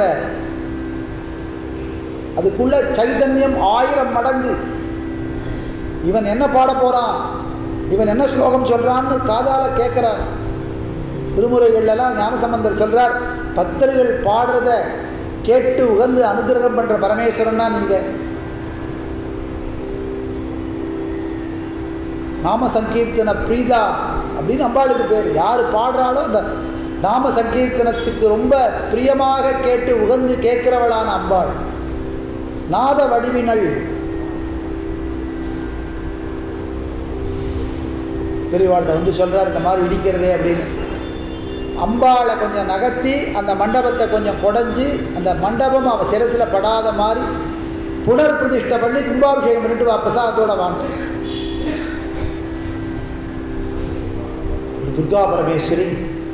அதுக்குள்ள சைதன்யம் ஆயிரம் மடங்கு இவன் என்ன பாட போகிறான் இவன் என்ன ஸ்லோகம் சொல்கிறான்னு காதால கேட்குறார் திருமுறைகள்லாம் ஞானசம்பந்தர் சொல்கிறார் பக்தர்கள் பாடுறத கேட்டு உகந்து அனுகிரகம் பண்ணுற பரமேஸ்வரன்னா நீங்கள் நாம சங்கீர்த்தன பிரீதா அப்படின்னு அம்பாளுக்கு பேர் யார் பாடுறாளோ அந்த நாம சங்கீர்த்தனத்துக்கு ரொம்ப பிரியமாக கேட்டு உகந்து கேட்கிறவளான அம்பாள் நாத வடிவினள் பெரியவாள்கிட்ட வந்து சொல்கிறார் இந்த மாதிரி இடிக்கிறதே அப்படின்னு அம்பாளை கொஞ்சம் நகர்த்தி அந்த மண்டபத்தை கொஞ்சம் குடஞ்சி அந்த மண்டபம் அவள் சிரசில் படாத மாதிரி புனர் பிரதிஷ்டை பண்ணி கும்பாபிஷேகம் பண்ணிட்டு வா பிரசாதத்தோட வாங்க துர்கா பரமேஸ்வரி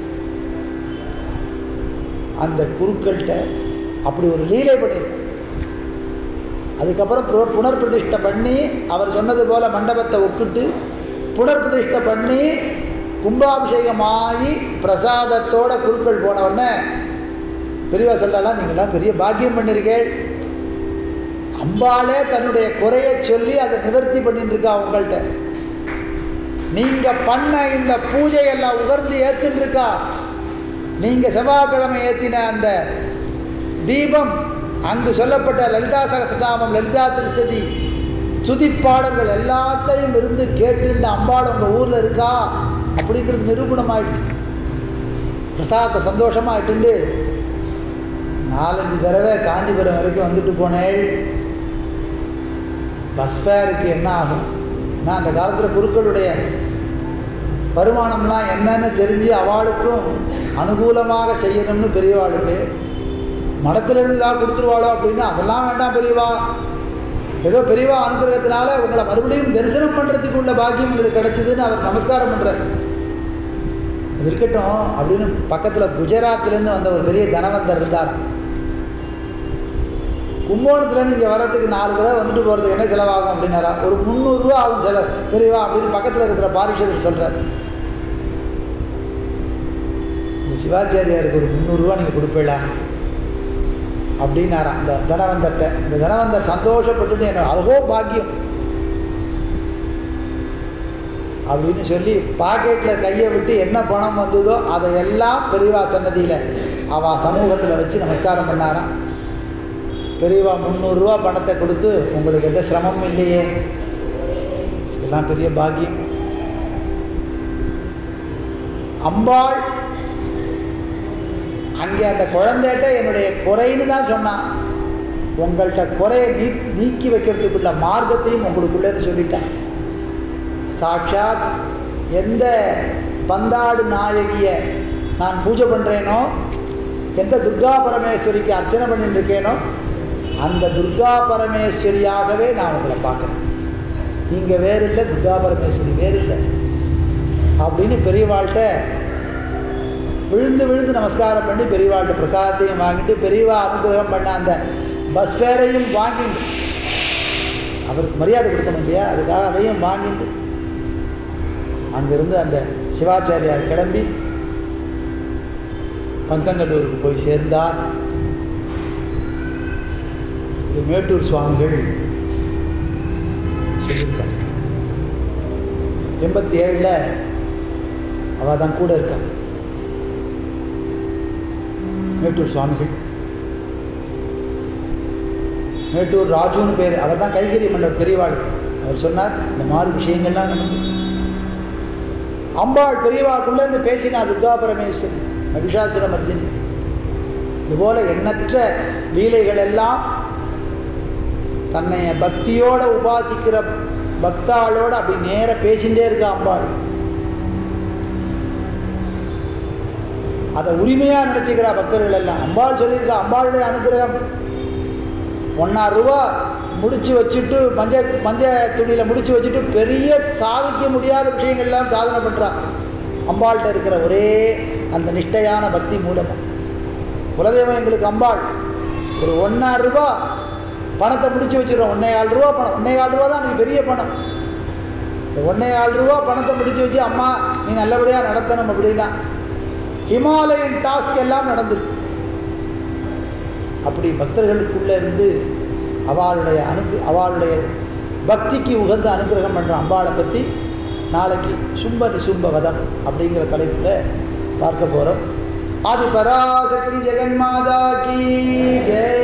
அந்த குருக்கள்கிட்ட அப்படி ஒரு லீலை பண்ணியிருக்கார் அதுக்கப்புறம் புனர் புனர் பிரதிஷ்டை பண்ணி அவர் சொன்னது போல் மண்டபத்தை ஒக்கிட்டு புனர் பிரதிஷ்டை பண்ணி கும்பாபிஷேகமாகி பிரசாதத்தோட குருக்கள் போன உடனே பெரியவா சொல்லலாம் நீங்களாம் பெரிய பாக்கியம் பண்ணிருக்கேள் அம்பாளே தன்னுடைய குறையை சொல்லி அதை நிவர்த்தி பண்ணிட்டு இருக்கா உங்கள்கிட்ட நீங்க பண்ண இந்த பூஜையெல்லாம் உகர்ந்து ஏத்துன்னு இருக்கா நீங்க செவ்வாய்க்கிழமை ஏத்தின அந்த தீபம் அங்கு சொல்லப்பட்ட லலிதா சகசநாமம் லலிதா திருசதி சுதிப்பாடல்கள் எல்லாத்தையும் இருந்து கேட்டுண்டு அம்பாள் உங்கள் ஊரில் இருக்கா அப்படிங்கிறது நிரூபணம் ஆயிடுச்சு பிரசாதத்தை சந்தோஷமாக ஆயிட்டுண்டு நாலஞ்சு தடவை காஞ்சிபுரம் வரைக்கும் வந்துட்டு போனேள் பஸ் ஃபேருக்கு என்ன ஆகும் ஏன்னா அந்த காலத்தில் குருக்களுடைய வருமானம்லாம் என்னன்னு தெரிஞ்சு அவளுக்கும் அனுகூலமாக செய்யணும்னு பெரியவாளுக்கு மடத்திலிருந்து ஏதாவது கொடுத்துருவாளோ அப்படின்னா அதெல்லாம் வேண்டாம் பெரியவா ஏதோ பெரியவா அனுகிரகத்தினால உங்களை மறுபடியும் தரிசனம் பண்ணுறதுக்கு உள்ள பாக்கியம் உங்களுக்கு கிடைச்சதுன்னு அவர் நமஸ்காரம் பண்ணுறார் அது இருக்கட்டும் அப்படின்னு பக்கத்தில் குஜராத்லேருந்து வந்த ஒரு பெரிய தனவந்தர் இருந்தார் கும்போணத்துலேருந்து இங்கே வர்றதுக்கு நாலு தடவை வந்துட்டு போகிறதுக்கு என்ன செலவாகும் அப்படின்னாரா ஒரு முந்நூறுரூவா ஆகும் செலவு பெரியவா அப்படின்னு பக்கத்தில் இருக்கிற பாரிஷர் சொல்கிறார் இந்த சிவாச்சாரியாருக்கு ஒரு முந்நூறுரூவா நீங்கள் கொடுப்பீங்களா அப்படின்னாராம் அந்த தனவந்தர்கிட்ட இந்த தனவந்தர் சந்தோஷப்பட்டுட்டு என்ன அழகோ பாக்கியம் அப்படின்னு சொல்லி பாக்கெட்டில் கையை விட்டு என்ன பணம் வந்ததோ அதையெல்லாம் பெரியவா சன்னதியில் அவள் சமூகத்தில் வச்சு நமஸ்காரம் பண்ணாராம் பெரியவா முந்நூறுரூவா பணத்தை கொடுத்து உங்களுக்கு எந்த சிரமமும் இல்லையே இதெல்லாம் பெரிய பாக்கியம் அம்பாள் அங்கே அந்த குழந்தைகிட்ட என்னுடைய குறைன்னு தான் சொன்னான் உங்கள்கிட்ட குறையை நீக்கி நீக்கி வைக்கிறதுக்குள்ள மார்க்கத்தையும் உங்களுக்குள்ளேன்னு சொல்லிட்டேன் சாட்சாத் எந்த பந்தாடு நாயகியை நான் பூஜை பண்ணுறேனோ எந்த துர்கா பரமேஸ்வரிக்கு அர்ச்சனை பண்ணிட்டு இருக்கேனோ அந்த துர்கா பரமேஸ்வரியாகவே நான் உங்களை பார்க்குறேன் நீங்கள் வேறு இல்லை துர்கா பரமேஸ்வரி வேறு இல்லை அப்படின்னு பெரியவாள்கிட்ட விழுந்து விழுந்து நமஸ்காரம் பண்ணி பெரியவாள்கிட்ட பிரசாதத்தையும் வாங்கிட்டு பெரியவா அனுகிரகம் பண்ண அந்த பஸ் ஃபேரையும் வாங்கிட்டு அவருக்கு மரியாதை கொடுக்கணும் இல்லையா அதுக்காக அதையும் வாங்கிட்டு அங்கிருந்து அந்த சிவாச்சாரியார் கிளம்பி பங்கங்கல்லூருக்கு போய் சேர்ந்தார் இது மேட்டூர் சுவாமிகள் சொல்லியிருக்காங்க எண்பத்தி ஏழில் அவள் தான் கூட இருக்கா மேட்டூர் சுவாமிகள் மேட்டூர் ராஜுன்னு பேர் அவர் தான் கைகறி மன்னர் பெரியவாள் அவர் சொன்னார் இந்த மாதிரி விஷயங்கள்லாம் நமக்கு அம்பாள் பெரியவாக்குள்ளேருந்து பேசினா துர்கா பரமேஸ்வரி மகிஷாசுர மர்தினி இதுபோல எண்ணற்ற லீலைகள் எல்லாம் தன்னை பக்தியோட உபாசிக்கிற பக்தாளோட அப்படி நேர பேசிகிட்டே இருக்கா அம்பாள் அதை உரிமையாக நினச்சிக்கிறா பக்தர்கள் எல்லாம் அம்பாள் சொல்லியிருக்கா அம்பாளுடைய அனுகிரகம் ஒன்னாயிரம் ரூபா முடிச்சு வச்சுட்டு மஞ்ச மஞ்ச துணியில் முடிச்சு வச்சுட்டு பெரிய சாதிக்க முடியாத விஷயங்கள்லாம் சாதனை பண்ணுறா அம்பாள்கிட்ட இருக்கிற ஒரே அந்த நிஷ்டையான பக்தி மூலமாக குலதெய்வம் எங்களுக்கு அம்பாள் ஒரு ஒன்னாயிரம் ரூபா பணத்தை முடிச்சு வச்சுருவோம் ஒன்றே ஆள் ரூபா பணம் ஒன்றே ஆள் ரூபா தான் நீ பெரிய பணம் இந்த ஒன்றே ஆள் ரூபா பணத்தை முடிச்சு வச்சு அம்மா நீ நல்லபடியாக நடத்தணும் அப்படின்னா ஹிமாலயன் டாஸ்க் எல்லாம் நடந்துருக்கு அப்படி பக்தர்களுக்குள்ளே இருந்து அவளுடைய அனு அவளுடைய பக்திக்கு உகந்த அனுகிரகம் பண்ணுற அம்பாளை பற்றி நாளைக்கு சும்ப நிசும்ப வதம் அப்படிங்கிற தலைப்பில் பார்க்க போகிறோம் ஆதி பராசக்தி ஜெகன்மாதா கி ஜெய்